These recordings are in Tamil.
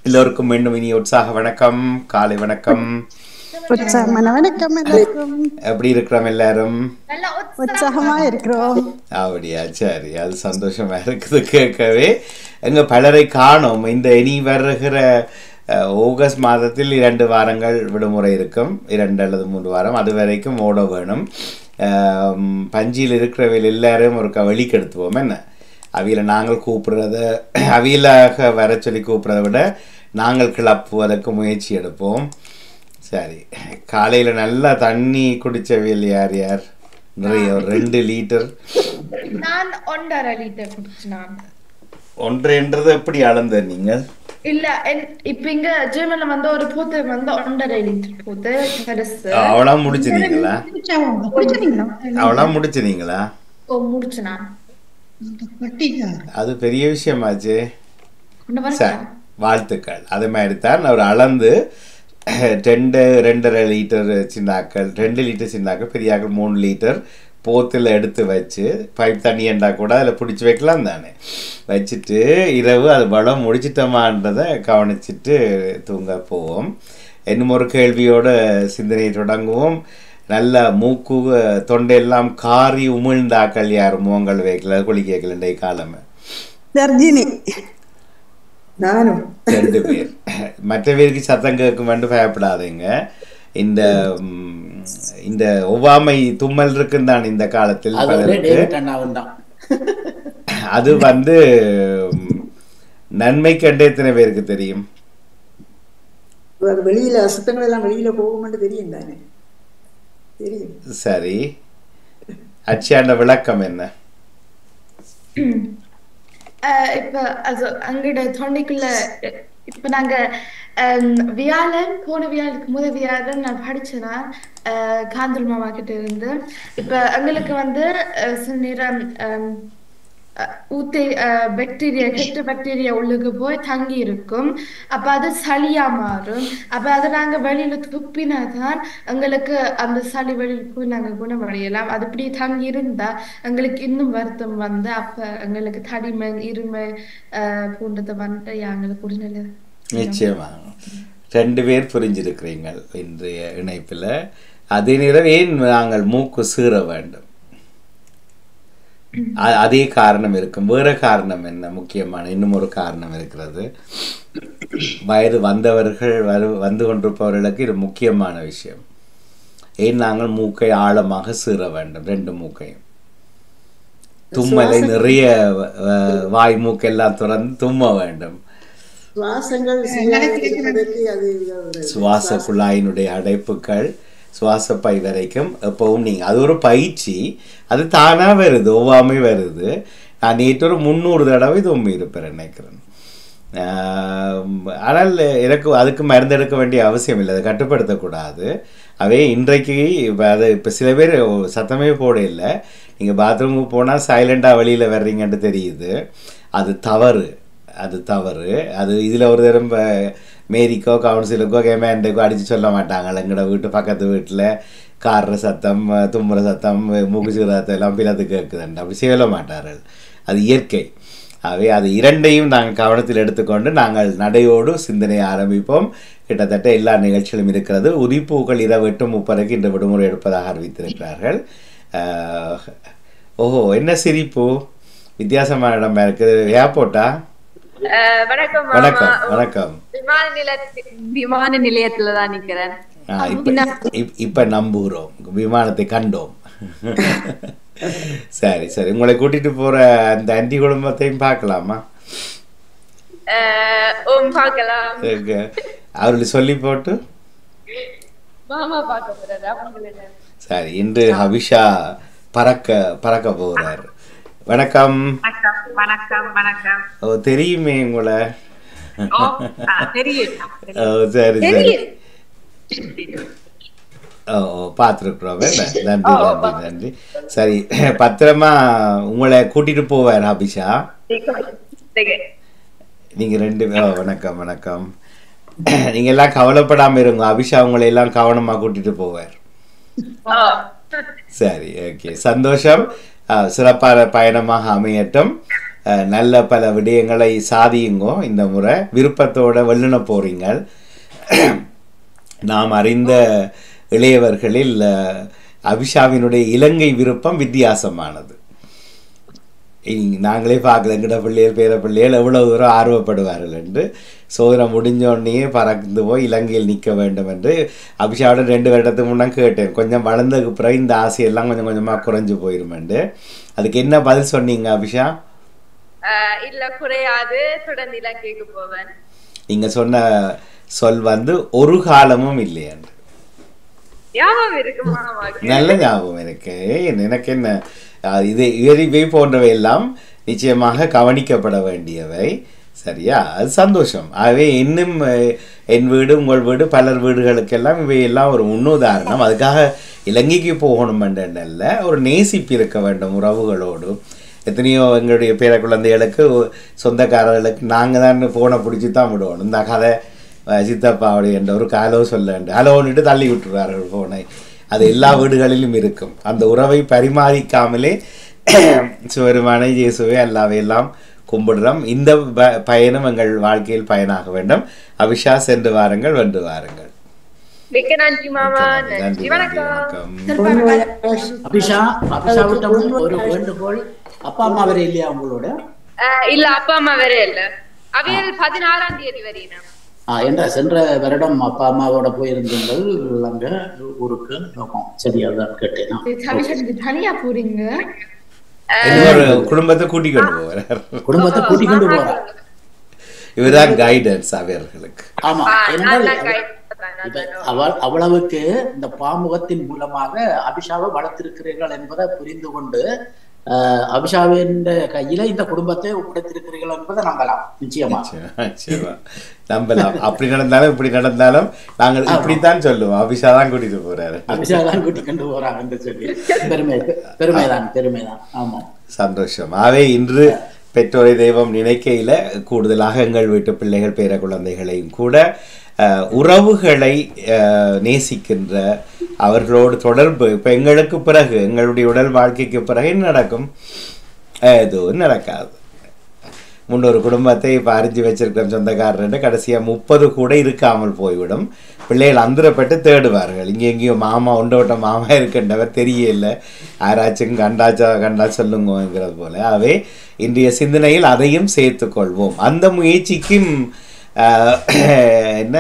எல்லோருக்கும் மீண்டும் இனி உற்சாக வணக்கம் காலை வணக்கம் உற்சாகமான வணக்கம் எல்லாருக்கும் எப்படி இருக்கிறோம் எல்லாரும் உற்சாகமா இருக்கிறோம் அப்படியா சரி அது சந்தோஷமா இருக்குது கேட்கவே எங்க பலரை காணோம் இந்த இனி வருகிற அஹ், ஆகஸ்ட் மாதத்தில் இரண்டு வாரங்கள் விடுமுறை இருக்கும் இரண்டு அல்லது மூன்று வாரம் அது வரைக்கும் ஓட வேணும் அஹ், பஞ்சியில் இருக்கிறவையில் எல்லாரும் ஒரு வெளிக்கெடுத்துவோம் என்ன அவியில நாங்கள் கூப்பிடுறத அவியலாக வர சொல்லி கூப்பிடுறத விட நாங்கள் கிளப்புவதற்கு முயற்சி எடுப்போம் சரி காலையில நல்லா தண்ணி குடிச்சவியல் யார் யார் நிறைய ஒரு ரெண்டு லிட்டர் நான் ஒன்றரை லிட்டர் குடிச்சினான் ஒன்றைன்றது எப்படி அளந்த நீங்கள் இல்ல என்- இப்ப இங்க ஜெர்மன்ல வந்து ஒரு பூத்து வந்து ஒன்றரை லிட்டர் பூத்து பெருசு அவளா முடிச்சினீங்களா குடிச்சீங்களா? அவளா முடிச்சினீங்களா ஓ முடிச்சுனான் அது பெரிய விஷயமாச்சு கொண்டு வர சரி வாழ்த்துக்கள் அது மாதிரி தான் அவர் அளந்து ரெண்டு ரெண்டரை லிட்டர் சின்னாக்கள் ரெண்டு லிட்டர் சின்னாக்கள் பெரியாக்கள் மூணு லிட்டர் போத்தில் எடுத்து வச்சு பைப் தண்ணி என்றா கூட அதில் பிடிச்சி வைக்கலாம் தானே வச்சுட்டு இரவு அது பலம் முடிச்சிட்டோமான்றதை கவனிச்சிட்டு தூங்க போவோம் இன்னும் ஒரு கேள்வியோட சிந்தனையை தொடங்குவோம் நல்ல மூக்கு தொண்டையெல்லாம் காரி உமிழ்ந்தாக்கள் யார் முகங்கள் வைக்கல குளிக்கல இன்றைய காலமே தர்ஜினி நானும் ரெண்டு பேர் மற்ற பேருக்கு சத்தம் கேட்கும் என்று பயப்படாதீங்க இந்த ம், இந்த ஒவ்வாமை தும்மல் இருக்குன்னு தான் இந்த காலத்தில் அது வந்து பலருக்கு டேவிட் அண்ணாவும் தான் அது வந்து ம், நன்மைக்கு அண்டே எத்தனை பேருக்கு தெரியும் அது வெளியில அசுத்தங்கள் எல்லாம் வெளியில போகும்னு தெரியும் தானே தெரியும் சரி அச்சியாண்ட விளக்கம் என்ன அஹ் இப்ப அது அங்கிட்ட தொண்டைக்குள்ள அஹ் இப்ப நாங்க ஹம், வியாழன் போன வியாழனுக்கு முத வியாழன் நான் படிச்சேனா அஹ், காந்தல் மாமா கிட்ட இருந்து இப்ப எங்களுக்கு வந்து அஹ், சில நேரம் ஹம், அஹ், ஊத்தை பாக்டீரியா கெட்ட பாக்டீரியா உள்ளுக்கு போய் தங்கி இருக்கும் அப்ப அது சளியா மாறும் அப்ப அதை நாங்க வெளியில துப்பினாதான் எங்களுக்கு அந்த சளி வெளியில போய் நாங்க குணமடையலாம் அது இப்படி தங்கி இருந்தா எங்களுக்கு இன்னும் வருத்தம் வந்து அப்ப எங்களுக்கு தடிமை இருமை அஹ், போன்றது வந்து எங்களுக்கு உடல்நிலை நிச்சயமாக ரெண்டு பேர் புரிஞ்சிருக்கிறீங்க இன்றைய இணைப்பில் அதே நேரம் ஏன் நாங்கள் மூக்கு சீற வேண்டும் அ- அதே காரணம் இருக்கும் வேற காரணம் என்ன முக்கியமான இன்னும் ஒரு காரணம் இருக்கிறது வயது வந்தவர்கள் வரு வந்து கொண்டிருப்பவர்களுக்கு இது முக்கியமான விஷயம் ஏன் நாங்கள் மூக்கை ஆழமாக சீற வேண்டும் ரெண்டு மூக்கையும் தும்மலை நிறைய அஹ், வாய் மூக்கெல்லாம் திறந்து தும்ம வேண்டும் சுவாசங்கள் சீராக இருப்பதற்கு அது ஒரு சுவாச குழாயினுடைய அடைப்புகள் சுவாச பை வரைக்கும் எப்பவும் நீங்கள் அது ஒரு பயிற்சி அது தானாக வருது ஒவ்வாமை வருது நான் நேற்று ஒரு முந்நூறு தடவை தும்மி இருப்பேன் நினைக்கிறேன் ஆம், ஆனால் எனக்கு அதுக்கு மருந்து எடுக்க வேண்டிய அவசியம் இல்லை அதை கட்டுப்படுத்தக்கூடாது அவே இன்றைக்கு இப்போ அது இப்போ சில பேர் சத்தமே போட இல்லை நீங்கள் பாத்ரூமுக்கு போனால் சைலண்டாக வெளியில் வர்றீங்கன்ட்டு தெரியுது அது தவறு அது தவறு அது இதில் ஒரு தரம் ப- மேரிக்கோ கவுன்சிலுக்கோ கேமேண்டுக்கோ அடித்து சொல்ல மாட்டாங்க எங்களோட வீட்டு பக்கத்து வீட்டில் கார்ற சத்தம் தும்புற சத்தம் மூக்குச்சுற சத்தம் எல்லாம் பிளத்து கேட்குதுண்டு அப்படி சொல்ல மாட்டார்கள் அது இயற்கை ஆகவே அது இரண்டையும் நாங்கள் கவனத்தில் எடுத்துக்கொண்டு நாங்கள் நடையோடு சிந்தனை ஆரம்பிப்போம் கிட்டத்தட்ட எல்லா நிகழ்ச்சிகளும் இருக்கிறது உதிப்பூக்கள் இரவு எட்டு முப்பதுக்கு இன்று விடுமுறை எடுப்பதாக அறிவித்திருக்கிறார்கள் ஆஹ், ஓஹோ என்ன சிரிப்பு வித்தியாசமான இடமா இருக்குது ஏர்போர்ட்டா அஹ் வணக்கம் வணக்கம் மாமா. வணக்கம் விமான நிலையத்தி விமான நிலையத்துல தான் நிக்கிறேன் ஆ, இப்ப இப்- இப்ப நம்புகிறோம் விமானத்தை கண்டோம் சரி சரி உங்களை கூட்டிட்டு போற அந்த அண்டி குடும்பத்தையும் பார்க்கலாமா அஹ் ஓம் பார்க்கலாம் இருக்கு. அவர்கள் சொல்லி போட்டு மாமா பார்க்க போறாரு அவங்கள சரி இன்று ஹபிஷா பறக்க பறக்க போகிறார் வணக்கம் வணக்கம் வணக்கம் வணக்கம் ஓ தெரியுமே உங்களை ஓ ஆ, தெரியும் ஓ சரி சரி தெரியும் ஓ ஓ பார்த்துருக்குறோம் நன்றி நன்றி நன்றி சரி பத்திரமா உங்களை கூட்டிட்டு போவார் ஹபிஷா சரி. நீங்க ரெண்டு பேர் ஓ, வணக்கம் வணக்கம் நீங்க எல்லாம் கவலைப்படாம இருங்க அபிஷா உங்களை எல்லாம் கவனமா கூட்டிட்டு போவார் ஓ சரி ஓகே சந்தோஷம் அஹ், சிறப்பான பயணமாக அமையட்டும் அஹ், நல்ல பல விடயங்களை சாதியுங்கோ இந்த முறை விருப்பத்தோட வெள்ளின போறீங்கள் நாம் அறிந்த இளையவர்களில் அஹ், அபிஷாவினுடைய இலங்கை விருப்பம் வித்தியாசமானது இங்க நாங்களே பார்க்கல எங்கிட்ட பிள்ளைகள் பேர பிள்ளைகள் எவ்வளவு தூரம் ஆர்வப்படுவார்கள் என்று சோதனை முடிஞ்ச உடனே பறந்து போய் இலங்கையில் நிற்க வேண்டும் என்று அபிஷாவிடம் ரெண்டு வருடத்துக்கு முன்னாடி கேட்டேன் கொஞ்சம் வளர்ந்ததுக்கு பிறகு இந்த ஆசையெல்லாம் கொஞ்சம் கொஞ்சமாக குறைஞ்சு போயிருமெண்டு அதுக்கு என்ன பதில் சொன்னீங்க அபிஷா ஆஹ் இல்ல குறையாது தொடர்ந்து இலங்கைக்கு போவேன் நீங்கள் சொன்ன சொல் வந்து ஒரு காலமும் இல்லையாண்டு ஞாபகம் இருக்கு மாமாவுக்கு நல்ல ஞாபகம் எனக்கு ஏன் எனக்கு என்ன அஹ் இது இவை போன்றவை எல்லாம் நிச்சயமாக கவனிக்கப்பட வேண்டியவை சரியா அது சந்தோஷம் ஆகவே இன்னும் அஹ், என் வீடு உங்கள் வீடு பலர் வீடுகளுக்கெல்லாம் இவையெல்லாம் ஒரு முன்னுதாரணம் அதுக்காக இலங்கைக்கு போகணும் அல்ல ஒரு நேசிப்பு இருக்க வேண்டும் உறவுகளோடு எத்தனையோ எங்களுடைய பேர குழந்தைகளுக்கு சொந்தக்காரர்களுக்கு நாங்கள் தான் ஃபோனை பிடிச்சி தான் விடுவோம் இந்த கதை அஹ், சித்தப்பாவுடைய என்ற ஒரு காலோ சொல்ல ஹலோன்னுட்டு தள்ளி விட்டுருவார்கள் ஃபோனை அது எல்லா வீடுகளிலும் இருக்கும் அந்த உறவை பரிமாறிக்காமலே சிவருமானை இயேசுவை அல்லாவை எல்லாம் கும்பிடுறோம் இந்த ப- பயணம் எங்கள் வாழ்க்கையில் பயனாக வேண்டும் அபிஷா சென்று வாருங்கள் வென்று வாருங்கள் மிக்க நன்றி மாமா நன்றி நன்றி நன்றி வணக்கம் வணக்கம் அபிஷா அபிஷாவிட்ட ஒரு வேண்டுகோள் அப்பா அம்மா வரை இல்லையா உங்களோட ஆஹ் இல்ல அப்பா அம்மா வேற இல்ல அவியல் பதினாறாம் தேதி வரையினா ஆ, என்ற சென்ற வருடம் அப்பா அம்மாவோட போயிருந்தீங்கள் அங்க ஊருக்கு நோக்கம் சரி அதான் கேட்டேன் அபிஷா தனியா போறீங்க இன்னொரு குடும்பத்தை கூட்டிக் கொண்டு போகிறார் குடும்பத்தை கூட்டிக் கொண்டு போறார் இவர்தான் கைடன்ஸ் அவர்களுக்கு ஆமா ஆஹ் நான் ஏனென்றால் தான் guide பண்றேன், இப்ப நான் தான். அவ அவ்வளவுக்கு இந்த பாமுகத்தின் மூலமாக அபிஷாவை வளர்த்திருக்கிறீர்கள் என்பதை புரிந்து கொண்டு அஹ், அபிஷாவின் கையில இந்த குடும்பத்தை ஒப்படைத்திருக்கிறீர்கள் என்பதை நம்பலாம் நிச்சயமா நிச்சயமா, நிச்சயமா. நம்பலாம் அப்படி நடந்தாலும் இப்படி நடந்தாலும் நாங்கள் இப்படித்தான் சொல்லுவோம் அபிஷா தான் கூட்டிட்டு போறாரு அபிஷா தான் கூட்டிக் கொண்டு போறாங்க என்று சொல்லி பெருமை பெருமைதான் பெருமைதான் ஆமா சந்தோஷம் ஆகவே இன்று பெற்றோரை தெய்வம் நினைக்கையில கூடுதலாக எங்கள் வீட்டு பிள்ளைகள் பேர குழந்தைகளையும் கூட அஹ், உறவுகளை அஹ், நேசிக்கின்ற அவர்களோடு தொடர்பு இப்போ எங்களுக்கு பிறகு எங்களுடைய உடல் வாழ்க்கைக்கு பிறகு என்ன நடக்கும் எதுவும் நடக்காது முன்னொரு குடும்பத்தை இப்போ அறிஞ்சு வச்சிருக்கிற சொந்தக்காரர்கிட்ட கடைசியாக முப்பது கூட இருக்காமல் போய்விடும் பிள்ளைகள் அந்தரப்பட்டு தேடுவார்கள் இங்கே எங்கேயோ மாமா உண்டோட்ட மாமா இருக்கின்றவர் தெரியல யாராச்சும் கண்டாச்சா கண்டா சொல்லுங்கங்கிறது போல ஆகவே இன்றைய சிந்தனையில் அதையும் சேர்த்துக்கொள்வோம் அந்த முயற்சிக்கும் ஆஹ், என்ன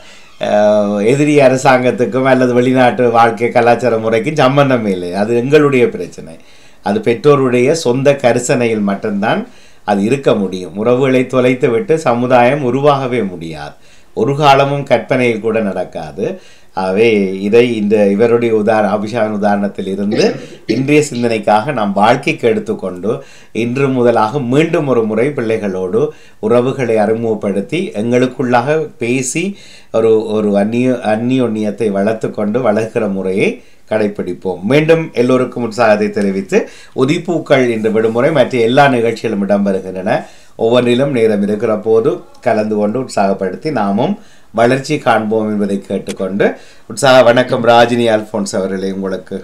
ஆஹ், எதிரி அரசாங்கத்துக்கும் அல்லது வெளிநாட்டு வாழ்க்கை கலாச்சார முறைக்கும் சம்பந்தம் இல்லை அது எங்களுடைய பிரச்சனை அது பெற்றோருடைய சொந்த கரிசனையில் மட்டும்தான் அது இருக்க முடியும் உறவுகளை தொலைத்து விட்டு சமுதாயம் உருவாகவே முடியாது ஒரு காலமும் கற்பனையில் கூட நடக்காது ஆகவே இதை இந்த இவருடைய உதார அபிஷாவின் உதாரணத்தில் இருந்து இன்றைய சிந்தனைக்காக நாம் வாழ்க்கைக்கு எடுத்துக்கொண்டு இன்று முதலாக மீண்டும் ஒரு முறை பிள்ளைகளோடு உறவுகளை அறிமுகப்படுத்தி எங்களுக்குள்ளாக பேசி ஒரு ஒரு அந்நிய அந்நியோன்னியத்தை வளர்த்து கொண்டு வளர்க்கிற முறையை கடைபிடிப்போம் மீண்டும் எல்லோருக்கும் உற்சாகத்தை தெரிவித்து உதிப்பூக்கள் இன்று விடுமுறை மற்ற எல்லா நிகழ்ச்சிகளும் இடம்பெறுகின்றன ஒவ்வொன்றிலும் நேரம் இருக்கிற போது கலந்து கொண்டு உற்சாகப்படுத்தி நாமும் வளர்ச்சி காண்போம் என்பதை கேட்டுக்கொண்டு உற்சாக வணக்கம் ராஜினி அல்போன்ஸ் அவர்களே உங்களுக்கு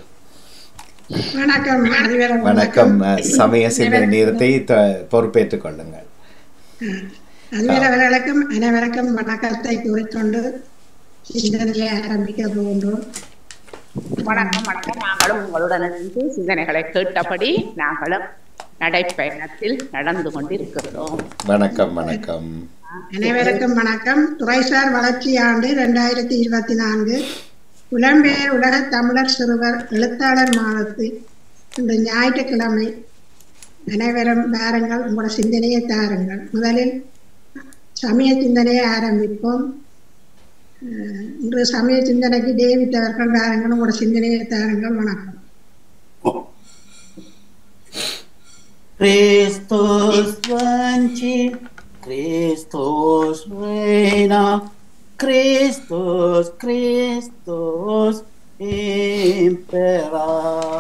வணக்கம் அனைவரும் வணக்கம் அஹ், சமய சிந்தனை நேரத்தை த- பொறுப்பேற்றுக் கொள்ளுங்கள் அனைவரவர்களுக்கும் அனைவருக்கும் வணக்கத்தை கூறிக்கொண்டு சிந்தனையை ஆரம்பிக்க போகின்றோம் வணக்கம் வணக்கம் நாங்களும் உங்களுடன் இருந்து சிந்தனைகளை கேட்டபடி நாங்களும் நடைப்பயணத்தில் நடந்து கொண்டிருக்கிறோம் வணக்கம் வணக்கம் அனைவருக்கும் வணக்கம் துறைசார் வளர்ச்சி ஆண்டு இரண்டாயிரத்தி இருபத்தி நான்கு புலம்பெயர் உலக தமிழர் சிறுவர் எழுத்தாளர் மாதத்தில் இந்த ஞாயிற்றுக்கிழமை அனைவரும் வாருங்கள் உங்களோட சிந்தனையை தாருங்கள் முதலில் சமய சிந்தனையை ஆரம்பிப்போம் அஹ் இன்று சமய சிந்தனைக்கு டேவிட் அவர்கள் வாருங்கள் உங்களோட சிந்தனையை தாருங்கள் வணக்கம் Christus vanci, Christus reina, Christus, Christus impera.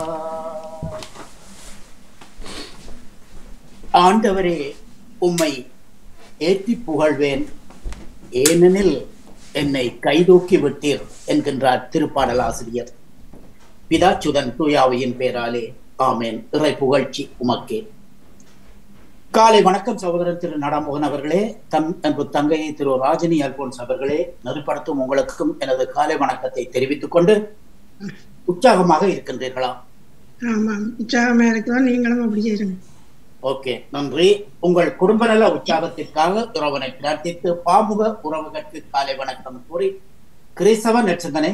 ஆண்டவரே உம்மை ஏற்றி புகழ்வேன் ஏனெனில் என்னை கைதூக்கி விட்டீர் என்கின்றார் திருப்பாடலாசிரியர் பிதாச்சுதன் தூயாவையின் பேராலே ஆமேன் இறை புகழ்ச்சி உமக்கே காலை வணக்கம் சகோதரர் திரு நடாமோகன் அவர்களே தம் அன்பு தங்கை திரு ராஜினி அல்போன்ஸ் அவர்களே நெருப்படுத்தும் உங்களுக்கும் எனது காலை வணக்கத்தை தெரிவித்துக் கொண்டு உற்சாகமாக இருக்கின்றீர்களா ஆமாம் உற்சாகமா இருக்கிறோம் நீங்களும் அப்படி செய்யுங்க ஓகே நன்றி உங்கள் குடும்ப நல உற்சாகத்திற்காக உறவனை பிரார்த்தித்து பாமுக உறவுகளுக்கு காலை வணக்கம் கூறி கிறிஸ்தவ நட்சத்திரனை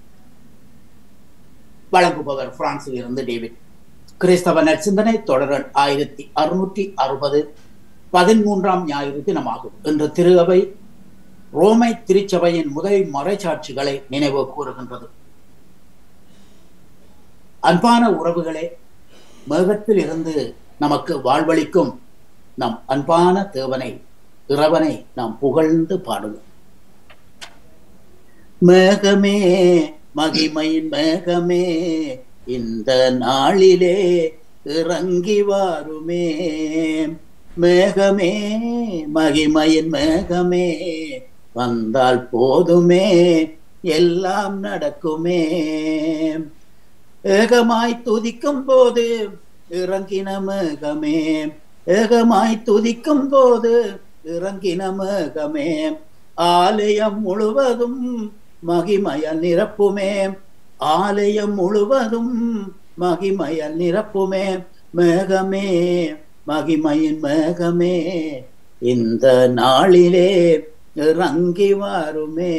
வழங்குபவர் பிரான்சில் இருந்து டேவிட் கிறிஸ்தவ நற்சிந்தனை தொடரன் ஆயிரத்தி அறுநூற்றி அறுபது பதிமூன்றாம் ஞாயிறு தினமாகும் இன்று திரு அவை ரோமை திருச்சபையின் முதல் மறைச்சாட்சிகளை நினைவு கூறுகின்றது அன்பான உறவுகளே மேகத்தில் இருந்து நமக்கு வாழ்வளிக்கும் நம் அன்பான தேவனை இறைவனை நாம் புகழ்ந்து பாடுவோம் மேகமே மகிமையின் மேகமே இந்த நாளிலே இறங்கி வாருமே மேகமே மகிமையின் மேகமே வந்தால் போதுமே எல்லாம் நடக்குமே ஏகமாய் துதிக்கும் போது இறங்கின மேகமே ஏகமாய் துதிக்கும் போது இறங்கின மேகமே ஆலயம் முழுவதும் மகிமையால் நிரப்புமே ஆலயம் முழுவதும் மகிமையால் நிரப்புமே மேகமே மகிமையின் மேகமே இந்த நாளிலே இறங்கி வாருமே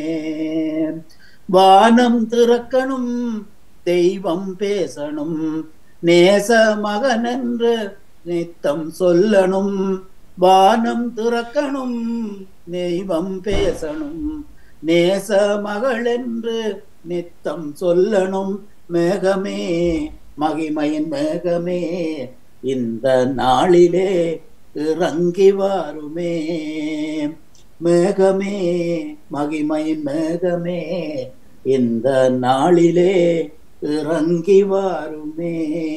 வானம் திறக்கணும் தெய்வம் பேசணும் நேச மகன் என்று நித்தம் சொல்லணும் வானம் திறக்கணும் தெய்வம் பேசணும் நேச மகள் என்று நித்தம் சொல்லணும் மேகமே மகிமையின் மேகமே இந்த நாளிலே இறங்கி வாருமே மேகமே மகிமையின் மேகமே இந்த நாளிலே இறங்கி வாருமே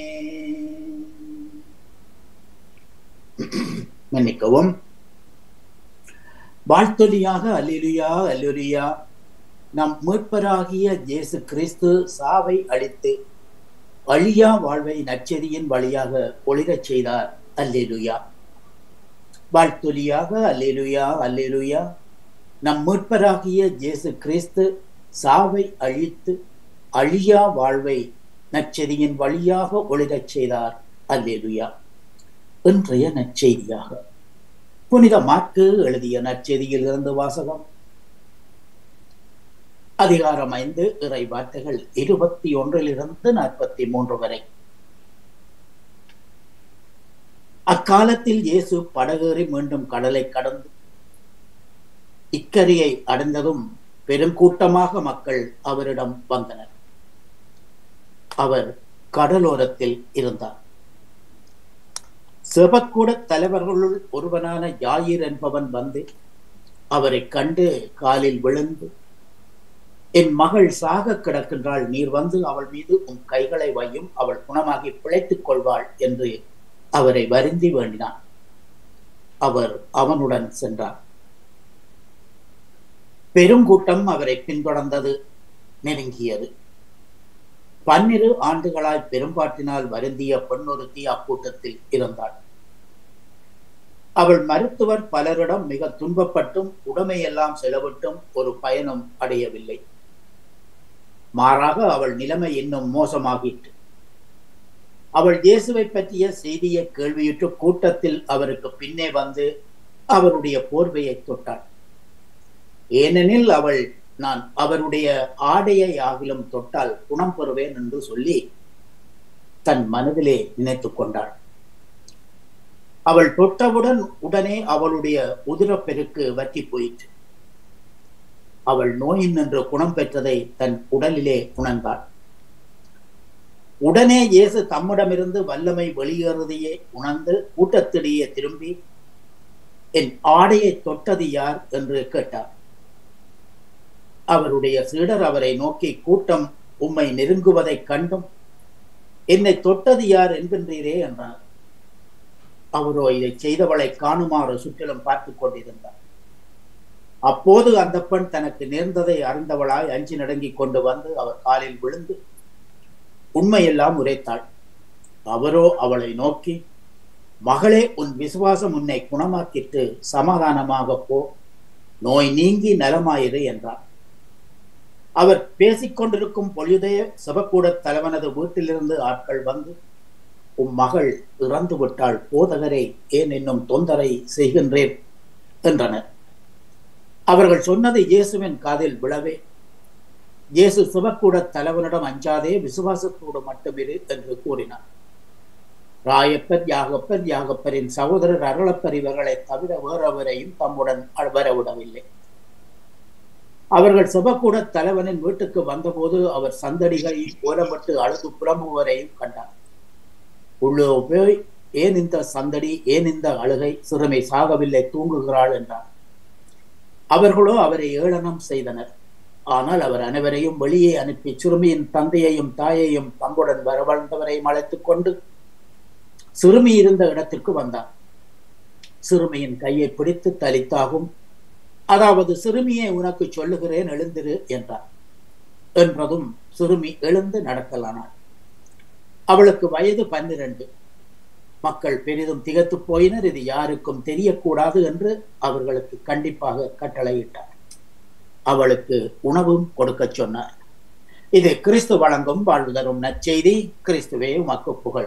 மன்னிக்கவும் வாழ்த்தொலியாக அல்லிலுயா அல்லுலியா நம் மீட்பராகிய இயேசு கிறிஸ்து சாவை அளித்து அழியா வாழ்வை நச்செதியின் வழியாக ஒளிரச் செய்தார் அல்லேலுயா வாழ்த்தொலியாக அல்லேலுயா அல்லேலுயா நம் மீட்பராகிய இயேசு கிறிஸ்து சாவை அழித்து அழியா வாழ்வை நச்செதியின் வழியாக ஒளிரச் செய்தார் அல்லேலுயா இன்றைய நற்செய்தியாக புனித மாற்கு எழுதிய நற்செய்தியில் இருந்து வாசகம் அதிகாரம் ஐந்து இறை வார்த்தைகள் இருபத்தி ஒன்றிலிருந்து நாற்பத்தி மூன்று வரை அக்காலத்தில் இயேசு படகேறி மீண்டும் கடலை கடந்து இக்கரையை அடைந்ததும் பெருங்கூட்டமாக மக்கள் அவரிடம் வந்தனர் அவர் கடலோரத்தில் இருந்தார் செபக்கூட தலைவர்களுள் ஒருவனான யாயிர் என்பவன் வந்து அவரை கண்டு காலில் விழுந்து என் மகள் சாக கிடக்கின்றாள் நீர் வந்து அவள் மீது உன் கைகளை வையும் அவள் குணமாகி பிழைத்துக் கொள்வாள் என்று அவரை வருந்தி வேண்டினான் அவர் அவனுடன் சென்றார் பெருங்கூட்டம் அவரை பின்தொடர்ந்தது நெருங்கியது பன்னிரு ஆண்டுகளாய் பெரும்பாட்டினால் வருந்திய பெண்ணொருத்தி அக்கூட்டத்தில் இருந்தாள் அவள் மருத்துவர் பலரிடம் மிக துன்பப்பட்டும் உடமையெல்லாம் செலவிட்டும் ஒரு பயனும் அடையவில்லை மாறாக அவள் நிலைமை இன்னும் மோசமாகிற்று அவள் இயேசுவை பற்றிய செய்தியை கேள்வியுற்று கூட்டத்தில் அவருக்கு பின்னே வந்து அவருடைய போர்வையை தொட்டாள் ஏனெனில் அவள் நான் அவருடைய ஆடையை ஆகிலும் தொட்டால் குணம் பெறுவேன் என்று சொல்லி தன் மனதிலே நினைத்துக் கொண்டாள் அவள் தொட்டவுடன் உடனே அவளுடைய உதிரப்பெருக்கு வற்றி போயிற்று அவள் நோயின் என்று குணம் பெற்றதை தன் உடலிலே உணர்ந்தாள் உடனே இயேசு தம்மிடமிருந்து வல்லமை வெளியேறுதையே உணர்ந்து கூட்டத்திலேயே திரும்பி என் ஆடையை தொட்டது யார் என்று கேட்டார் அவருடைய சீடர் அவரை நோக்கி கூட்டம் உம்மை நெருங்குவதைக் கண்டும் என்னை தொட்டது யார் என்கின்றீரே என்றார் அவரோ இதை செய்தவளை காணுமாறு சுற்றிலும் பார்த்துக் கொண்டிருந்தார் அப்போது அந்த பெண் தனக்கு நேர்ந்ததை அறிந்தவளாய் அஞ்சி நடுங்கிக் கொண்டு வந்து அவர் காலில் விழுந்து உண்மையெல்லாம் உரைத்தாள் அவரோ அவளை நோக்கி மகளே உன் விசுவாசம் உன்னை குணமாக்கிட்டு சமாதானமாக போ நோய் நீங்கி நலமாயிரு என்றார் அவர் பேசிக்கொண்டிருக்கும் பொழுதே சிவக்கூட தலைவனது வீட்டிலிருந்து ஆட்கள் வந்து உம் மகள் இறந்து விட்டாள் போதகரை ஏன் இன்னும் தொந்தரை செய்கின்றேன் என்றனர் அவர்கள் சொன்னது இயேசுவின் காதில் விழவே இயேசு சிவக்கூட தலைவனிடம் அஞ்சாதே விசுவாசத்தோடு மட்டுமிரு என்று கூறினார் ராயப்பர் யாகப்பர் யாகப்பரின் சகோதரர் அருளப்பர் இவர்களை தவிர வேறவரையும் தம்முடன் வரவிடவில்லை அவர்கள் சிவக்கூட தலைவனின் வீட்டுக்கு வந்தபோது அவர் சந்தடிகளில் ஓரப்பட்டு அழுது புலம்புவரையும் கண்டார் உள்ளே போய் ஏன் இந்த சந்தடி ஏன் இந்த அழுகை சிறுமை சாகவில்லை தூங்குகிறாள் என்றார் அவர்களோ அவரை ஏளனம் செய்தனர் ஆனால் அவர் அனைவரையும் வெளியே அனுப்பி சிறுமியின் தந்தையையும் தாயையும் தம்புடன் வரவழ்ந்தவரையும் அழைத்துக் கொண்டு சிறுமி இருந்த இடத்திற்கு வந்தார் சிறுமியின் கையை பிடித்து தலித்தாகும் அதாவது சிறுமியை உனக்கு சொல்லுகிறேன் எழுந்திரு என்றார் என்றதும் சிறுமி எழுந்து நடக்கலானாள் அவளுக்கு வயது பன்னிரண்டு மக்கள் பெரிதும் திகத்து போயினர் இது யாருக்கும் தெரியக்கூடாது என்று அவர்களுக்கு கண்டிப்பாக கட்டளையிட்டார் அவளுக்கு உணவும் கொடுக்க சொன்னார் இது கிறிஸ்து வழங்கும் வாழ்வு தரும் நற்செய்தி கிறிஸ்துவே உமக்கு புகழ்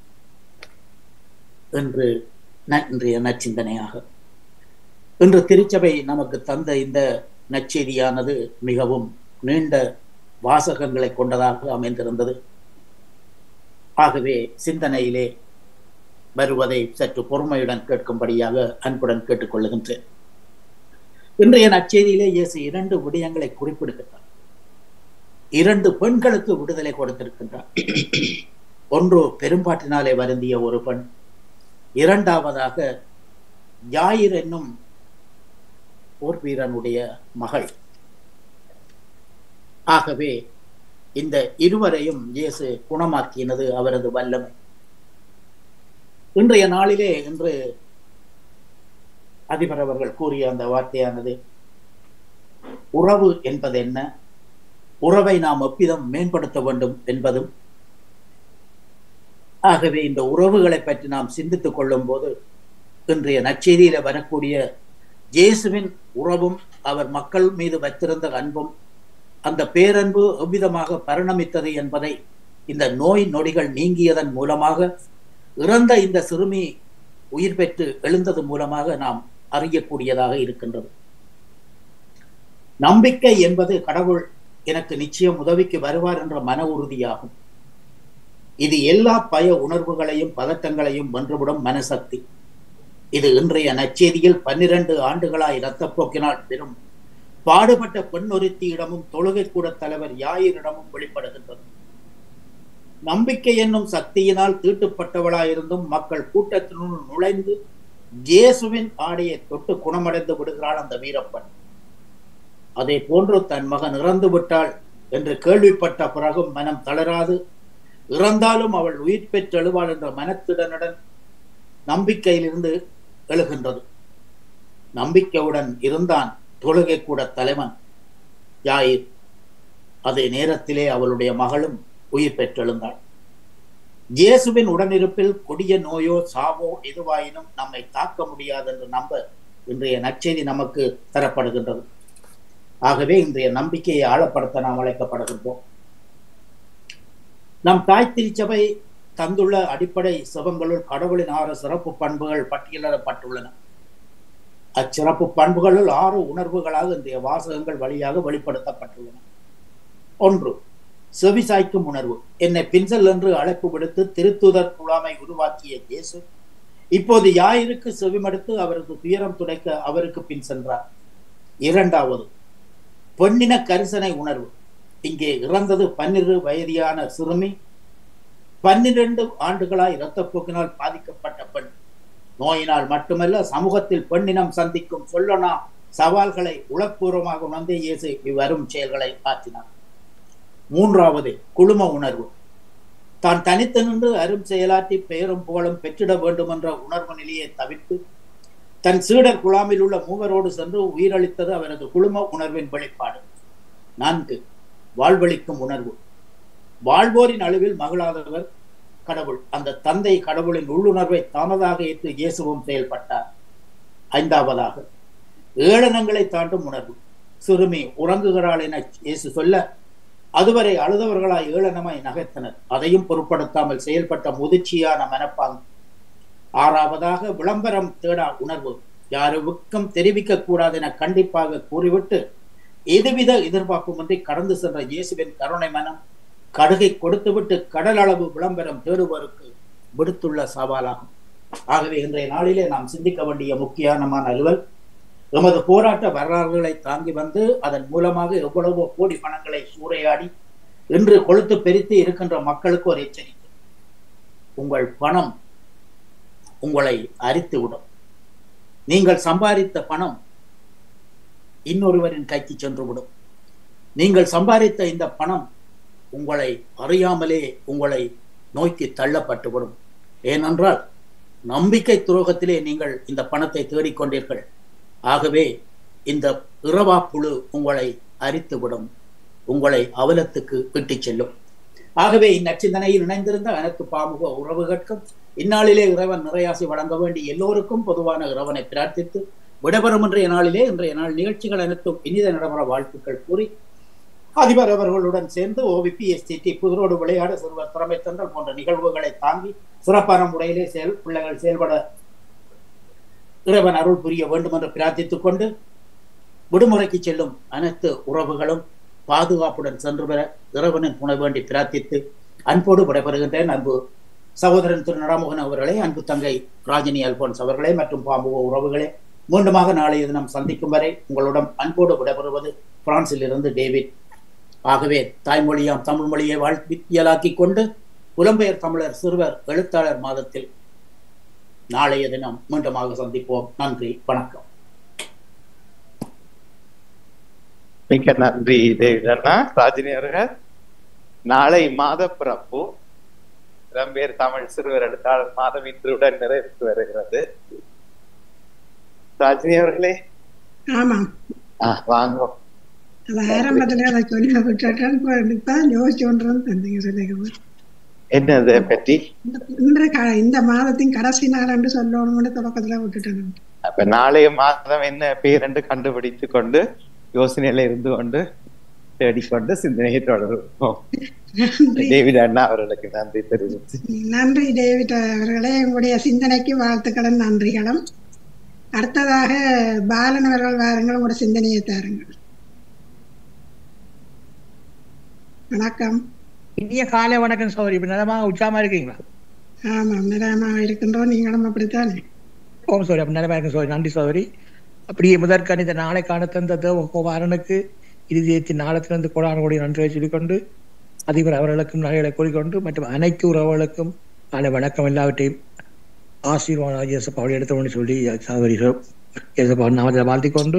என்று இன்றைய நச்சிந்தனையாக இன்று திருச்சபை நமக்கு தந்த இந்த நற்செய்தியானது மிகவும் நீண்ட வாசகங்களை கொண்டதாக அமைந்திருந்தது ஆகவே சிந்தனையிலே வருவதை சற்று பொறுமையுடன் கேட்கும்படியாக அன்புடன் கேட்டுக்கொள்ளுகின்றேன் இன்றைய நற்செய்தியிலே இயேசு இரண்டு விடயங்களை குறிப்பிடுகின்றார் இரண்டு பெண்களுக்கு விடுதலை கொடுத்திருக்கின்றார் ஒன்று பெரும்பாட்டினாலே வருந்திய ஒரு பெண் இரண்டாவதாக யாயிர் என்னும் போர் வீரனுடைய மகள் ஆகவே இந்த இருவரையும் இயேசு குணமாக்கினது அவரது வல்லமை இன்றைய நாளிலே இன்று அதிபர் அவர்கள் கூறிய அந்த வார்த்தையானது உறவு என்பது என்ன உறவை நாம் எவ்விதம் மேம்படுத்த வேண்டும் என்பதும் ஆகவே இந்த உறவுகளை பற்றி நாம் சிந்தித்துக் கொள்ளும் போது இன்றைய நற்செய்தியில வரக்கூடிய இயேசுவின் உறவும் அவர் மக்கள் மீது வைத்திருந்த அன்பும் அந்த பேரன்பு எவ்விதமாக பரிணமித்தது என்பதை இந்த நோய் நொடிகள் நீங்கியதன் மூலமாக இறந்த இந்த சிறுமி உயிர் பெற்று எழுந்தது மூலமாக நாம் அறியக்கூடியதாக இருக்கின்றது நம்பிக்கை என்பது கடவுள் எனக்கு நிச்சயம் உதவிக்கு வருவார் என்ற மன உறுதியாகும் இது எல்லா பய உணர்வுகளையும் பதட்டங்களையும் வென்றுவிடும் மனசக்தி இது இன்றைய நச்செய்தியில் பன்னிரண்டு ஆண்டுகளாய் இரத்தப்போக்கினால் பெரும் பாடுபட்ட பெண் ஒருத்தியிடமும் தொழுகை கூட தலைவர் யாயிரிடமும் வெளிப்படுகின்றது நம்பிக்கை என்னும் சக்தியினால் தீட்டுப்பட்டவளாயிருந்தும் மக்கள் கூட்டத்தினுள் நுழைந்து ஜேசுவின் ஆடையை தொட்டு குணமடைந்து விடுகிறாள் அந்த வீரப்பன் அதே போன்று தன் மகன் இறந்து விட்டாள் என்று கேள்விப்பட்ட பிறகும் மனம் தளராது இறந்தாலும் அவள் உயிர் பெற்றெழுவாள் என்ற மனத்திடனுடன் நம்பிக்கையிலிருந்து எழுகின்றது நம்பிக்கையுடன் இருந்தான் தொழுகை கூட தலைவன் யாயிர் அதே நேரத்திலே அவளுடைய மகளும் உயிர் பெற்றெழுந்தாள் இயேசுவின் உடனிருப்பில் கொடிய நோயோ சாவோ எதுவாயினும் நம்மை தாக்க முடியாது என்று நம்ப இன்றைய நற்செய்தி நமக்கு தரப்படுகின்றது ஆகவே இன்றைய நம்பிக்கையை ஆழப்படுத்த நாம் அழைக்கப்படுகின்றோம் நம் தாய் திருச்சபை தந்துள்ள அடிப்படை சிவங்களுள் கடவுளின் ஆறு சிறப்பு பண்புகள் பட்டியலிடப்பட்டுள்ளன அச்சிறப்பு பண்புகளுள் ஆறு உணர்வுகளாக இன்றைய வாசகங்கள் வழியாக வெளிப்படுத்தப்பட்டுள்ளன ஒன்று செவிசாய்க்கும் உணர்வு என்னை பின்சல் என்று அழைப்பு விடுத்து திருத்துதர் குழாமை உருவாக்கிய இயேசு இப்போது யாயிருக்கு செவிமடுத்து அவரது துயரம் துடைக்க அவருக்கு பின் சென்றார் இரண்டாவது பொன்னின கரிசனை உணர்வு இங்கே இறந்தது பன்னிரு வயதியான சிறுமி பன்னிரண்டு ஆண்டுகளாய் இரத்தப்போக்கினால் பாதிக்கப்பட்ட பெண் நோயினால் மட்டுமல்ல சமூகத்தில் பெண்ணினம் சந்திக்கும் சொல்லனா சவால்களை உளப்பூர்வமாக உணர்ந்தே இயேசு இவ்வரும் செயல்களை ஆற்றினார் மூன்றாவது குழும உணர்வு தான் தனித்து நின்று அரும் செயலாற்றி பெயரும் புகழும் பெற்றிட வேண்டும் என்ற உணர்வு நிலையை தவிர்த்து தன் சீடர் குழாமில் உள்ள மூவரோடு சென்று உயிரளித்தது அவரது குழும உணர்வின் வெளிப்பாடு நான்கு வாழ்வளிக்கும் உணர்வு வாழ்வோரின் அளவில் மகிழாதவர் கடவுள் அந்த தந்தை கடவுளின் உள்ளுணர்வை தமதாக ஏற்று இயேசுவும் செயல்பட்டார் ஐந்தாவதாக ஏளனங்களை தாண்டும் உணர்வு சிறுமி உறங்குகிறாள் என இயேசு சொல்ல அதுவரை அழுதவர்களாய் ஏளனமாய் நகைத்தனர் அதையும் பொருட்படுத்தாமல் செயல்பட்ட முதிர்ச்சியான மனப்பாங்கு ஆறாவதாக விளம்பரம் தேடா உணர்வு யாருக்கும் தெரிவிக்க கூடாது என கண்டிப்பாக கூறிவிட்டு எதுவித எதிர்பார்ப்புமின்றி கடந்து சென்ற இயேசுவின் கருணை மனம் கடுகை கொடுத்துவிட்டு கடல் அளவு விளம்பரம் தேடுவோருக்கு விடுத்துள்ள சவாலாகும் ஆகவே இன்றைய நாளிலே நாம் சிந்திக்க வேண்டிய முக்கியமான அலுவல் எமது போராட்ட வரலாறுகளை தாங்கி வந்து அதன் மூலமாக எவ்வளவோ கோடி பணங்களை சூறையாடி இன்று கொளுத்து பெருத்தி இருக்கின்ற மக்களுக்கு ஒரு எச்சரிக்கை உங்கள் பணம் உங்களை அரித்து விடும் நீங்கள் சம்பாதித்த பணம் இன்னொருவரின் கைக்கு சென்று விடும் நீங்கள் சம்பாதித்த இந்த பணம் உங்களை அறியாமலே உங்களை நோக்கி தள்ளப்பட்டுவிடும் ஏனென்றால் நம்பிக்கை துரோகத்திலே நீங்கள் இந்த பணத்தை தேடிக்கொண்டீர்கள் ஆகவே இந்த இரவா புழு உங்களை அரித்துவிடும் உங்களை அவலத்துக்கு விட்டுச் செல்லும் ஆகவே இந்நச்சிந்தனையில் இணைந்திருந்த அனைத்து பாமுக உறவுகளுக்கும் இந்நாளிலே இறைவன் நிறையாசி வழங்க வேண்டி எல்லோருக்கும் பொதுவான இறைவனை பிரார்த்தித்து விடைபெறும் இன்றைய நாளிலே இன்றைய நாள் நிகழ்ச்சிகள் அனைத்தும் இனித நடைபெற வாழ்த்துக்கள் கூறி அதிபர் அவர்களுடன் சேர்ந்து ஓவிபி எஸ்டிடி புதரோடு விளையாட சிறுவர் திறமை தந்தல் போன்ற நிகழ்வுகளை தாங்கி சிறப்பான முறையிலே செயல் பிள்ளைகள் செயல்பட இறைவன் அருள் புரிய வேண்டும் என்று பிரார்த்தித்துக் கொண்டு விடுமுறைக்கு செல்லும் அனைத்து உறவுகளும் பாதுகாப்புடன் சென்று பெற இறைவனின் துணை வேண்டி பிரார்த்தித்து அன்போடு விடைபெறுகின்றேன் அன்பு சகோதரன் திரு நடமோகன் அவர்களே அன்பு தங்கை ராஜினி அல்போன்ஸ் அவர்களே மற்றும் பாம்புவ உறவுகளே மீண்டுமாக நாளைய தினம் சந்திக்கும் வரை உங்களுடன் அன்போடு விடைபெறுவது பிரான்சில் இருந்து டேவிட் ஆகவே தாய்மொழியாம் தமிழ் மொழியை வாழ்வியலாக்கி கொண்டு புலம்பெயர் தமிழர் சிறுவர் எழுத்தாளர் மாதத்தில் நாளைய தினம் மீண்டுமாக சந்திப்போம் நன்றி வணக்கம் மிக்க நன்றி தேவிதண்ணா ராஜினி அவர்கள் நாளை மாத பிறப்பு இடம்பெயர் தமிழ் சிறுவர் எழுத்தாளர் மாதம் இன்றுடன் நிறைவுக்கு வருகிறது ராஜினி அவர்களே ஆமாம் ஆ, வாங்க அது ஆரம்பத்துல அதை சொல்லி விட்டுட்டேன் இப்ப இப்பதான் யோசிச்சு கொண்டிருந்து தந்தீங்க சொல்லிக்க என்னதை பற்றி இன்று க- இந்த மாதத்தின் கடைசி நாள் என்று சொல்லணும்னு தொடக்கத்துல விட்டுட்டேன் அப்ப நாளைய மாதம் என்ன பேர் என்று கண்டுபிடித்து கொண்டு யோசனையில இருந்து கொண்டு தேடிக்கொண்டு சிந்தனையை தொடருவோம் நன்றி டேவிட் அண்ணா அவர்களுக்கு நன்றி தெரிவித்து நன்றி டேவிட் அவர்களே உங்களுடைய சிந்தனைக்கு வாழ்த்துக்களும் நன்றிகளும் அடுத்ததாக பாலன் அவர்கள் வாருங்கள் உங்களோட சிந்தனையை தாருங்கள் வணக்கம் இனிய காலை வணக்கம் சௌரி இப்ப நலமாக உற்சாகமா இருக்கீங்களா ஆமாம் நிலமாக இருக்கின்றோம் நீங்களும் அப்படித்தானே ஓம் சௌரி அப்ப நலமா இருக்கும் சௌரி நன்றி சௌரி அப்படியே முதற்கண் இந்த நாளை காண தந்த தேவகுமாரனுக்கு இருதயத்தின் நாளத்திலிருந்து கோடான கோடி நன்றியை சொல்லிக்கொண்டு அதிபர் அவர்களுக்கும் நகைகளை கூறிக்கொண்டு மற்றும் அனைத்து உறவுகளுக்கும் காலை வணக்கம் எல்லாவற்றையும் ஆசீர்வாதம் இயேசப்பாவை எடுத்தவன்னு சொல்லி சகோதரி இயேசப்பா நாமத்தில் வாழ்த்திக் கொண்டு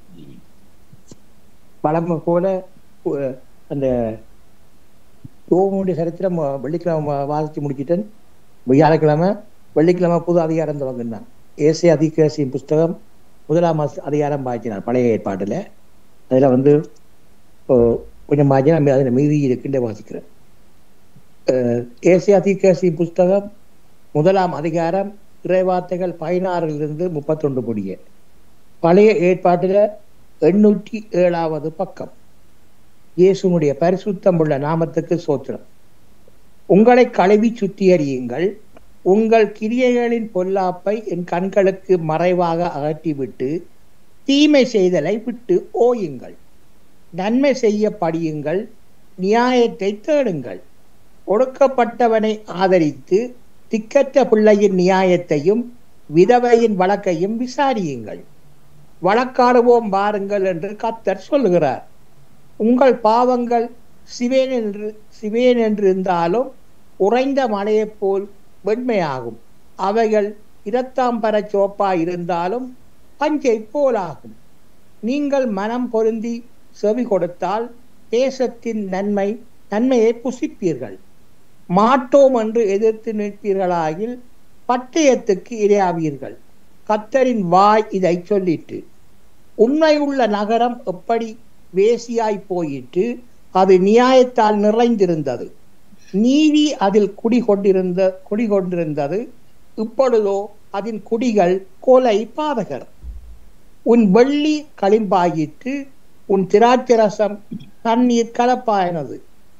பழமை போல உ- அந்த யோகனுடைய சரித்திரம் அஹ், வெள்ளிக்கிழமை வா- வாசித்து முடிச்சிட்டேன் வியாழக்கிழமை வெள்ளிக்கிழமை புது அதிகாரம் தொடங்கினான் ஏசே அதிகேசியின் புஸ்தகம் முதலாம் அஸ்- அதிகாரம் பாய்ச்சினார் பழைய ஏற்பாட்டுல அதுல வந்து இப்போ கொஞ்சம் பாய்ச்சி நம்ம அதில் மீதி இருக்குன்ற வாசிக்கிறேன் அஹ், ஏசே அதிகேசியின் புஸ்தகம் முதலாம் அதிகாரம் இறைவார்த்தைகள் பதினாறிலிருந்து முப்பத்தொன்று முடிய பழைய ஏற்பாட்டுல எண்ணூற்றி ஏழாவது பக்கம் இயேசுனுடைய பரிசுத்தம் உள்ள நாமத்துக்கு சோத்திரம் உங்களை கழுவி சுத்திகரியுங்கள் உங்கள் கிரியைகளின் பொல்லாப்பை என் கண்களுக்கு மறைவாக அகற்றிவிட்டு தீமை செய்தலை விட்டு ஓயுங்கள் நன்மை செய்ய படியுங்கள் நியாயத்தை தேடுங்கள் ஒடுக்கப்பட்டவனை ஆதரித்து திக்கற்ற பிள்ளையின் நியாயத்தையும் விதவையின் வழக்கையும் விசாரியுங்கள் வழக்காடுவோம் பாருங்கள் என்று கத்தர் சொல்லுகிறார் உங்கள் பாவங்கள் சிவேன் என்று சிவேன் என்று இருந்தாலும் உறைந்த மலையைப் போல் வெண்மையாகும் அவைகள் இரத்தாம்பர சோப்பா இருந்தாலும் பஞ்சை போலாகும் நீங்கள் மனம் பொருந்தி செவி கொடுத்தால் தேசத்தின் நன்மை நன்மையை புசிப்பீர்கள் மாட்டோம் என்று எதிர்த்து நிற்பீர்களாகில் பட்டயத்துக்கு இரையாவீர்கள் கத்தரின் வாய் இதை சொல்லிட்டு உண்மை உள்ள நகரம் எப்படி வேசியாய் போயிற்று அது நியாயத்தால் நிறைந்திருந்தது நீதி அதில் குடிகொண்டிருந்த குடிகொண்டிருந்தது இப்பொழுதோ அதன் குடிகள் கொலை பாதகர் உன் வெள்ளி களிம்பாயிற்று உன் திராட்சரசம் தண்ணீர் கலப்பாயினது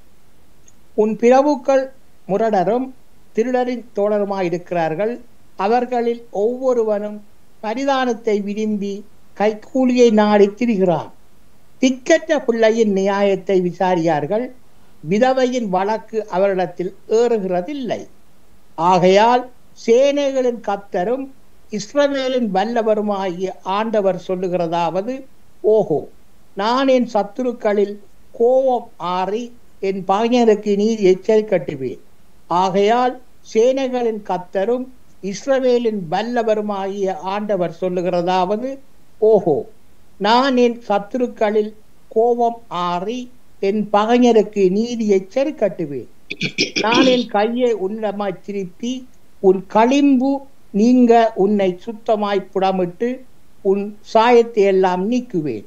உன் பிரபுக்கள் முரடரும் திருடரின் தோழருமாயிருக்கிறார்கள் அவர்களில் ஒவ்வொருவனும் பரிதானத்தை விரும்பி கைக்கூலியை நாடி திரிகிறான் திக்கற்ற பிள்ளையின் நியாயத்தை விசாரியார்கள் விதவையின் வழக்கு அவரிடத்தில் ஏறுகிறதில்லை ஆகையால் சேனைகளின் கத்தரும் இஸ்ரவேலின் வல்லவருமாகிய ஆண்டவர் சொல்லுகிறதாவது ஓஹோ நான் என் சத்துருக்களில் கோபம் ஆறி என் பகைஞருக்கு நீதி எச்சரிக்கட்டுவேன் ஆகையால் சேனைகளின் கத்தரும் இஸ்ரவேலின் வல்லவருமாகிய ஆண்டவர் சொல்லுகிறதாவது ஓஹோ நான் என் சத்துருக்களில் கோபம் ஆறி என் பகைஞருக்கு நீதி எச்சரிக்கட்டுவேன் நான் என் கையை உன்னிடமாய் திருப்பி உன் களிம்பு நீங்க உன்னை சுத்தமாய் புடமிட்டு உன் சாயத்தை எல்லாம் நீக்குவேன்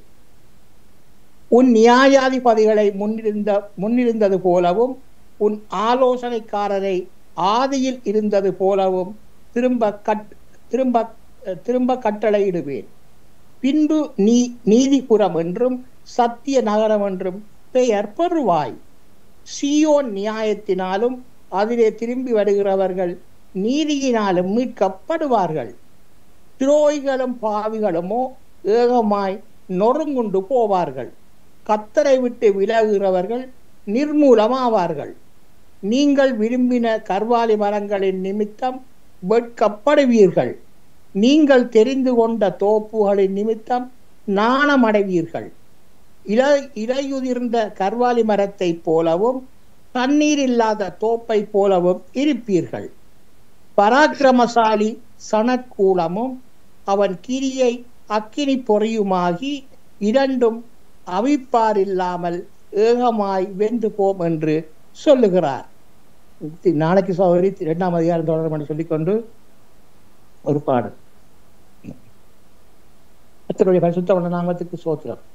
உன் நியாயாதிபதிகளை முன்னிருந்த முன்னிருந்தது போலவும் உன் ஆலோசனைக்காரரை ஆதியில் இருந்தது போலவும் திரும்ப கட் திரும்ப திரும்ப கட்டளையிடுவேன் பின்பு நீ நீதிபுரம் என்றும் சத்திய நகரம் என்றும் பெயர் பெறுவாய் சியோன் நியாயத்தினாலும் அதிலே திரும்பி வருகிறவர்கள் நீதியினாலும் மீட்கப்படுவார்கள் துரோகிகளும் பாவிகளுமோ ஏகமாய் நொறுங்குண்டு போவார்கள் கத்தரை விட்டு விலகுகிறவர்கள் நிர்மூலமாவார்கள் நீங்கள் விரும்பின கர்வாலி மரங்களின் நிமித்தம் வெட்கப்படுவீர்கள் நீங்கள் தெரிந்து கொண்ட தோப்புகளின் நிமித்தம் நாணமடைவீர்கள் இல இலையுதிர்ந்த கர்வாலி மரத்தைப் போலவும் தண்ணீர் இல்லாத தோப்பை போலவும் இருப்பீர்கள் பராக்கிரமசாலி சனக்கூலமும் அவன் கிரியை அக்கினி பொறியுமாகி இரண்டும் அவிப்பார் இல்லாமல் ஏகமாய் வென்று போம் என்று சொல்லுகிறார் நாளைக்கு சௌகரி இரண்டாம் அதிகாரம் தொடரும் என்று சொல்லிக்கொண்டு ஒரு பாடல் கத்தருடைய பரிசுத்த நாமத்துக்கு சோத்திரம்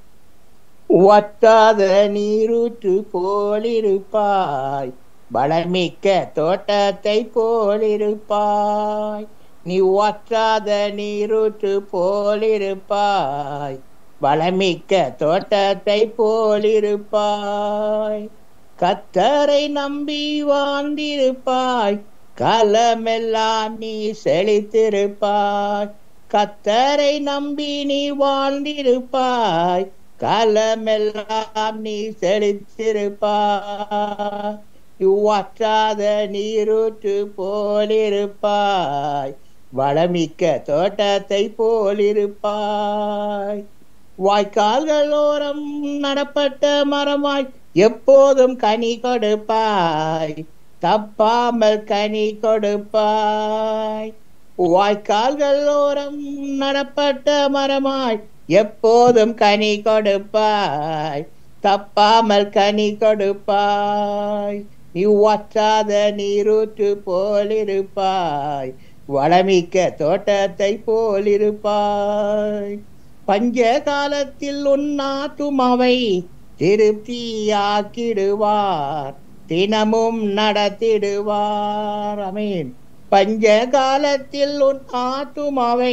வட்டாத நீரூற்று போலிருப்பாய் வளமிக்க தோட்டத்தை போலிருப்பாய் நீ வற்றாத நீரூற்று போலிருப்பாய் வளமிக்க தோட்டத்தை போலிருப்பாய் கத்தரை நம்பி வாழ்ந்திருப்பாய் காலமெல்லாம் நீ செழித்திருப்பாய் கத்தரை நம்பி நீ வாழ்ந்திருப்பாய் காலமெல்லாம் நீ செழித்திருப்பாய் இவ்வாற்றாத நீரூற்று போலிருப்பாய் வளமிக்க தோட்டத்தை போலிருப்பாய் வாய்க்கால்களோரம் நடப்பட்ட மரமாய் எப்போதும் கனி கொடுப்பாய் தப்பாமல் கனி கொடுப்பாய் வாய்க்கால்கள் ஓரம் நடப்பட்ட மரமாய் எப்போதும் கனி கொடுப்பாய் தப்பாமல் கனி கொடுப்பாய் நீ வற்றாத நீரூற்று போலிருப்பாய் வளமிக்க தோட்டத்தை போலிருப்பாய் பஞ்ச காலத்தில் உன்னாத்துமாவை திருப்தியாக்கிடுவார் தினமும் நடத்திடுவார் அமீன் பஞ்ச காலத்தில் உன் ஆத்துமாவை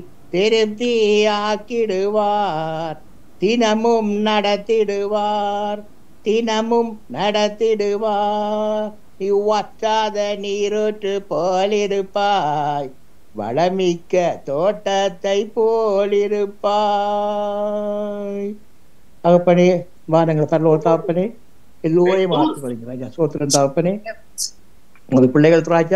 திருப்தியாக்கிடுவார் தினமும் நடத்திடுவார் தினமும் நடத்திடுவார் இவ்வற்றாத நீரூற்று போலிருப்பாய் வளமிக்க தோட்டத்தை போலிருப்பாய் தகப்பனே வாருங்கள் பரலோ தாப்பனே எல்லோரையும் மாற்றி வழிங்க ராஜா சோத்திரன் தாப்பனே உங்கள் பிள்ளைகள் ராஜா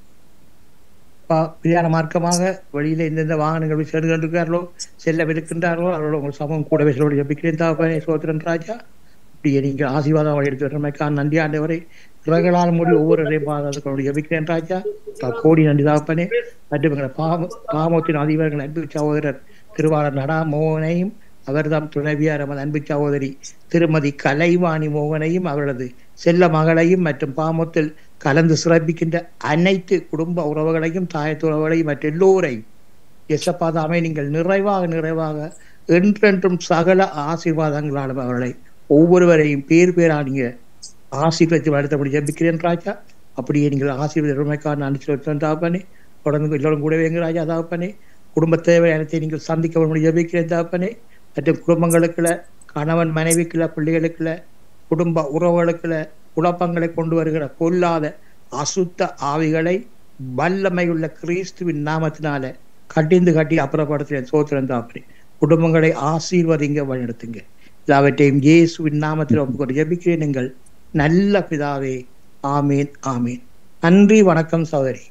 பிரயாண மார்க்கமாக வழியில எந்தெந்த வாகனங்கள் சென்று கொண்டிருக்கிறார்களோ செல்லவிருக்கின்றார்களோ அவர்களோட உங்கள் சமம் கூடவே சொல்லி ஜபிக்கிறேன் தாப்பனே சோத்திரன் ராஜா இப்படியே நீங்கள் ஆசீர்வாதம் வழி எடுத்து வரமைக்கான நன்றி ஆண்டவரை இவர்களால் முடி ஒவ்வொரு பாதங்களுடைய ஜபிக்கிறேன் ராஜா கோடி நன்றி தாப்பனே மற்றும் எங்களை பாம பாமத்தின் அதிபர்கள் அன்பு சகோதரர் திருவாளர் நடா மோகனையும் அவர்தாம் துணைவியார் நமது அன்பு சகோதரி திருமதி கலைவாணி மோகனையும் அவரது செல்ல மகளையும் மற்றும் பாமத்தில் கலந்து சிறப்பிக்கின்ற அனைத்து குடும்ப உறவுகளையும் தாயத்து உறவுகளையும் மற்ற எல்லோரையும் எசப்பாதாமே நீங்கள் நிறைவாக நிறைவாக என்றென்றும் சகல ஆசீர்வாதங்களாலும் அவர்களை ஒவ்வொருவரையும் பேர் பேரா நீங்க ஆசீர்வதித்து வளர்த்தபடி ஜெபிக்கிறேன் ராஜா அப்படியே நீங்கள் ஆசீர்வதிக்காக நான் சொல்லிட்டேன் தாப்பனே தொடர்ந்து எல்லோரும் கூடவே எங்க ராஜா தாப்பனே குடும்ப தேவை அனைத்தை நீங்கள் சந்திக்க முடியும் ஜெபிக்கிறேன் தாப்பனே மற்றும் குடும்பங்களுக்குள்ள கணவன் மனைவிக்குள்ள பிள்ளைகளுக்குள்ள குடும்ப உறவுகளுக்குள்ள குழப்பங்களை கொண்டு வருகிற பொல்லாத அசுத்த ஆவிகளை வல்லமையுள்ள கிறிஸ்துவின் நாமத்தினால கட்டிந்து கட்டி அப்புறப்படுத்துகிறேன் சோத்திரம் தாப்பனே குடும்பங்களை ஆசீர்வதிங்க வழிநடத்துங்க எல்லாவற்றையும் இயேசுவின் நாமத்தில் ஒப்புக்கொண்டு ஜெபிக்கிறேன் நீங்கள் நல்ல பிதாவே ஆமீன் ஆமீன் நன்றி வணக்கம் சகோதரி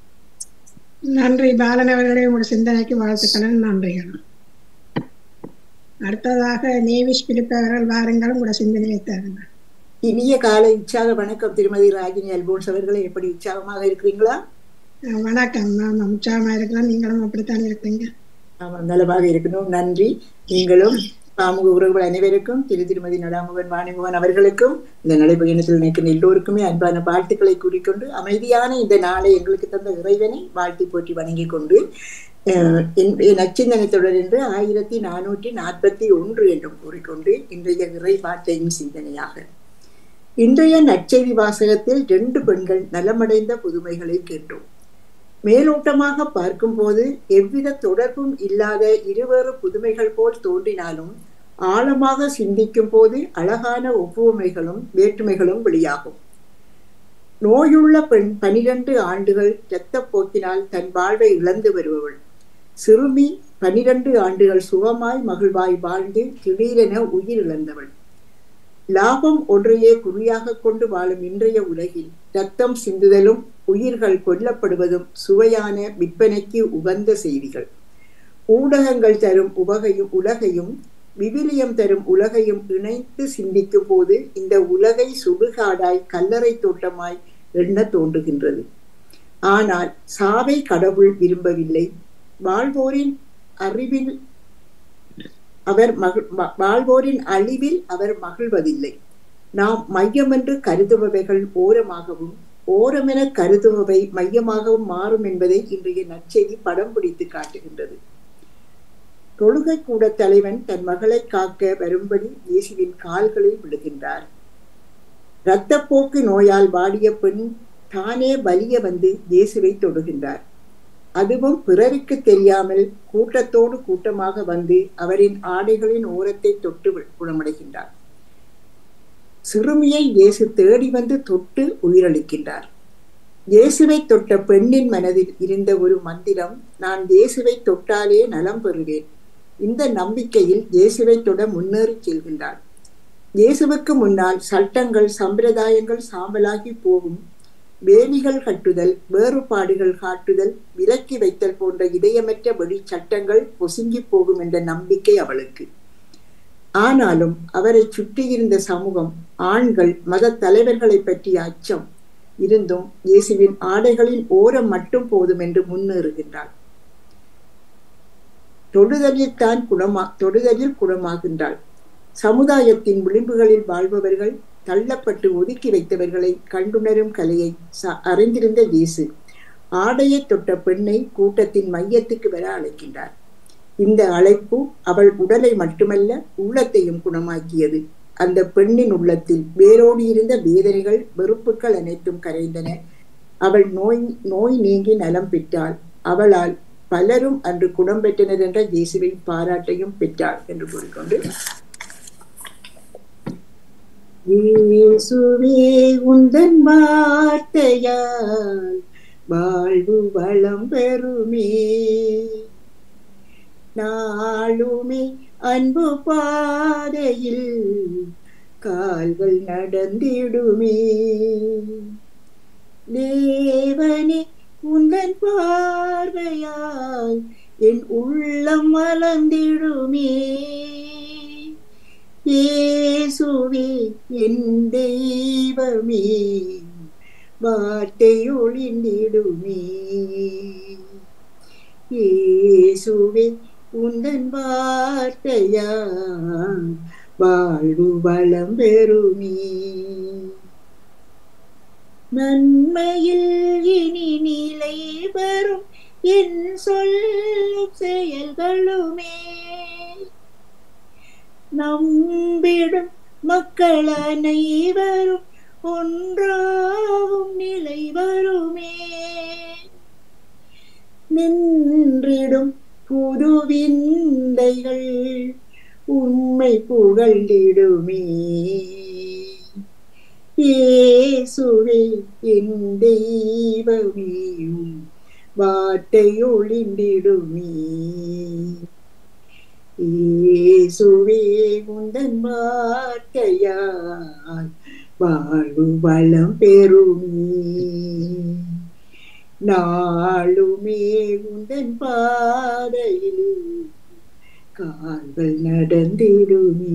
நன்றி பாலன் அவர்களே உங்களுடைய சிந்தனைக்கு வாழ்த்துக்கள் நன்றிகள் அடுத்ததாக நேவிஸ் பிலிப் அவர்கள் வாருங்கள் உங்களோட சிந்தனையை தருங்க இனிய காலை உற்சாக வணக்கம் திருமதி ராஜினி அல்போன்ஸ் அவர்களே எப்படி உற்சாகமாக இருக்கிறீங்களா அஹ் வணக்கம் நான் உற்சாகமா இருக்கிறேன் நீங்களும் அப்படித்தான் இருக்கீங்க ஆமாம் நலமாக இருக்கணும் நன்றி நீங்களும் பாமுக உறவுகள் அனைவருக்கும் திரு திருமதி நடாமுகன் வாணிமுகன் அவர்களுக்கும் இந்த நடைபயணத்தில் நிற்கிற எல்லோருக்குமே அன்பான வாழ்த்துக்களை கூறிக்கொண்டு அமைதியான இந்த நாளை எங்களுக்கு தந்த இறைவனை வாழ்த்தி போற்றி வணங்கிக் கொண்டு அஹ், என் என் நச்சிந்தனை தொடர் என்று ஆயிரத்தி நானூற்றி நாற்பத்தி ஒன்று என்றும் கூறிக்கொண்டு இன்றைய இறை வார்த்தையின் சிந்தனையாக இன்றைய நற்செய்தி வாசகத்தில் ரெண்டு பெண்கள் நலமடைந்த புதுமைகளை கேட்டோம் மேலோட்டமாக பார்க்கும்போது எவ்வித தொடர்பும் இல்லாத இருவேறு புதுமைகள் போல் தோன்றினாலும் ஆழமாக சிந்திக்கும் போது அழகான ஒப்புமைகளும் வேற்றுமைகளும் வெளியாகும் நோயுள்ள பெண் பனிரெண்டு ஆண்டுகள் இரத்தப் போக்கினால் தன் வாழ்வை இழந்து வருபவள் சிறுமி பனிரெண்டு ஆண்டுகள் சுகமாய் மகிழ்வாய் வாழ்ந்து திடீரென உயிர் இழந்தவள் லாபம் ஒன்றையே குறியாக கொண்டு வாழும் இன்றைய உலகில் ரத்தம் சிந்துதலும் உயிர்கள் கொல்லப்படுவதும் சுவையான விற்பனைக்கு உகந்த செய்திகள் ஊடகங்கள் தரும் உவகையும் உலகையும் விவிலியம் தரும் உலகையும் இணைத்து சிந்திக்கும் போது இந்த உலகை சுடுகாடாய் கல்லறை தோட்டமாய் எண்ண தோன்றுகின்றது ஆனால் சாவை கடவுள் விரும்பவில்லை வாழ்வோரின் அறிவில் அவர் மகிழ் வா- வாழ்வோரின் அழிவில் அவர் மகிழ்வதில்லை நாம் மையமென்று கருதுபவைகள் ஓரமாகவும் ஓரமென கருதுபவை மையமாகவும் மாறும் என்பதை இன்றைய நற்செய்தி படம் பிடித்து காட்டுகின்றது தொழுகை கூட தலைவன் தன் மகளை காக்க வரும்படி இயேசுவின் கால்களில் விழுகின்றார் இரத்தப்போக்கு நோயால் வாடிய பெண் தானே வலிய வந்து இயேசுவை தொடுகின்றார் அதுவும் பிறருக்கு தெரியாமல் கூட்டத்தோடு கூட்டமாக வந்து அவரின் ஆடைகளின் ஓரத்தை தொட்டு வி- குணமடைகின்றார் சிறுமியை இயேசு தேடி வந்து தொட்டு உயிரளிக்கின்றார் இயேசுவை தொட்ட பெண்ணின் மனதில் இருந்த ஒரு மந்திரம் நான் இயேசுவை தொட்டாலே நலம் பெறுவேன் இந்த நம்பிக்கையில் இயேசுவை தொட முன்னேறி செல்கின்றார் இயேசுவுக்கு முன்னால் சட்டங்கள் சம்பிரதாயங்கள் சாம்பலாகி போகும் வேலிகள் கட்டுதல் வேறுபாடுகள் காட்டுதல் விலக்கி வைத்தல் போன்ற இதயமற்ற வெளி சட்டங்கள் பொசுங்கி போகும் என்ற நம்பிக்கை அவளுக்கு ஆனாலும் அவரை சுற்றியிருந்த சமூகம் ஆண்கள் மத தலைவர்களை பற்றிய அச்சம் இருந்தும் இயேசுவின் ஆடைகளின் ஓரம் மட்டும் போதும் என்று முன்னேறுகின்றாள் தொடுதலில் தான் குணமா தொடுதலில் குணமாகின்றாள் சமுதாயத்தின் விளிம்புகளில் வாழ்பவர்கள் தள்ளப்பட்டு ஒதுக்கி வைத்தவர்களை கண்டுணரும் கலையை ச- அறிந்திருந்த இயேசு ஆடையை தொட்ட பெண்ணை கூட்டத்தின் மையத்துக்கு வர அழைக்கின்றார் இந்த அழைப்பு அவள் உடலை மட்டுமல்ல உள்ளத்தையும் குணமாக்கியது அந்த பெண்ணின் உள்ளத்தில் வேரோடி இருந்த வேதனைகள் வெறுப்புகள் அனைத்தும் கரைந்தன அவள் நோய் நோய் நீங்கி நலம் பெற்றாள் அவளால் பலரும் அன்று குணம் பெற்றனர் என்ற இயேசுவின் பாராட்டையும் பெற்றாள் என்று கூறிக்கொண்டு இயேசுவே உந்தன் வார்த்தையால் வாழ்வு வளம் பெறுமே நாளுமே அன்பு பாதையில் கால்கள் நடந்திடுமே தேவனே உந்தன் பார்வையால் என் உள்ளம் மலர்ந்திடுமே இயேசுவே என் தெய்வமே வார்த்தை ஒளிந்திடுமே இயேசுவே உந்தன் வார்த்தையால் வாழ்வு வளம் பெறுமே நன்மையில் இனி நிலை வரும் என் சொல்லும் செயல்களுமே நம்பிடும் மக்கள் அனைவரும் ஒன்றாவும் நிலை வருமே நின்றிடும் புது விந்தைகள் உண்மை புகழ்ந்திடுமே இயேசுவே என் தெய்வமே உம் வார்த்தை ஒளிந்திடுமே இயேசுவே உந்தன் வார்த்தையால் வாழ்வு வளம் பெறுமே நாளுமே உந்தன் பாதையில் கால்கள் நடந்திடுமே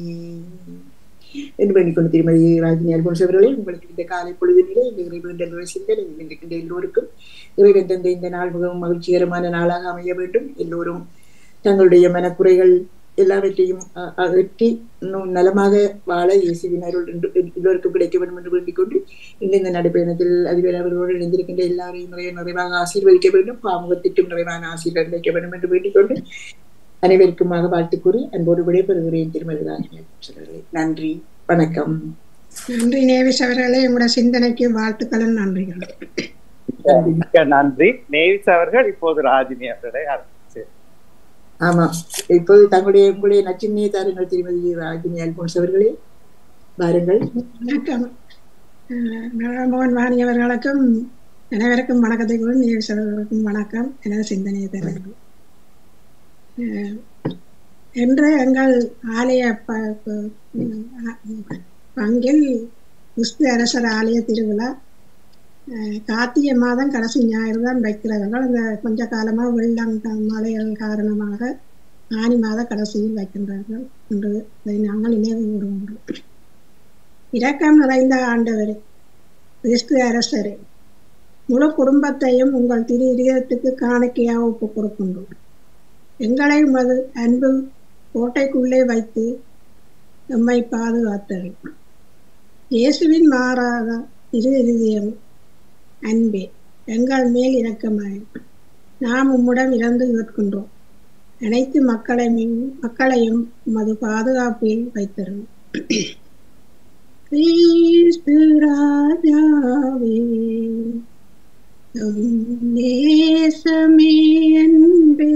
என்று பண்ணிக்கொண்டு திருமதி ராஜினி அல்போன்ஸ் அவர்களே உங்களுக்கு இந்த காலை பொழுதினிலே இந்த இறைவன் என்ற சிந்தனை இருக்கின்ற எல்லோருக்கும் இறைவன் தந்த இந்த நாள் மிகவும் மகிழ்ச்சிகரமான நாளாக அமைய வேண்டும் எல்லோரும் தங்களுடைய மனக்குறைகள் எல்லாவற்றையும் அ- அகற்றி இன்னும் நலமாக வாழ இயேசுவின் அருள் என்று எல்லோருக்கும் கிடைக்க வேண்டும் என்று வேண்டிக் கொண்டு இந்த இந்த நடைப்பயணத்தில் அதிபர் அவர்களோடு இணைந்திருக்கின்ற எல்லாரையும் நிறைய நிறைவாக ஆசீர்வதிக்க வேண்டும் பாமுகத்திற்கும் நிறைவான ஆசீர்வாதம் கிடைக்க வேண்டும் என்று வேண்டிக் கொண்டு அனைவருக்குமாக வாழ்த்து கூறி அன்போடு விடைபெறுகிறேன் திருமதி ராஜினி அவர்களே. நன்றி வணக்கம் நன்றி நேவிஸ் அவர்களே உங்களோட சிந்தனைக்கு வாழ்த்துக்களும் நன்றிகள் மிக்க நன்றி நேவிஸ் அவர்கள் இப்போது ராஜினி அவர்களை ஆரம்பிச்சு ஆமா இப்போது தங்களுடைய உங்களுடைய நச்சினையை தாருங்கள் திருமதி ராஜினி அல்போன்ஸ் அவர்களே பாருங்கள் வணக்கம் அஹ் நலமோகன் வாணி அவர்களுக்கும் அனைவருக்கும் வணக்கத்தை கூட நேவிஸ் அவர்களுக்கும் வணக்கம் எனது சிந்தனையை தருங்கள் அஹ் இன்று எங்கள் ஆலய ப- ப- அஹ் பங்கில் கிறிஸ்து அரசர் ஆலய திருவிழா அஹ் கார்த்திகை மாதம் கடைசி ஞாயிறு தான் வைக்கிறார்கள் இந்த கொஞ்ச காலமாக வெள்ளம் க- மழைகள் காரணமாக ஆனி மாத கடைசியில் வைக்கின்றார்கள் என்று இதை நாங்கள் நினைவு கூறுகின்றோம் இரக்கம் நிறைந்த ஆண்டவரே கிறிஸ்து அரசரே முழு குடும்பத்தையும் உங்கள் திரு இதயத்துக்கு காணிக்கையாக ஒப்புக் கொடுக்கின்றோம் எங்களை உமது அன்பு கோட்டைக்குள்ளே வைத்து எம்மை பாதுகாத்தல் இயேசுவின் மாறாத திரு இருதயம் அன்பே எங்கள் மேல் இரக்கமாய் நாம் உம்முடன் இறந்து கேட்கின்றோம் அனைத்து மக்களையும் மக்களையும் உமது பாதுகாப்பில் வைத்தரும் கிறிஸ்து ராஜாவே உம் நேசமே அன்பே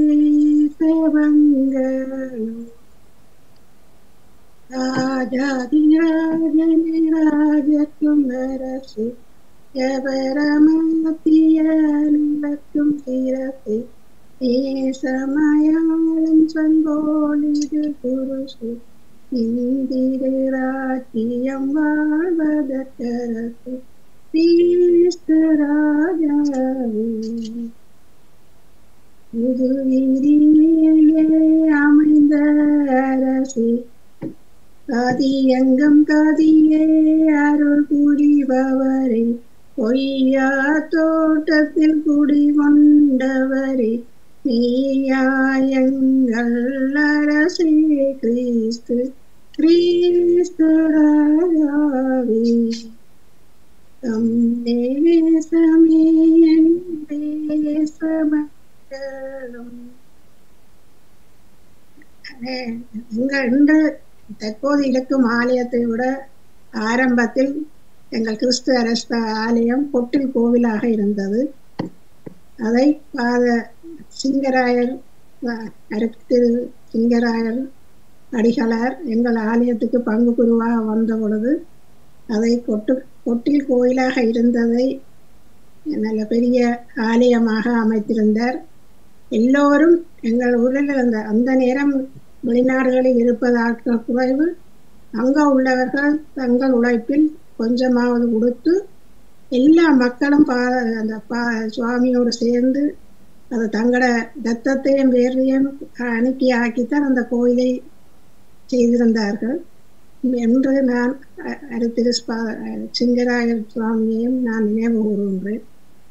சவங்களும் ராஜாதி ராஜனே ராஜக்கும் அரசு எவரமத்தியனுக்கும் சிறப்பு ஏசமயாளும் சங்கோலிது குருசு இந்திரு ராஜ்யம் வாழ்வதற்கரசு கிறிஸ்து ராஜாவே புது வீதியிலே அமைந்த அரசே கதியங்கம் கதியே அருள் புரிபவரே பொய்யா தோட்டத்தில் குடி கொண்டவரே நீயாயங்கள் அரசே கிறிஸ்து கிறிஸ்து ராஜாவே தம் தேசமே என் தேசமக்களும் எங்கள் இன்று தற்போது இருக்கும் ஆலயத்தை விட ஆரம்பத்தில் எங்கள் கிறிஸ்து அரச ஆலயம் பொட்டில் கோவிலாக இருந்தது அதை பாத சிங்கராயர் வ- அருட்திரு சிங்கராயர் அடிகளார் எங்கள் ஆலயத்துக்கு பங்கு குருவாக வந்த பொழுது அதை கொட்டு கொட்டில் கோயிலாக இருந்ததை நல்ல பெரிய ஆலயமாக அமைத்திருந்தார் எல்லோரும் எங்கள் ஊரில் இருந்த அந்த நேரம் வெளிநாடுகளில் இருப்பதாக குறைவு அங்க உள்ளவர்கள் தங்கள் உழைப்பில் கொஞ்சமாவது கொடுத்து எல்லா மக்களும் பா அந்த பா சுவாமியோடு சேர்ந்து அது தங்களோட தத்தத்தையும் வேறையும் அனுப்பி ஆக்கித்தான் அந்த கோயிலை செய்திருந்தார்கள் என்று நான் அ- அருத்திரு ஸ்பா- சிங்கராயர் சுவாமியையும் நான் நினைவு கூறுகின்றேன்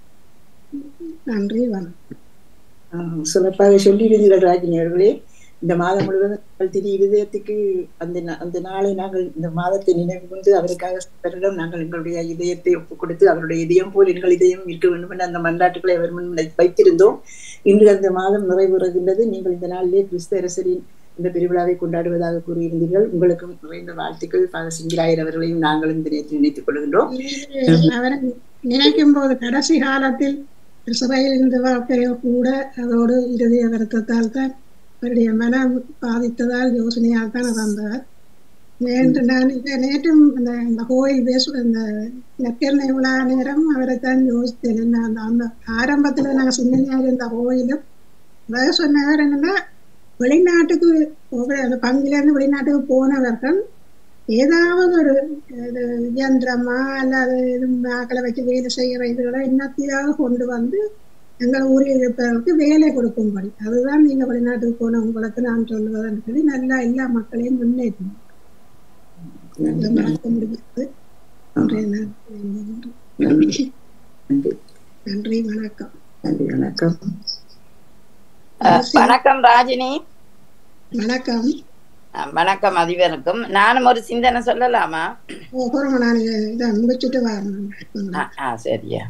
நன்றி வணக்கம் ஆஹ் சிறப்பாக சொல்லியிருந்தீர்கள் ராஜினி அவர்களே இந்த மாதம் முழுவதும் நாங்கள் திரு இதயத்துக்கு அந்த நா- அந்த நாளை நாங்கள் இந்த மாதத்தை நினைவு கொண்டு அவருக்காக அவரிடம் நாங்கள் எங்களுடைய இதயத்தை ஒப்புக் கொடுத்து அவருடைய இதயம் போல் எங்கள் இதயம் இருக்க வேண்டும் என்ற அந்த மன்றாட்டுகளை அவர் முன் வை- வைத்திருந்தோம் இன்று அந்த மாதம் நிறைவுறுகின்றது நீங்கள் இந்த நாளிலே கிறிஸ்து அரசரின் இந்த பெருவிழாவை கொண்டாடுவதாக கூறியிருந்தீர்கள் உங்களுக்கும் நிறைந்த வாழ்த்துக்கள் ஃபாதர் சிங்கிராயர் அவர்களையும் நாங்களும் இந்த நேரத்தில் நினைத்துக் கொள்கின்றோம் அவரை நினைக்கும் போது கடைசி காலத்தில் சிறையில் இருந்த வாழ்க்கையோ கூட அதோடு இறுதிய வருத்தத்தால் தான் அவருடைய மனம் பாதித்ததால் யோசனையால் தான் இறந்தார் நேற்று நான் இதை நேற்றும் இந்த இந்த கோயில் பேசு இந்த நற்கரணை விழா நேரம் அவரை தான் யோசித்தேன் என்ன அந்த அந்த ஆரம்பத்துல நாங்கள் சின்னனியாக இருந்த கோயிலும் அதாவது சொன்னவர் என்னன்னா வெளிநாட்டுக்கு போக அந்த பங்கிலிருந்து வெளிநாட்டுக்கு போனவர்கள் ஏதாவது ஒரு இது இயந்திரமா அல்லது இது ஆக்களை வச்சு வேலை செய்கிற இதுகளை என்னத்தையாவது கொண்டு வந்து எங்கள் ஊரில் இருப்பவர்களுக்கு வேலை கொடுக்கும்படி அதுதான் நீங்க வெளிநாட்டுக்கு போன உங்களுக்கு நான் சொல்லுவதுன்னு சொல்லி நல்லா எல்லா மக்களையும் முன்னேற்றணும் அதை மறக்க முடியாது இன்றைய நாள் நன்றி வணக்கம் நன்றி வணக்கம் அஹ், வணக்கம் ராஜினி வணக்கம் அஹ், வணக்கம் அதிபருக்கும் நானும் ஒரு சிந்தனை சொல்லலாமா போகிறோம் நான் இதை முடிச்சுட்டு வரணும் ஆ, ஆ சரியா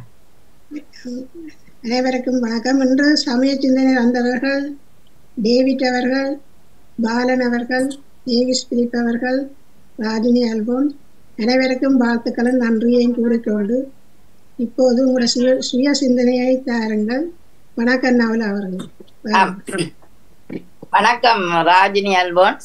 அனைவருக்கும் வணக்கம் இன்று சமய சிந்தனை வந்தவர்கள் டேவிட் அவர்கள் பாலன் அவர்கள் ஏவிஸ் பிலிப் அவர்கள் ராஜினி அல்போன் அனைவருக்கும் வாழ்த்துக்களும் நன்றியையும் கூறிக்கொண்டு இப்போது உங்களோட சுய சுய சிந்தனையை தாருங்கள் வணக்கம் நவல் அவர்கள் ஆம். வணக்கம் ராஜினி அல்போன்ஸ்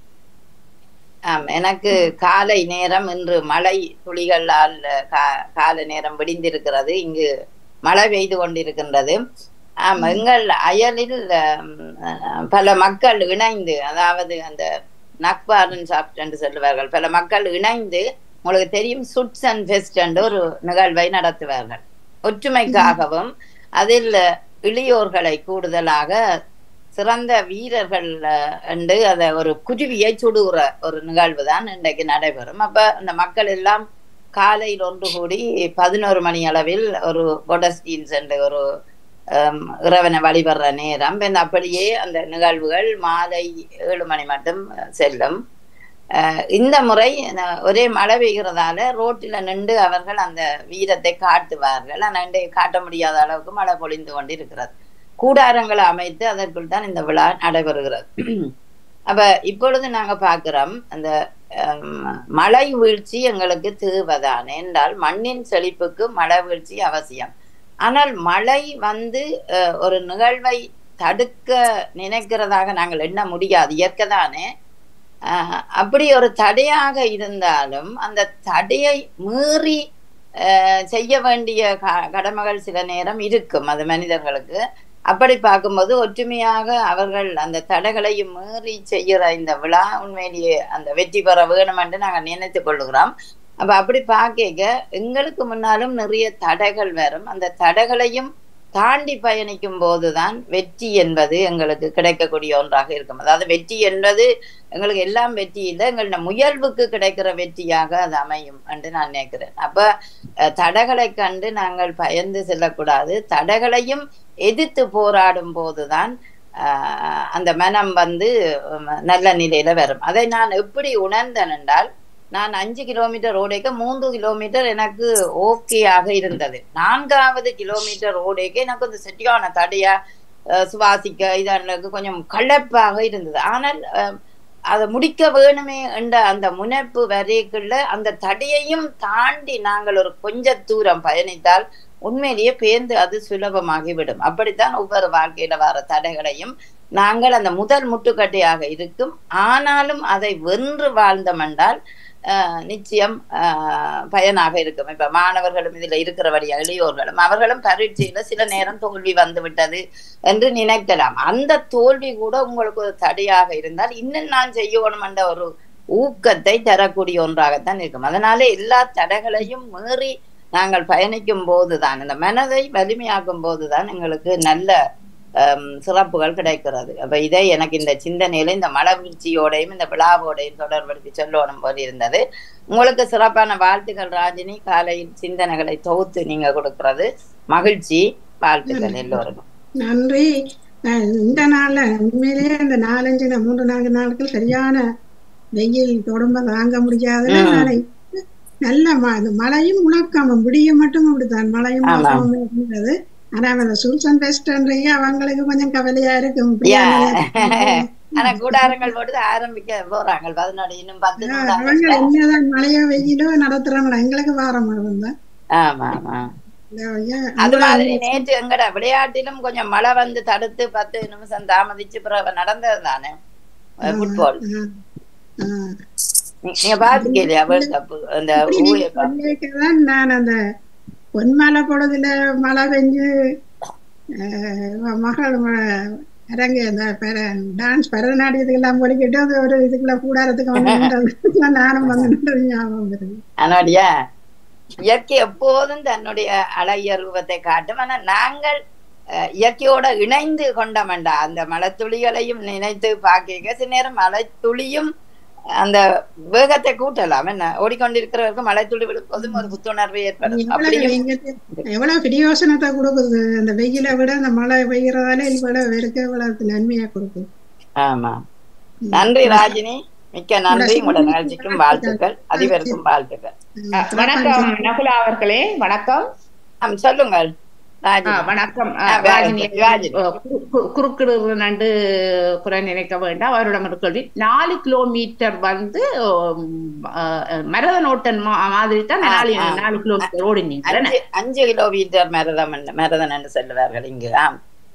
ஆம் எனக்கு காலை நேரம் இன்று மழை துளிகளால் கா- கால நேரம் விடிந்திருக்கிறது இங்கு மழை பெய்து கொண்டிருக்கின்றது ஆம் எங்கள் அயலில் ஆம், அஹ், பல மக்கள் இணைந்து அதாவது அந்த நக்பாரன் சாப்ட் என்று சொல்லுவார்கள் பல மக்கள் இணைந்து உங்களுக்கு தெரியும் சுட்ஸ் அண்ட் ஃபெஸ்ட் என்று ஒரு நிகழ்வை நடத்துவார்கள் ஒற்றுமைக்காகவும் அதில் இளையோர்களை கூடுதலாக சிறந்த வீரர்கள் அஹ், என்று அதை ஒரு குருவியை சுடுகிற ஒரு நிகழ்வு தான் இன்றைக்கு நடைபெறும் அப்ப அந்த மக்கள் எல்லாம் காலையில் ஒன்று கூடி பதினோரு மணி அளவில் ஒரு பொடஸ்டீன்ஸ் என்று ஒரு ஹம், இறைவனை வழிபடுற நேரம் பின் அப்படியே அந்த நிகழ்வுகள் மாலை ஏழு மணி மட்டும் செல்லும் அஹ், இந்த முறை ந- ஒரே மழை பெய்கிறதால ரோட்டில் நின்று அவர்கள் அந்த வீரத்தை காட்டுவார்கள் ஆனால் இன்றைக்கு காட்ட முடியாத அளவுக்கு மழை பொழிந்து கொண்டிருக்கிறது கூடாரங்களை அமைத்து அதற்குள் தான் இந்த விழா நடைபெறுகிறது அப்ப இப்பொழுது நாங்க பார்க்கிறோம் அந்த ஹம், மழை வீழ்ச்சி எங்களுக்கு தேவைதான் என்றால் மண்ணின் செழிப்புக்கு மழை வீழ்ச்சி அவசியம் ஆனால் மழை வந்து அஹ், ஒரு நிகழ்வை தடுக்க நினைக்கிறதாக நாங்கள் எண்ண முடியாது இயற்கை தானே ஆஹ் அப்படி ஒரு தடையாக இருந்தாலும் அந்த தடையை மீறி ஆஹ் செய்ய வேண்டிய க- கடமைகள் சில நேரம் இருக்கும் அது மனிதர்களுக்கு அப்படி பார்க்கும்போது ஒற்றுமையாக அவர்கள் அந்த தடைகளையும் மீறி செய்கிற இந்த விழா உண்மையிலேயே அந்த வெற்றி பெற வேணும் என்று நாங்கள் நினைத்துக் கொள்ளுகிறோம் அப்ப அப்படி பார்க்க எங்களுக்கு முன்னாலும் நிறைய தடைகள் வரும் அந்த தடைகளையும் தாண்டி பயணிக்கும் போதுதான் வெற்றி என்பது எங்களுக்கு கிடைக்கக்கூடிய ஒன்றாக இருக்கும் அதாவது வெற்றி என்பது எங்களுக்கு எல்லாம் வெற்றி இல்லை எங்களோட முயல்வுக்கு கிடைக்கிற வெற்றியாக அது அமையும் என்று நான் நினைக்கிறேன் அப்ப அஹ், தடைகளை கண்டு நாங்கள் பயந்து செல்லக்கூடாது தடைகளையும் எதிர்த்து போராடும் போதுதான் ஆஹ், அந்த மனம் வந்து உம், நல்ல நிலையில வரும் அதை நான் எப்படி உணர்ந்தேன் என்றால் நான் அஞ்சு கிலோமீட்டர் ஓடைக்க மூன்று கிலோமீட்டர் எனக்கு ஓகேயாக இருந்தது நான்காவது கிலோமீட்டர் ஓடைக்க எனக்கு அந்த சரியான தடையா அஹ், சுவாசிக்க இதற்கு கொஞ்சம் களைப்பாக இருந்தது ஆனால் அஹ், அதை முடிக்க வேணுமே என்ற அந்த முனைப்பு வரைக்குள்ள அந்த தடையையும் தாண்டி நாங்கள் ஒரு கொஞ்ச தூரம் பயணித்தால் உண்மையிலேயே பேர்ந்து அது சுலபமாகிவிடும் அப்படித்தான் ஒவ்வொரு வாழ்க்கையில வர தடைகளையும் நாங்கள் அந்த முதல் முட்டுக்கட்டையாக இருக்கும் ஆனாலும் அதை வென்று வாழ்ந்தோம் என்றால் ஆஹ் நிச்சயம் ஆஹ் பயனாக இருக்கும் இப்ப மாணவர்களும் இதுல இருக்கிறபடியா இளையோர்களும் அவர்களும் பரீட்சையில சில நேரம் தோல்வி வந்து விட்டது என்று நினைக்கலாம் அந்த தோல்வி கூட உங்களுக்கு ஒரு தடையாக இருந்தால் இன்னும் நான் செய்யணும் என்ற ஒரு ஊக்கத்தை தரக்கூடிய ஒன்றாகத்தான் இருக்கும் அதனால எல்லா தடைகளையும் மீறி நாங்கள் பயணிக்கும் போதுதான் இந்த மனதை வலிமையாக்கும் போதுதான் எங்களுக்கு நல்ல ஹம், சிறப்புகள் கிடைக்கிறது அப்ப இதை எனக்கு இந்த சிந்தனையில இந்த மலை வீழ்ச்சியோடையும் இந்த விழாவோடையும் தொடர்படுத்தி சொல்லணும் போல இருந்தது உங்களுக்கு சிறப்பான வாழ்த்துக்கள் ராஜினி காலையில் சிந்தனைகளை தொகுத்து நீங்க கொடுக்கிறது மகிழ்ச்சி வாழ்த்துக்கள் எல்லோருக்கும் நன்றி நான் இந்த நாள்ல உண்மையிலேயே இந்த நாலஞ்சு நா- மூன்று நான்கு நாட்கள் சரியான வெயில் தொடம்ப தாங்க முடியாத ம். நாளை நல்ல ம- இந்த மழையும் முழக்கமும் விடிய மட்டும் அப்படித்தான் மழையும் ஆமாம். முழக்கமும் இருந்தது ஆனா அந்த சூசன் பெஸ்ட்ன்றீங்க அவங்களுக்கு கொஞ்சம் கவலையா இருக்கும் Yeah. ஆனா கூடாரங்கள் போட்டு ஆரம்பிக்க போறாங்க பதினோரு இன்னும் பத்து அவங்க நிமிடம் என்னதான் மழையோ வெயிலோ நடத்துறாங்களா எங்களுக்கு வாரம் தான் ஆமா ஆமா அது மாதிரி நேற்று எங்கட விளையாட்டிலும் கொஞ்சம் மழை வந்து தடுத்து பத்து நிமிஷம் தாமதிச்சு பிறகு நடந்தது தானே ஃபுட்பால் நீங்க பாத்துக்கலையா வேர்ல்ட் கப் அந்த ஊயக்கா தான் நான் அந்த பொன்மலை பொழுதுல மழை பெஞ்சு அஹ், மகள் ம- அரங்கு அந்த டான்ஸ் பரதநாட்டியத்துக்கு எல்லாம் போலிக்கிட்டு அது ஒரு இதுக்குள்ள கூடாரத்துக்கு வந்து நின்றது. நானும் வந்து நின்றது ஞாபகம் வருது ஆனாடியா இயற்கை எப்போதும் தன்னுடைய அழகிய ரூபத்தை காட்டும் ஆனா நாங்கள் அஹ், இயற்கையோட இணைந்து கொண்டோம்டா அந்த மலைத்துளிகளையும் நினைத்து பார்க்க சில நேரம் மலைத்துளியும் அந்த வேகத்தை கூட்டலாம் என்ன ஓடிக்கொண்டிருக்கிறவருக்கு மலைத்துளி விழுப்பதும் ஒரு புத்துணர்வு ஏற்படும் எவ்வளவு அப்படியும் எங்க- எவ்வளவு பிரியோசனத்தை கொடுக்குது அந்த வெயிலை விட அந்த மழை பெய்யறதால இவ்வளவு வெறுக்க இவ்வளவு நன்மையா கொடுக்குது ஆமா நன்றி ராஜினி மிக்க நன்றி உங்களோட நிகழ்ச்சிக்கும் வாழ்த்துக்கள் அதிபருக்கும் வாழ்த்துக்கள் அஹ், வணக்கம் நகுலா அவர்களே வணக்கம் ஆம், சொல்லுங்கள் ராஜினி. ஆ, வணக்கம் ஆ, அஹ், வேற ராஜினி என்ன? ராஜினி. அஹ், கு- கு- குறுக்கிடு நண்டு குறை நினைக்க வேண்டாம் அவரிடம் ஒரு கேள்வி நாலு கிலோமீட்டர் வந்து உம், அஹ், மரத நோட்டன் மா- மாதிரி தான் ஆ, நாலு ஆ. நாலு கிலோமீட்டர் ஓடினீங்க தானே? அஞ்சு அஞ்சு கிலோமீட்டர் மரதம் மரதன் என்று சொல்லுவார்கள் இங்கு ஆம்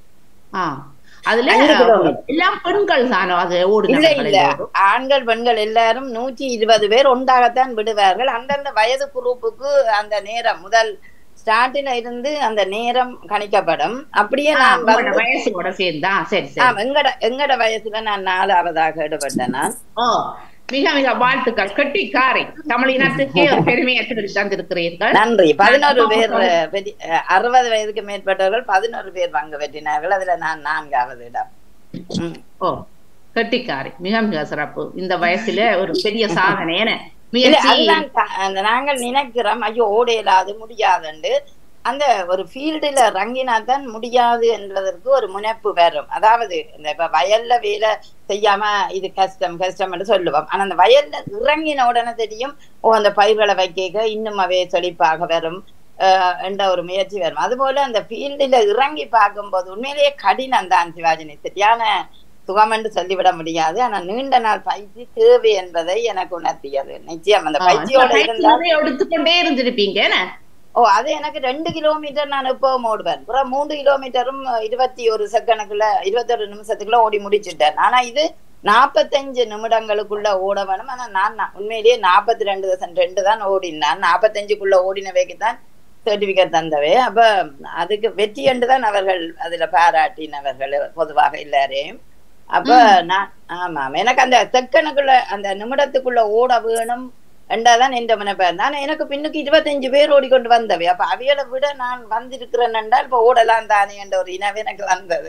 ஆ அதுல அஞ்சு அஹ், கிலோமீட்டர். எல்லாம் பெண்கள் தானோ அது இல்ல ஓடினார்கள் இல்ல எல்லோரும். ஆண்கள் பெண்கள் எல்லாரும் நூற்றி இருபது பேர் ஒன்றாகத்தான் விடுவார்கள் அந்தந்த வயது குரூப்புக்கு அந்த நேரம் முதல் ஸ்டார்டில இருந்து அந்த நேரம் கணிக்கப்படும் அப்படியே ஆ, நான் உங்களோட வந்து- வயசோட சேர்ந்தா சரி சரி ஆம், எங்கட எங்கட வயசுல நான் நாலாவதாக ஈடுபட்டேன் நான் ஓ மிக மிக வாழ்த்துக்கள் கெட்டிக்காரை தமிழ் இனத்துக்கே ஒரு பெருமையை திருடி தந்திருக்கிறீர்கள் நன்றி பதினோரு நான் பேர் வெற்றி- அஹ், அறுபது வயதுக்கு மேற்பட்டவர்கள் பதினோரு பேர் பங்கு பெற்றினார்கள் அதுல நான் நான்காவது இடம் ம். ஓ கெட்டிக்காரி மிக மிக சிறப்பு இந்த வயசுல ஒரு பெரிய சாதனை என இல்ல, முயற்சி அதுதான் க- அந்த நாங்கள் நினைக்கிறோம் ஐயோ ஓட இயலாது முடியாதுண்டு அந்த ஒரு ஃபீல்டுல இறங்கினா தான் முடியாது என்பதற்கு ஒரு முனைப்பு வரும் அதாவது இந்த இப்ப வயல்ல வேலை செய்யாம இது கஷ்டம் கஷ்டம்னு சொல்லுவோம் ஆனா அந்த வயல்ல இறங்கின உடனே தெரியும் ஓ அந்த பயிர்களை வைக்க இன்னும் அவே செழிப்பாக வரும் ஆஹ் என்ற ஒரு முயற்சி வரும் அதுபோல அந்த ஃபீல்டுல இறங்கி பார்க்கும்போது உண்மையிலேயே கடினம் தான் சிவாஜினி சரியான சுகம் என்று சொல்லிவிட முடியாது ஆனா நீண்ட நாள் பயிற்சி தேவை என்பதை எனக்கு உணர்த்தியது நிச்சயம் அந்த ஆ, பயிற்சியோட இந்த இருந்தால் பயிற்சியை எடுத்துக்கொண்டே இருந்திருப்பீங்க என்ன? ஓ அது எனக்கு ரெண்டு கிலோமீட்டர் நான் எப்பவும் ஓடுவேன் அப்புறம் மூன்று கிலோமீட்டரும் இருபத்தி ஒரு செகண்டுக்குள்ள இருபத்தொரு நிமிஷத்துக்குள்ள ஓடி முடிச்சிட்டேன் ஆனா இது நாற்பத்தஞ்சு நிமிடங்களுக்குள்ள ஓட வேணும் ஆனா நான் நான் உண்மையிலேயே நாற்பத்தி ரெண்டு தசம் ரெண்டு தான் ஓடினேன் நாற்பத்தஞ்சுக்குள்ள ஓடினவைக்கு தான் சர்டிபிகேட் தந்தவை அப்ப அதுக்கு வெற்றி என்று தான் அவர்கள் அதுல பாராட்டினவர்கள் பொதுவாக எல்லாரையும் அப்ப நான் ஆமாம் எனக்கு அந்த செகண்டுக்குள்ள அந்த நிமிடத்துக்குள்ள ஓட வேணும் என்றாதான் என்ற முனைப்பேன் நான் எனக்கு பின்னுக்கு இருபத்தஞ்சு பேர் ஓடிக்கொண்டு வந்தவை அப்ப அவைகளை விட நான் வந்திருக்கிறேன் என்றால் இப்ப ஓடலாம் தானே என்ற ஒரு இனவே எனக்கு வந்தது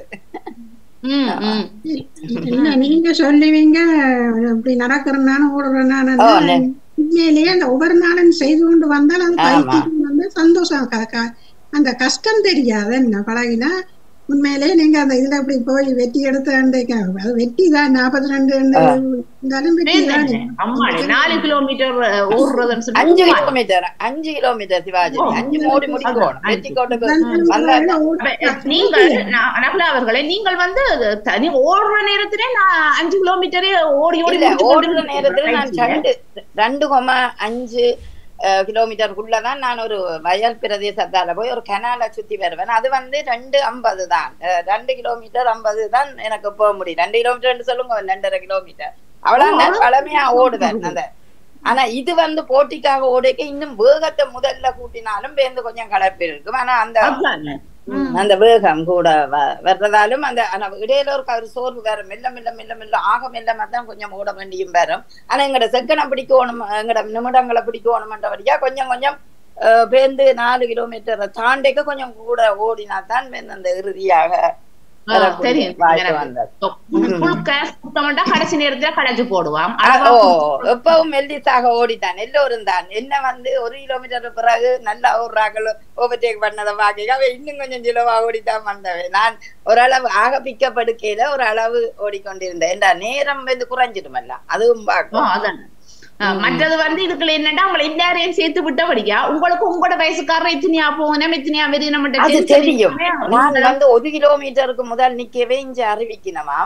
ம், ம். இல்ல நீங்க சொல்லுவீங்க இப்படி நடக்கிறனாலும் ஓடுறனால ஓ, நே- உண்மையிலேயே அந்த ஒவ்வொரு நாளும் செய்து கொண்டு வந்தால் அது ஆமா. பைத்தியம் வந்து சந்தோஷம் க- க- அந்த கஷ்டம் தெரியாது என்ன பழகினா உண்மையிலேயே நீங்க அந்த இதுல இப்படி போய் வெட்டி எடுத்து அன்றைக்கு அது வெட்டி தான் நாற்பத்தி ரெண்டு இருந்தாலும் வெட்டி தான் அம்மாடி நாலு கிலோமீட்டர் அஹ், ஓடுறதுன்னு சொல்லி அஞ்சு உண்மை. கிலோமீட்டர் அஞ்சு கிலோமீட்டர் சிவாஜி ஓ. அஞ்சு ஓடி முடிக்கணும் வெற்றிக்கோட்டுக்கு வந்தா அப்ப நீங்கள் ந- நகுலா அவர்களே நீங்கள் வந்து தனி ஓடுற நேரத்திலே நான் அஞ்சு கிலோமீட்டரே ஓடி ஓடி இல்ல முடிச்சு ஓடுற கொண்டு நேரத்துல நான் பயிற்சியில. ரெண்டு ரெண்டு கொமா அஞ்சு அஹ், கிலோமீட்டருக்குள்ளதான் நான் ஒரு வயல் பிரதேசத்தால போய் ஒரு கனால சுத்தி வருவேன் அது வந்து ரெண்டு ஐம்பது தான் அஹ், ரெண்டு கிலோமீட்டர் ஐம்பது தான் எனக்கு போக முடியும் ரெண்டு கிலோமீட்டர் சொல்லுங்க ரெண்டரை கிலோமீட்டர் அவ்வளவு நான் பழமையா ஓடுவேன் அந்த ஆனா இது வந்து போட்டிக்காக ஓடிக்க இன்னும் வேகத்தை முதல்ல கூட்டினாலும் பேருந்து கொஞ்சம் கலப்பு இருக்கும் ஆனா அந்த அதானே. ம், அந்த வேகம் கூட வ- வர்றதாலும் அந்த ஆனா இடையில ஒரு ஒரு சோர்வு வேற மெல்ல மெல்ல மெல்ல மெல்ல ஆக மெல்லமா தான் கொஞ்சம் ஓட வேண்டியும் வரும் ஆனா எங்கட செக்கனை பிடிக்கணும் எங்கட நிமிடங்களை பிடிக்கணும்ன்றபடியா கொஞ்சம் கொஞ்சம் அஹ், பேருந்து நாலு கிலோமீட்டரை தாண்டிக்க கொஞ்சம் கூட ஓடினா தான் பேருந்து அந்த இறுதியாக ஆ, வரக்கூடிய தெரியும் வாய்ப்பு எனக்கு. வந்தது full cash கொடுத்தோம்னா கடைசி நேரத்துல கடைஞ்சு போடுவான் ஆ, ஓ எப்பவும் மெல்லிசாக ஓடித்தான் எல்லோரும் தான் என்ன வந்து ஒரு கிலோமீட்டர் பிறகு நல்லா ஓடுறாங்களோ ஓவர்டேக் பண்ணதை பாக்க அவன் இன்னும் கொஞ்சம் சிலவா ஓடித்தான் வந்தவன் நான் ஓரளவு ஆக பிக்கப்படுக்கையில ஒரு அளவு ஓடிக்கொண்டிருந்தேன் ஏண்டா நேரம் வந்து குறைஞ்சிடுமல்ல அதுவும் ஆ, பார்க்கும் அதானே. ஆ, மற்றது வந்து இதுக்குள்ள என்னன்னா உங்களை எல்லாரையும் சேர்த்து விட்டபடியா உங்களுக்கு உங்களோட வயசுக்காரர் எத்தனையா போகணும் எத்தனையா வெறி நம்ம அது தெரியும் நான் வந்து ஒரு கிலோமீட்டருக்கு முதல் நிக்கவே இங்க அறிவிக்கணுமாம்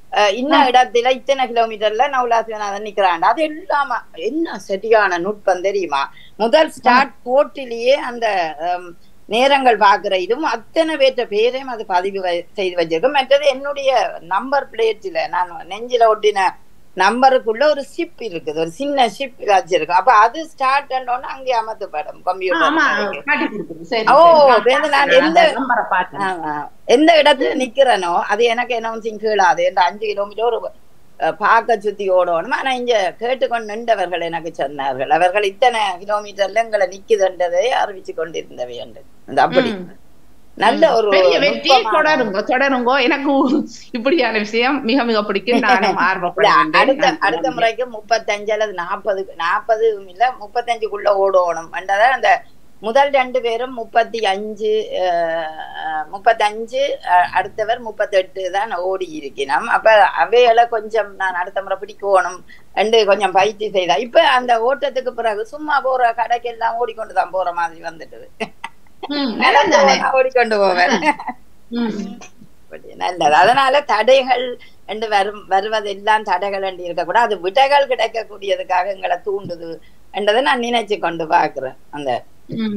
அஹ், இன்ன இடத்துல இத்தனை கிலோமீட்டர்ல நவுலாசிவநாதன் நிக்கிறான் அது எல்லாம் என்ன சரியான நுட்பம் தெரியுமா முதல் ஸ்டார்ட் போட்டிலேயே அந்த ஹம், நேரங்கள் பாக்குற இதுவும் அத்தனை பேர்த்த பேரையும் அது பதிவு வை- செய்து வச்சிருக்கும் மற்றது என்னுடைய நம்பர் பிளேட்ல நான் நெஞ்சில ஒட்டின நம்பருக்குள்ள ஒரு ஷிப் இருக்குது ஒரு சின்ன ஷிப் வச்சிருக்கும் அப்ப அது ஸ்டார்ட் ஆனோன்னு அங்கே அமர்த்தப்படும் ஆமா கம்ப்யூட்டர் காட்டி கொடுக்குது சரி ஓ சரி. வேந்து நான் அந்த எந்த நம்பரை பார்த்தேன் ஆமா. எந்த இடத்துல நிக்கிறனோ அது எனக்கு அனௌன்சிங் கீழாது இந்த அஞ்சு கிலோமீட்டர் ஒரு அஹ், பார்க்க சுத்தி ஓடணும் ஆனா இங்க கேட்டுக்கொண்டு நின்றவர்கள் எனக்கு சொன்னார்கள் அவர்கள் இத்தனை கிலோமீட்டர்ல எங்களை நிக்குதுன்றதை அறிவிச்சு கொண்டிருந்தவை என்று அந்த அப்படி ம். நல்ல ஒரு பெரிய வெற்றி நுட்பமான- தொடருங்க தொடருங்க எனக்கு இப்படியான விஷயம் மிக மிக பிடிக்கும் நானும் இல்ல, ஆர்வப்படுகிறேன் அடுத்த அடுத்த முறைக்கு முப்பத்தஞ்சு அல்லது நாற்பது நாற்பது இல்ல முப்பத்தஞ்சுக்குள்ள ஓடணும் என்றதான் அந்த முதல் ரெண்டு பேரும் முப்பத்தி அஞ்சு அஹ், முப்பத்தஞ்சு அஹ், அடுத்தவர் முப்பத்தெட்டு தான் ஓடி இருக்கணும் அப்ப அவைகளை கொஞ்சம் நான் அடுத்த முறை பிடிக்கணும் என்று கொஞ்சம் பயிற்சி செய்தா இப்ப அந்த ஓட்டத்துக்கு பிறகு சும்மா போற கடைக்கு எல்லாம் ஓடிக்கொண்டு தான் போற மாதிரி வந்துட்டுது ம், நடந்து நல்லதுதானே? போனா ஓடிக்கொண்டு போவேன் ம். அப்படி நல்லது அதனால தடைகள் என்று வரும் வருவதெல்லாம் தடைகள் என்று இருக்கக்கூடாது அது விடைகள் கிடைக்கக்கூடியதுக்காக எங்களை தூண்டுது என்றதை நான் நினைச்சு கொண்டு பாக்குறேன் அந்த ம்.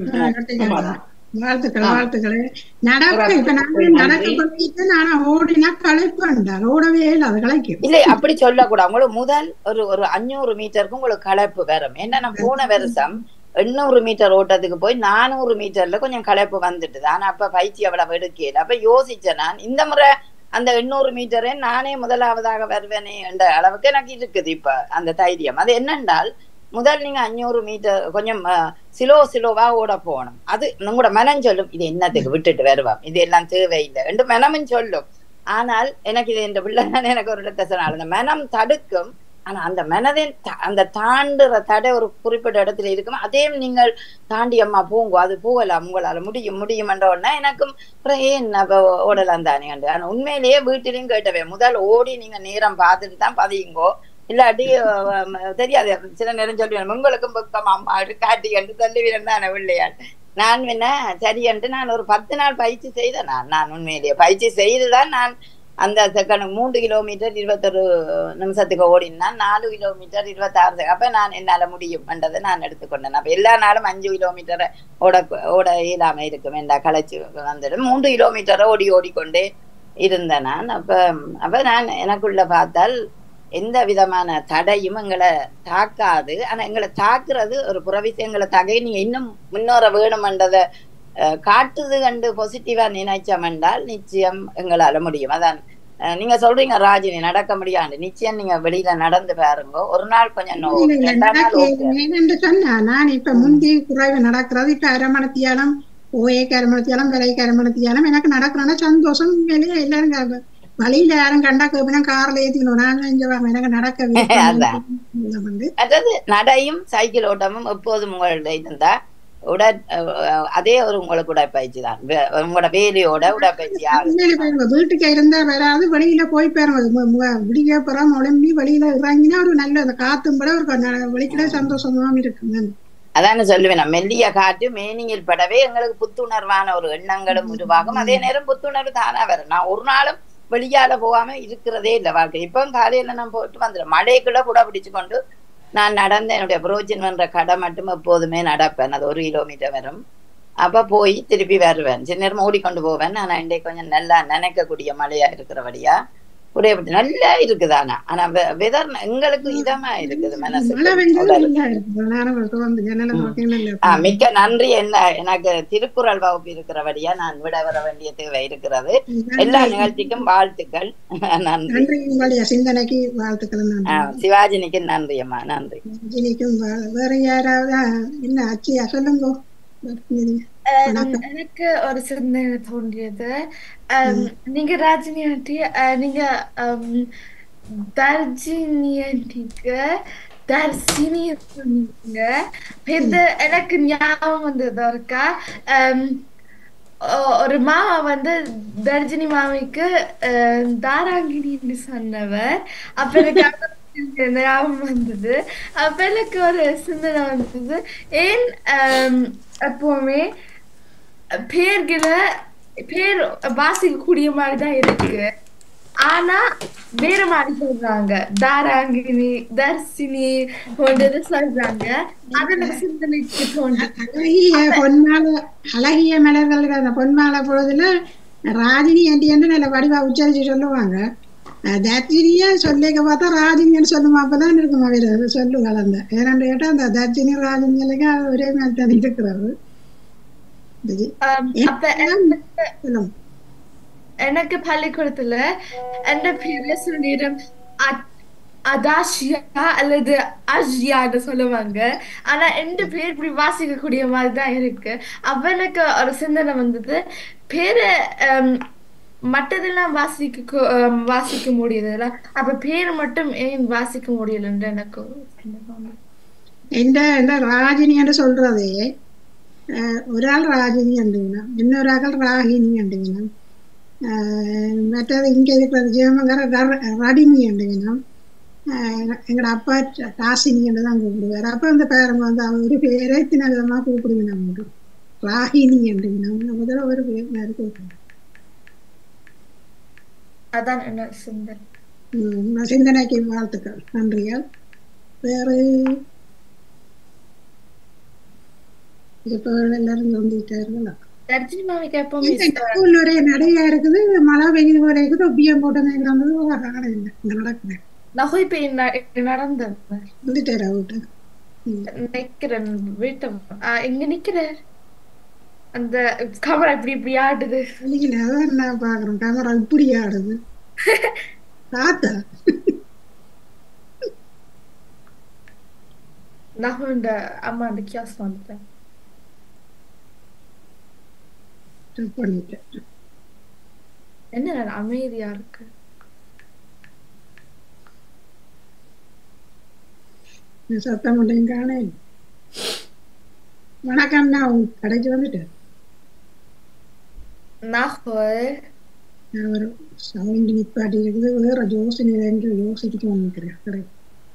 வாழ்த்துக்கள் வாழ்த்துக்கள் நடக்க இப்ப நாங்க நடக்க பண்ணிட்டு நானா ஓடினா களைப்பாண்டால் ஓடவே இல்லை அது களைக்கும் இல்லை அப்படி சொல்லக்கூடாது உங்களுக்கு முதல் ஒரு ஒரு அஞ்சூறு மீட்டருக்கு உங்களுக்கு களைப்பு வரும் ஏன்னா நான் போன வருஷம் எண்ணூறு மீட்டர் ஓட்டத்துக்கு போய் நானூறு மீட்டர்ல கொஞ்சம் களைப்பு வந்துட்டுது ஆனா அப்ப பயிற்சி அவ்வளவு எடுக்கல அப்ப யோசிச்சேன் நான் இந்த முறை அந்த எண்ணூறு மீட்டரே நானே முதலாவதாக வருவேனே என்ற அளவுக்கு எனக்கு இருக்குது இப்ப அந்த தைரியம் அது என்னென்றால் முதல் நீங்க அஞ்சூறு மீட்டர் கொஞ்சம் சிலோ சிலோவா ஓட போகணும் அது உங்களோட மனம் சொல்லும் இது என்னத்துக்கு விட்டுட்டு வருவோம் இது எல்லாம் தேவையில்லை என்று மனமும் சொல்லும் ஆனால் எனக்கு இது இந்த பிள்ளை தானே எனக்கு ஒரு இடத்த சொன்னால் அந்த மனம் தடுக்கும் ஆனா அந்த மனதின் த- அந்த தாண்டுற தடை ஒரு குறிப்பிட்ட இடத்துல இருக்கும் அதையும் நீங்கள் தாண்டி அம்மா போங்கோ அது போகலாம் உங்களால முடியும் முடியும் என்ற உடனே எனக்கும் அப்புறம் ஏன் அப்ப ஓடலாம் தானே கண்டு ஆனா உண்மையிலேயே வீட்டிலையும் கேட்டவே முதல் ஓடி நீங்க நேரம் பார்த்துட்டு தான் பதியுங்கோ இல்லாட்டி அஹ், ம- தெரியாது சில நேரம் சொல்லுவேன் உங்களுக்கும் பக்கம் அம்மா காட்டி என்று சொல்லுவீரன் தானே பிள்ளையாள் நான் என்ன சரி என்று நான் ஒரு பத்து நாள் பயிற்சி செய்தேன் நான் நான் உண்மையிலேயே பயிற்சி செய்துதான் நான் அந்த செகண்ட் மூன்று கிலோமீட்டர் இருபத்தொரு நிமிஷத்துக்கு ஓடினா நாலு கிலோமீட்டர் இருபத்தாறு செகண்ட் அப்ப நான் என்னால முடியும் என்றதை நான் எடுத்துக்கொண்டேன் அப்ப எல்லா நாளும் அஞ்சு கிலோமீட்டரை ஓட ஓட இயலாம இருக்கும் என்றா களைச்சு வந்துடும் மூன்று கிலோமீட்டரை ஓடி ஓடிக்கொண்டே இருந்தேன் நான் அப்ப அப்ப நான் எனக்குள்ள பார்த்தால் எந்த விதமான தடையும் எங்களை தாக்காது ஆனா எங்களை தாக்குறது ஒரு புற விஷயங்களை தகை நீங்க இன்னும் முன்னேற வேணுமென்றதை அஹ், காட்டுது கண்டு பாசிட்டிவா நினைச்சோம் என்றால் நிச்சயம் எங்களால முடியும் அதான் அஹ், நீங்க சொல்றீங்க ராஜினி நடக்க முடியாது நிச்சயம் நீங்க வெளியில நடந்து பாருங்க ஒரு நாள் கொஞ்சம் நோ இல்ல, இல்ல, ரெண்டாம் நாள் நடக்க ஓகே ஏனென்று சொன்னா நான் இப்ப முந்தி குறைவு நடக்கிறது இப்ப அரை மணத்தியாலம் ஓஏக்கு அரை மணத்தியாலம் விலைக்கு அரை மணத்தியாலம் எனக்கு நடக்கிறோன்னா சந்தோஷம் வெளியே எல்லாரும் க- வழியில யாரும் கண்டா கேப்பினா கார்ல ஏத்திக்கணும் நான் இங்க வாங்க எனக்கு நடக்க அதான். விருப்பம் வந்து அதாவது நடையும் சைக்கிள் ஓட்டமும் எப்போதும் உங்களோட இருந்தா உட அஹ், அதே ஒரு உங்களுக்கு உடற்பயிற்சி தான் வே- உங்களோட வேலையோட உடற்பயிற்சி ஆகும் வெளியில போயிருங்க வீட்டுக்கு இருந்தா வராது வெளியில போய் போயிருங்க விடிய புறம் உடம்பி வெளியில இறங்கினா ஒரு நல்ல அந்த காத்தும் கூட ஒரு ந- வெளிக்கிட சந்தோஷமாவும் இருக்குங்க அதான் சொல்லுவேன் நான் மெல்லிய காற்று மேனியில் படவே எங்களுக்கு புத்துணர்வான ஒரு எண்ணங்களும் உருவாகும் அதே நேரம் புத்துணர்வு தானா வரும் நான் ஒரு நாளும் வெளியால போகாம இருக்கிறதே இல்லை வாழ்க்கை இப்போ காலையில நான் போட்டு வந்துடுறேன் மழைக்குள்ள கூட பிடிச்சு கொண்டு நான் நடந்த என்னுடைய புரோஜன் என்ற கடை மட்டும் எப்போதுமே நடப்பேன் அது ஒரு கிலோமீட்டர் வரும் அப்ப போய் திருப்பி வருவேன் சில நேரம் ஓடிக்கொண்டு போவேன் ஆனா இன்றைக்கு கொஞ்சம் நல்லா நினைக்கக்கூடிய மழையா இருக்கிறபடியா உடையப்பட்டு நல்லா இருக்குது ஆனா ஆனா வெதர் எங்களுக்கு இதமா இருக்குது மழை மனசுக்கு பெஞ்சது உடலுக்கு. நல்லா இருக்கு நேரம் தொடர்ந்து ஜன்னலை பார்த்தீங்கன்னா ஆ, மிக்க நன்றி என்ன எனக்கு திருக்குறள் வகுப்பு இருக்கிறபடியா நான் விட வர வேண்டிய தேவை இருக்கிறது எல்லா நிகழ்ச்சிக்கும் வாழ்த்துக்கள் நன்றி நன்றி உங்களுடைய சிந்தனைக்கு வாழ்த்துக்கள் ஆ, நன்றி சிவாஜினிக்கு நன்றி அம்மா நன்றி ரஜினிக்கும் வா- வேற யாராவது ஆ, என்ன அச்சியா சொல்லுங்க அஹ் எனக்கு ஒரு சிந்தனை தோன்றியது அஹ் நீங்க ராஜினி ஆண்டி அஹ் நீங்க அம், தர்ஜினி ஆண்டிக்கு தர்சினி சொன்னீங்க இது எனக்கு ஞாபகம் வந்தது ஒருக்கா அம், ஒ- ஒரு மாமா வந்து தர்ஜினி மாமிக்கு அஹ், தாராங்கிணின்னு சொன்னவர் அப்ப எனக்கு அது எனக்கு ஞாபகம் வந்தது அப்ப எனக்கு ஒரு சிந்தனை வந்தது ஏன் அம், எப்பவுமே பேர்களை பேர் வாசிக்கக்கூடிய மாதிரி தான் இருக்கு ஆனா வேற மாதிரி சொல்றாங்க தாராங்கினி தர்சினி போன்றது சொல்றாங்க அது எனக்கு சிந்தனைக்கு தோன்று அழகிய பொன்மால அழகிய மலர்கள் அந்த பொன்மாலை பொழுதுல ராஜினி ஆண்டி என்று நல்ல வடிவா உச்சரிச்சு சொல்லுவாங்க அஹ் தர்ஜினிய சொல்லிக்க பார்த்தா ராஜினின்னு சொல்லுமா அப்பதான் இருக்குமா வேற அது சொல்லு கலந்த ஏன்னு கேட்டா அந்த தர்ஜினி ராஜினிகளுக்கு அது ஒரே மாதிரி தான் இருக்கிறது இது. ஆம், அப்ப எனக்கு சொல்லுங்க. எனக்கு பள்ளிக்கூடத்துல எந்த பேரு சில நேரம் அ- அதாஷியா அல்லது அஜியான்னு சொல்லுவாங்க ஆனா எந்த பேர் இப்படி வாசிக்கக்கூடிய மாதிரி தான் இருக்கு அப்ப எனக்கு ஒரு சிந்தனை வந்தது பேரை ஆம், மற்றதெல்லாம் வாசிக்க கு- ஆம், வாசிக்க முடியுதுல்ல அப்ப பேர் மட்டும் ஏன் வாசிக்க முடியலன்னு எனக்கு ஒரு சிந்தனை வந்தது. இந்த இந்த ராஜினி என்று சொல்றதே அஹ், ஒரு ஆள் ராஜினி அண்டுவினம் இன்னொரு ஆள் ராகினி அண்டுவினம் அஹ், மற்றது இங்க இருக்கிறது ஜெயமங்கர ர- ரடினி அண்டுவினம் எங்களோட அப்பா ட- டாசினி என்று தான் கூப்பிடுவார் அப்ப அந்த பேரங்க வந்து அவங்க ஒரு பேரே தின விதமா கூப்பிடுவினம் உண்டு ராகினி அண்டுவினம் முதல்ல ஒரு பேர் மாதிரி கூப்பிடுவேன் அதான் என்ன சிந்தனை உம், சிந்தனைக்கு வாழ்த்துக்கள் நன்றிகள் வேறு இப்போ எல்லாரும் வந்துட்டாருங்களா தர்ஜினி மாமிக்கு எப்பவுமே ஸ்கூல்ல ஒரே நடையா இருக்குது மழை பெய்யுது போல இருக்குது ஒப்பியம் போட்டு நினைக்கிறது காண இல்லை இங்க நடக்குது நகை போய் நடந்தது வந்துட்டாரா வீட்டு நிக்கிறேன் வீட்டு இங்க நிக்கிறேன் அந்த கேமரா இப்படி இப்படி ஆடுது இல்லைங்களா அதான் நான் பாக்குறேன் கேமரா இப்படி ஆடுது காத்தா நான் இந்த அம்மா அந்த கியாஸ் வந்துட்டேன் ஸ்டாப் பண்ணிட்டேன் என்ன நான் அமைதியா இருக்கு நீ சத்தம் மட்டும் காண வணக்கம் நான் உங்க கடைக்கு வந்துட்டேன் நகை நான் ஒரு சவுண்ட் நிப்பாட்டி இருக்குது வேற யோசனை என்று யோசிச்சுட்டு வந்துக்கிறேன் கடை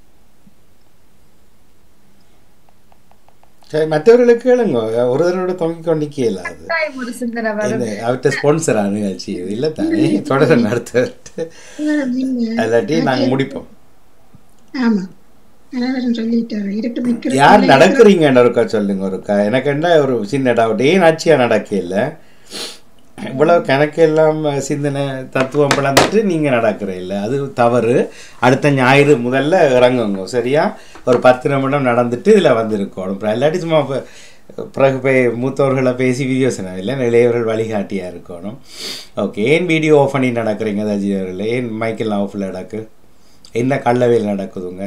சரி மற்றவர்களுக்கு கேளுங்க ஒரு தடவை தொங்கிக் கொண்டிக்க இயலாது time ஒரு சிந்தனை வரும் இந்த அவர்கிட்ட ஸ்பான்சரா நிகழ்ச்சி இது இல்லை தானே தொடர நடத்த இல்லாட்டி நாங்கள் முடிப்போம் ஆமா அனைவரும் சொல்லிட்டாரு இருட்டு மிக்கிற யார் நடக்கிறீங்கன்னு ஒருக்கா சொல்லுங்க ஒருக்கா எனக்கு என்ன ஒரு சின்ன டவுட் ஏன் ஆட்சியா நடக்கல இவ்வளவு கணக்கெல்லாம் சிந்தனை தத்துவம் பிளந்துட்டு நீங்க நடக்கிற இல்லை அது தவறு அடுத்த ஞாயிறு முதல்ல இறங்குங்க சரியா ஒரு பத்து நிமிடம் நடந்துட்டு இதுல வந்திருக்கணும் அப்புறம் இல்லாட்டி சும்மா இப்ப பிறகு போய் மூத்தவர்களை பேசி வீடியோஸ் இல்லை இளையவர்கள் வழிகாட்டியா இருக்கணும் ஓகே ஏன் வீடியோ ஆஃப் பண்ணி நடக்கிறீங்க தஜி அவர்கள் ஏன் மைக்கெல்லாம் ஆஃபில் நடக்கு என்ன கள்ளவேல் நடக்குதுங்க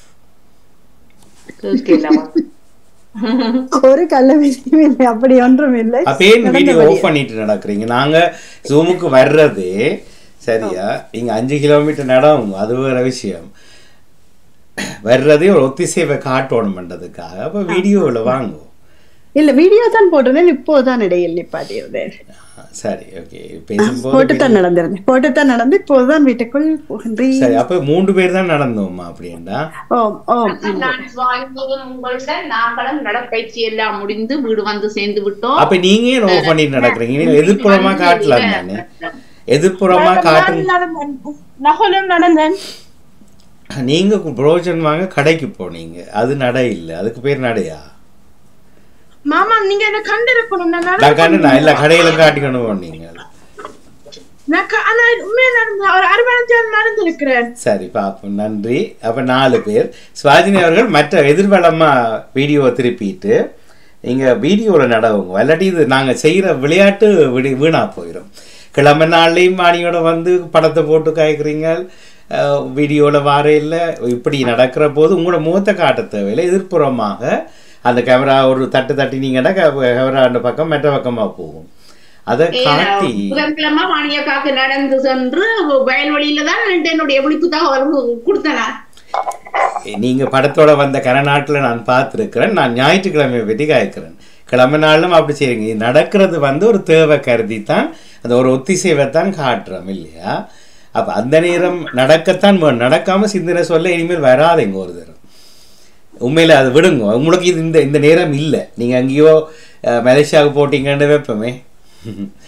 ஒரு கள்ள விஷயம் இல்லை அப்படி ஒன்றும் இல்லை அப்ப ஏன் வீடியோ ஆஃப் பண்ணிட்டு நடக்கிறீங்க நாங்க ஜூமுக்கு வர்றதே சரியா நீங்க அஞ்சு கிலோமீட்டர் நடவும் அது வேற விஷயம் வர்றதே ஒரு ஒத்திசைவை காட்டணும்ன்றதுக்காக அப்ப வீடியோவில் வாங்குவோம் இல்ல வீடியோ தான் போட்டிருந்தேன் இப்போதான் இடையில் நிப்பாட்டியிருந்தேன் சரி ஓகே பேசும்போது போட்டுத்தான் நடந்திருந்தேன் போட்டுத்தான் நடந்து இப்போதுதான் வீட்டுக்குள் புகின்றேன் சரி அப்ப மூன்று பேர் தான் நடந்தோமா அப்படின்னா ஓம் ஓம் நான் வாழ்ந்ததும் உங்களுடன் நாங்களும் நடப்பயிற்சி எல்லாம் முடிந்து வீடு வந்து சேர்ந்து விட்டோம் அப்ப நீங்க ஏன் ஓஃப் பண்ணிட்டு நடக்கிறீங்க நீங்க எதிர்ப்புறமா காட்டலாம் தானே எதிர்ப்புறமா காட்டுங்க நகலும் நடந்தேன் நீங்க புரோஜன் வாங்க கடைக்கு போனீங்க அது நடை இல்லை அதுக்கு பேர் நடையா மாமா நீங்க என்ன கண்டிருக்கணும் நான் நான் கண்டு நான் எல்லா கடையில காட்டிக்கணும் போனீங்க நான் க- ஆனா உண்மையா நடந்த ஒரு அரை மணி நேரம் நடந்திருக்கிறேன் சரி பார்ப்போம் நன்றி அப்ப நாலு பேர் சுவாதினி அவர்கள் மற்ற எதிர்வலமா வீடியோவை திருப்பிட்டு நீங்க வீடியோவில் நடவுங்க இல்லாட்டி இது நாங்க செய்யற விளையாட்டு விடி வீணா போயிடும் கிழமை நாள்லையும் மாணியோட வந்து படத்தை போட்டு காய்க்கிறீங்க வீடியோவில் வார இல்லை இப்படி நடக்கிற போது உங்களோட முகத்தை காட்ட தேவையில்லை எதிர்ப்புறமாக அந்த கேமரா ஒரு தட்டு தட்டினீங்கன்னா கேமரா அந்த பக்கம் மெட்ட பக்கமாக போகும் அதை காட்டி புதன்கிழமை மானியக்காக்கு நடந்து சென்று வயல்வெளியில தான் என்னுடைய விழிப்பு தகவல் கொடுத்தனா நீங்க படத்தோட வந்த கரநாட்டில் நான் பார்த்துருக்கிறேன் நான் ஞாயிற்றுக்கிழமையை பற்றி காய்க்கிறேன் கிழமை நாளும் அப்படி செய்யுங்க இது நடக்கிறது வந்து ஒரு தேவை கருதி தான் அந்த ஒரு ஒத்திசைவை தான் காட்டுறோம் இல்லையா அப்போ அந்த நேரம் நடக்கத்தான் வேணும் நடக்காம சிந்தனை சொல்ல இனிமேல் வராதுங்க ஒரு தரம் உண்மையில் அது விடுங்க உங்களுக்கு இது இந்த இந்த நேரம் இல்லை நீங்கள் அங்கேயோ அஹ், மலேசியாவுக்கு போட்டீங்கன்னு வைப்போமே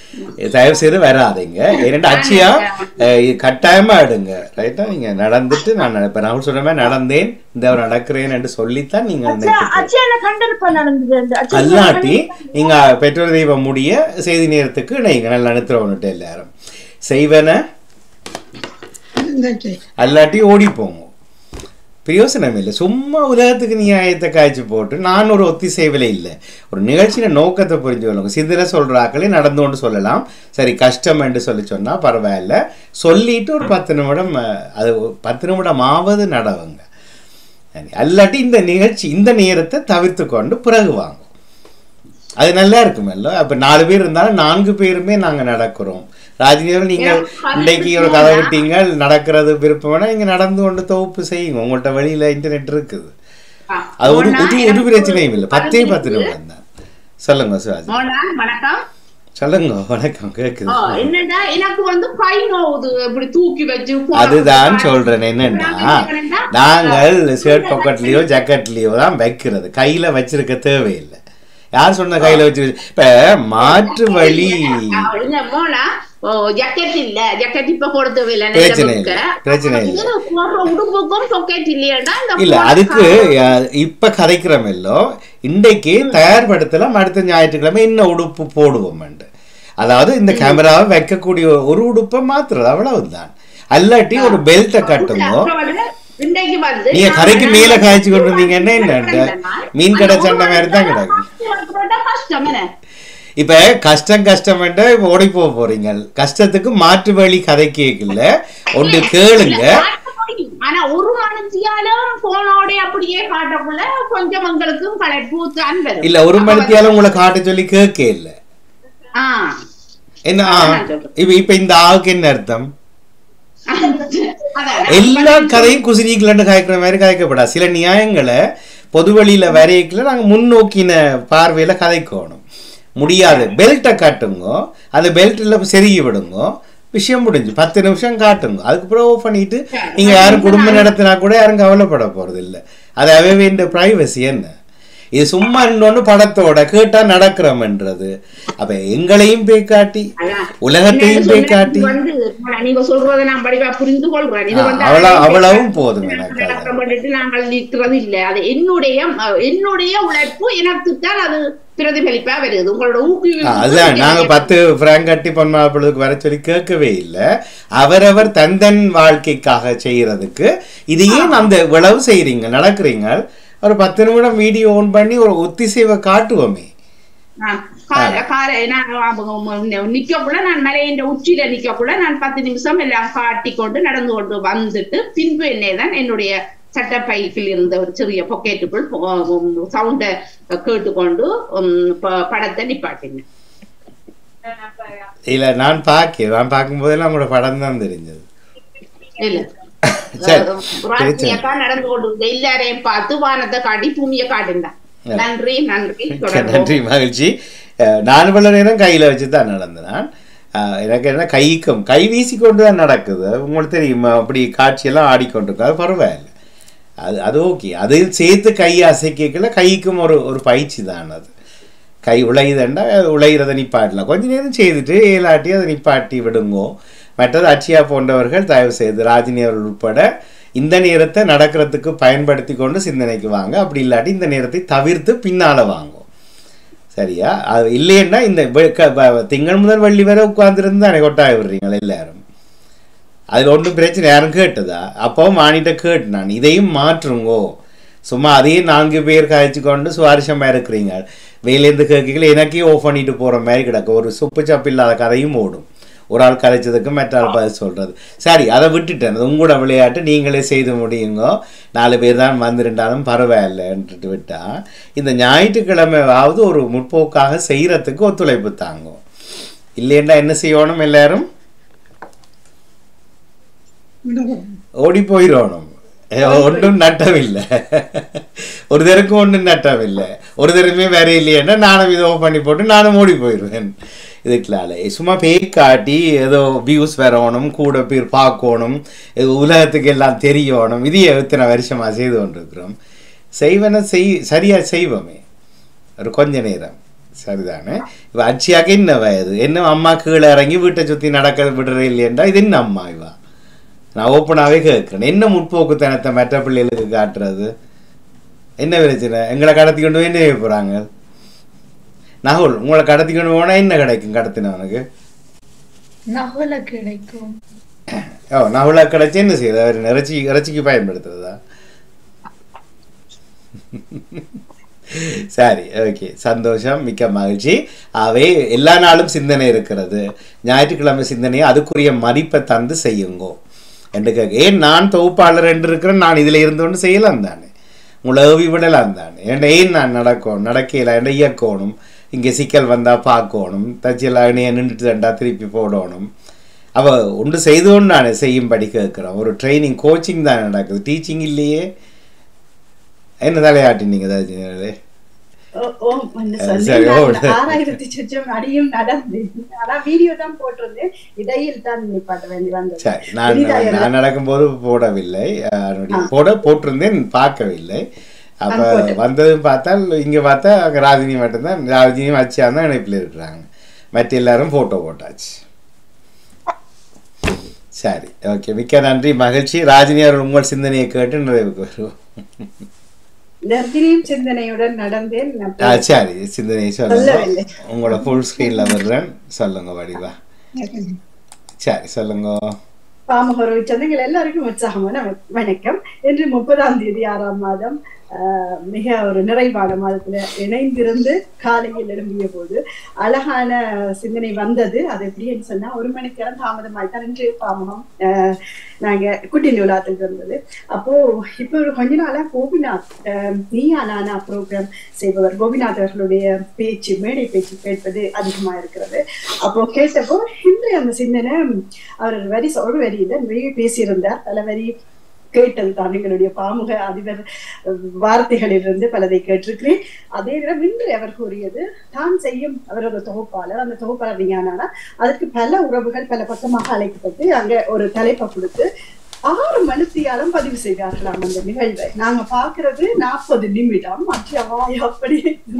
தயவு செய்து வராதீங்க ஏன்னா அச்சியா அஹ், இது கட்டாயமா எடுங்க ரைட்டா நீங்க நடந்துட்டு நான் நட- இப்ப நான் சொல்ற மாதிரி நடந்தேன் இந்த நடக்கிறேன் என்று சொல்லித்தான் நீங்க நினைக்கிறீங்க. அச்சியான கண்டிருப்பா நடந்தது அச்சியா அல்லாட்டி நீங்க பெற்றோர் தெய்வம் முடிய செய்தி நேரத்துக்கு நீங்க நல்லா அனுத்துறவன்ட்டு எல்லாரும் செய்வன அல்லாட்டி ஓடி போங்க பிரயோசனம் இல்லை சும்மா உலகத்துக்கு நியாயத்தை காய்ச்சி போட்டு நான் ஒரு ஒத்திசைவில் இல்லை ஒரு நிகழ்ச்சியின் நோக்கத்தை புரிஞ்சு கொள்ளுங்க சிதிர சொல்றாக்களே நடந்து கொண்டு சொல்லலாம் சரி கஷ்டம் என்று சொல்லி சொன்னா பரவாயில்ல சொல்லிட்டு ஒரு பத்து நிமிடம் அஹ், அது ஒரு பத்து நிமிடம் ஆவது நடவுங்க சரி, அல்லாட்டி இந்த நிகழ்ச்சி இந்த நேரத்தை தவிர்த்து கொண்டு பிறகு வாங்க அது நல்லா இருக்குமல்ல அப்ப நாலு பேர் இருந்தாலும் நான்கு பேருமே நாங்க நடக்கிறோம் ராஜினியர் நீங்கள் இன்றைக்கு ஒரு கதை விட்டீங்க நடக்கிறது விருப்பம்னா நீங்க நடந்து கொண்டு தொகுப்பு செய்யுங்க உங்கள்ட்ட வெளியில இன்டர்நெட் இருக்குது அது ஒரு ஒரு ஒரு பிரச்சனையும் இல்லை பத்தே பத்து நிமிடம் தான் சொல்லுங்க சிவாஜி மோனா வணக்கம் சொல்லுங்க வணக்கம் கேக்குது ஆ, என்னடா எனக்கு வந்து கை நோவுது இப்படி தூக்கி வச்சு போன- அதுதான் சொல்றேன் என்னன்னா நாங்கள் ஷர்ட் பாக்கெட்லயோ ஜாக்கெட்லயோ தான் வைக்கிறது கையில வச்சிருக்க தேவையில்லை யார் சொன்ன கையில வச்சு இப்ப மாற்று வழி இல்ல மோனா ஓ, ஜக்கெட் இல்ல ஜக்கெட் இப்ப போட தேவையில்ல பிரச்சனை இல்லை பிரச்சனை இல்லை போடுற உடுப்புக்கும் பொக்கெட் இல்லையாடா இந்த இல்ல போன அதுக்கு அஹ், இப்ப கதைக்கிறோமில்லோ இன்றைக்கு தயார்படுத்தலாம் அடுத்த ஞாயிற்றுக்கிழமை இன்னும் உடுப்பு போடுவோம் அதாவது இந்த கேமராவை வைக்கக்கூடிய ஒரு உடுப்பை மாத்துறது அவ்வளவுதான் அல்லாட்டி ஒரு பெல்ட்டை கட்டுங்க அப்புறம் வந்து இன்றைக்கு வந்து நீங்க கரைக்கு மேல காய்ச்சி கொண்டு இருந்தீங்கன்னா என்ன மீன் கடை சண்டை மாதிரி தான் கிடக்கு போட்டா கஷ்டம் என்ன இப்ப கஷ்டம் கஷ்டம் இப்ப ஓடி போக போறீங்க கஷ்டத்துக்கு மாற்று வழி கதை கேட்கல ஒன்று கேளுங்க ஆனா ஒரு மனுஷியாலும் போனோட அப்படியே காட்டக்குள்ள கொஞ்சம் எங்களுக்கும் களைப்பு தான் வரும் இல்ல ஒரு மணித்தியால உங்களை காட்ட சொல்லி கேட்க இல்ல ஆ என்ன ஆ, இப்ப இப்ப இந்த ஆவுக்கு என்ன அர்த்தம் அதான் எல்லா கதையும் குசினிக்கலன்னு காய்க்கிற மாதிரி காய்க்கப்படாது சில நியாயங்களை பொது வழியில வரையக்குள்ள நாங்க முன்னோக்கின பார்வையில கதைக்கணும் முடியாது பெல்ட்டை காட்டுங்க அந்த பெல்ட்டில் செருகி விடுங்க விஷயம் முடிஞ்சு பத்து நிமிஷம் காட்டுங்க அதுக்கப்புறம் ஓஃப் பண்ணிட்டு நீங்க யாரும் குடும்பம் நடத்தினா கூட யாரும் கவலைப்பட போறது இல்ல அது அவே இந்த பிரைவசி என்ன இது சும்மா இன்னொன்னு படத்தோட கேட்டா நடக்கிறோம்ன்றது அப்ப எங்களையும் போய் காட்டி உலகத்தையும் போய் காட்டி வந்து நீங்க சொல்றதை நான் படிவா புரிந்து கொள்றேன் இது ஆ, வந்து அவ்வளவு அவ்வளவும் போதுங்க எனக்கு அது. நடக்கம் பண்ணிட்டு நாங்கள் நிற்கிறது இல்ல அது என்னுடைய அஹ், என்னுடைய உழைப்பு எனக்கு தான் அது பிரதிபலிப்பா வருது உங்களோட ஆ, ஊக்குவிப்பு அதுதான் நாங்க பத்து பிராங்க் கட்டி பொன்மாப்பிளுக்கு வர சொல்லி கேட்கவே இல்லை அவரவர் தன் தன் வாழ்க்கைக்காக செய்யறதுக்கு இது ஏன் அந்த விளவு செய்றீங்க நடக்கிறீங்க ஒரு பத்து நிமிடம் வீடியோ ஆன் பண்ணி ஒரு ஒத்திசைவை காட்டுவோமே நான் கால கால நான் நிக்கக்குள்ள நான் மலையின் உச்சியில நிக்கக்குள்ள நான் பத்து நிமிஷம் எல்லாம் காட்டி கொண்டு நடந்து கொண்டு வந்துட்டு பின்பு என்னே தான் என்னுடைய சட்டப்பைக்கில் இருந்த ஒரு சிறிய பொக்கெட்டுக்குள் சவுண்டை கேட்டுக்கொண்டு உம், ப- படத்தை நிப்பாட்டினேன் இல்ல நான் பார்க்கிறேன் நான் பார்க்கும்போதெல்லாம் உங்களோட படம் தான் தெரிஞ்சது இல்ல சரி ராஜ்யக்கா நடந்து கொண்டு இருந்த எல்லாரையும் பார்த்து வானத்தை காட்டி பூமியை காட்டினான் நன்றி நன்றி தொடர்வோம். நன்றி மகிழ்ச்சி அஹ், நான் இவ்வளவு நேரம் கையில வச்சு தான் நடந்தேன் அஹ், எனக்கு என்ன கைக்கும் கை வீசி கொண்டு தான் நடக்குது உங்களுக்கு தெரியுமா அப்படி காட்சியெல்லாம் ஆடிக்கொண்டிருக்கு அது பரவாயில்ல அது அது ஓகே அது சேர்த்து கை அசைக்கல கைக்கும் ஒரு ஒரு பயிற்சி தான் அது கை உழையுதுண்டா உழையிறதை நிப்பாட்டலாம் கொஞ்ச நேரம் செய்துட்டு ஏலாட்டி அதை நிப்பாட்டி விடுங்கோ மற்றது அச்சியா போன்றவர்கள் தயவு செய்து ராஜினி அவர்கள் உட்பட இந்த நேரத்தை நடக்கிறதுக்கு பயன்படுத்தி கொண்டு சிந்தனைக்கு வாங்க அப்படி இல்லாட்டி இந்த நேரத்தை தவிர்த்து பின்னால வாங்கும் சரியா அது இல்லைன்னா இந்த வெ- க- வ- திங்கள் முதல் வெள்ளி வரை உட்கார்ந்துருந்து தானே கொட்டாய விடுறீங்களா எல்லாரும் அதில் ஒன்றும் பிரச்சனை யாரும் கேட்டதா அப்பவும் வாணிட்ட கேட்டு நான் இதையும் மாற்றுங்கோ சும்மா அதையும் நான்கு பேர் காய்ச்சி கொண்டு சுவாரஸ்யமாக இருக்கிறீங்க வேலேருந்து கேட்கல எனக்கே ஓஃப் பண்ணிட்டு போகிற மாதிரி கிடக்கு ஒரு சுப்பு சப்பு இல்லாத கதையும் ஓடும் ஒரு ஆள் கதைச்சதுக்கு மற்ற ஆள் பதில் சொல்கிறது சரி அதை விட்டுட்டேன் அது உங்களோட விளையாட்டு நீங்களே செய்து முடியுங்க நாலு பேர் தான் வந்துருந்தாலும் பரவாயில்லைன்ட்டு விட்டா இந்த ஞாயிற்றுக்கிழமையாவது ஒரு முற்போக்காக செய்கிறதுக்கு ஒத்துழைப்பு தாங்கும் இல்லைன்னா என்ன செய்யணும் எல்லாரும் ஓடி போயிடணும் ஒன்றும் நட்டமில்லை ஒரு தெருக்கும் ஒன்றும் நட்டமில்லை ஒரு தெருமே வேற இல்லையேன்னா நானும் இதை off பண்ணி போட்டு நானும் ஓடி போயிடுவேன் இதுக்குலால சும்மா பேய் காட்டி ஏதோ வியூஸ் வரணும் கூட பேர் பார்க்கணும் இது உலகத்துக்கு எல்லாம் தெரியணும் இது எத்தனை வருஷமா செய்து கொண்டிருக்கிறோம் செய்வன செய் சரியா செய்வோமே ஒரு கொஞ்ச நேரம் சரிதானே இப்போ அச்சியாக்கு என்ன வயது என்ன அம்மா கீழே இறங்கி வீட்டை சுற்றி நடக்க விடுறே இல்லையன்றா இது என்ன அம்மா இவா நான் ஓப்பனாகவே கேட்குறேன் என்ன முற்போக்குத்தனத்தை மற்ற பிள்ளைகளுக்கு காட்டுறது என்ன பிரச்சனை எங்களை கடத்தி கொண்டு போய் என்ன செய்ய போகிறாங்க நகுல் உங்களை கடத்தி கொண்டு போனால் என்ன கிடைக்கும் கடத்தினவனுக்கு நகுல கிடைக்கும் ஓ நகுலா கிடைச்சி என்ன செய்யுது அவர் இறைச்சி இறைச்சிக்கு பயன்படுத்துறதா சரி ஓகே சந்தோஷம் மிக்க மகிழ்ச்சி அவை எல்லா நாளும் சிந்தனை இருக்கிறது ஞாயிற்றுக்கிழமை சிந்தனையை அதுக்குரிய மதிப்பை தந்து செய்யுங்கோ என்று கேட்க ஏன் நான் தொகுப்பாளர் என்று இருக்கிறேன் நான் இதில் இருந்தோன்னு செய்யலாம் தானே உங்களை ஏவி விடலாம் தானே ஏன்டா ஏன் நான் நடக்கணும் நடக்கல என்ன இயக்கணும் இங்கே சிக்கல் வந்தால் பார்க்கணும் தச்சில் அணியை நின்றுட்டு திருப்பி போடணும் அவ ஒன்று செய்தோன்னு நான் செய்யும்படி கேட்குறோம் ஒரு ட்ரைனிங் கோச்சிங் தான் நடக்குது டீச்சிங் இல்லையே என்ன தலையாட்டினீங்க தச்சிங்களே ஓ- ஓ, ஒண்ணு அஹ் சொன்னேன். சரி, நான் ஓடு. ஆறாயிரத்தி சொச்சம் அடியும் நடந்து ஆனா வீடியோ தான் போட்டிருந்தேன் இடையில் தான் நிப்பாட்ட வேண்டி வந்தது சரி நான் புதிதாக நான் நடக்கும்போது போடவில்லை அஹ், அதனுடைய போட போட்டிருந்தேன் பார்க்கவில்லை அப்போ நான் போட்டேன். வந்ததும் பார்த்தால் இங்கே பார்த்தா அங்கே ராஜினி மட்டும்தான் ராஜினியும் வச்சியா தான் இணைப்பில் இருக்கிறாங்க மற்ற எல்லாரும் ஃபோட்டோ போட்டாச்சு சரி ஓகே மிக்க நன்றி மகிழ்ச்சி ராஜினி அவர்கள் உங்கள் சிந்தனையை கேட்டு நிறைவுக்கு வருவோம் நர்தினியும் சிந்தனையுடன் நடந்தேன் நான் ஆ சரி சிந்தனையை சொல்லுங்க சொல்லவில்லை. உங்களோட ஃபுல் ஸ்க்ரீனில் வர்றேன் சொல்லுங்க வடிவா சரி சொல்லுங்க பாமகரோவி சொந்தங்கள் எல்லாருக்கும் உற்சாகமான வ- வணக்கம் இன்று முப்பதாம் தேதி ஆறாம் மாதம் ஆஹ், மிக ஒரு நிறைவான மாதத்துல இணைந்திருந்து காலையில் எழும்பிய போது அழகான சிந்தனை வந்தது அது எப்படின்னு சொன்னா ஒரு மணிக்கு நேரம் தாமதமாயிட்டான் இன்று பாமகம் ஆஹ், நாங்க குட்டி நூலாத்துக்கு இருந்தது அப்போ இப்போ ஒரு கொஞ்ச நாளா கோபிநாத் ஆஹ், நீயா நானா ப்ரோக்ராம் செய்பவர் கோபிநாத் அவர்களுடைய பேச்சு மேடை பேச்சு கேட்பது அதிகமா இருக்கிறது அப்போ கேட்டப்போ இன்றைய அந்த சிந்தனை அவர் ஒரு வரி சொ- ஒரு வரி இல்லை நிறைய பேசியிருந்தார் பல வரி கேட்டது தான் எங்களுடைய பாமுக அதிபர் அஹ், வார்த்தைகளிலிருந்து பலதை கேட்டிருக்கிறேன் அதே நேரம் இன்று அவர் கூறியது தான் செய்யும் அவர் ஒரு தொகுப்பாளர் அந்த தொகுப்பாளர் நீங்க அதற்கு பல உறவுகள் பல பக்கமாக அழைக்கப்பட்டு அங்க ஒரு தலைப்பை கொடுத்து ஆறு மணித்தியாலும் பதிவு செய்தார்களாம் அந்த நிகழ்வை நாங்க பாக்குறது நாற்பது நிமிடம் அச்சியாவாய் அப்படி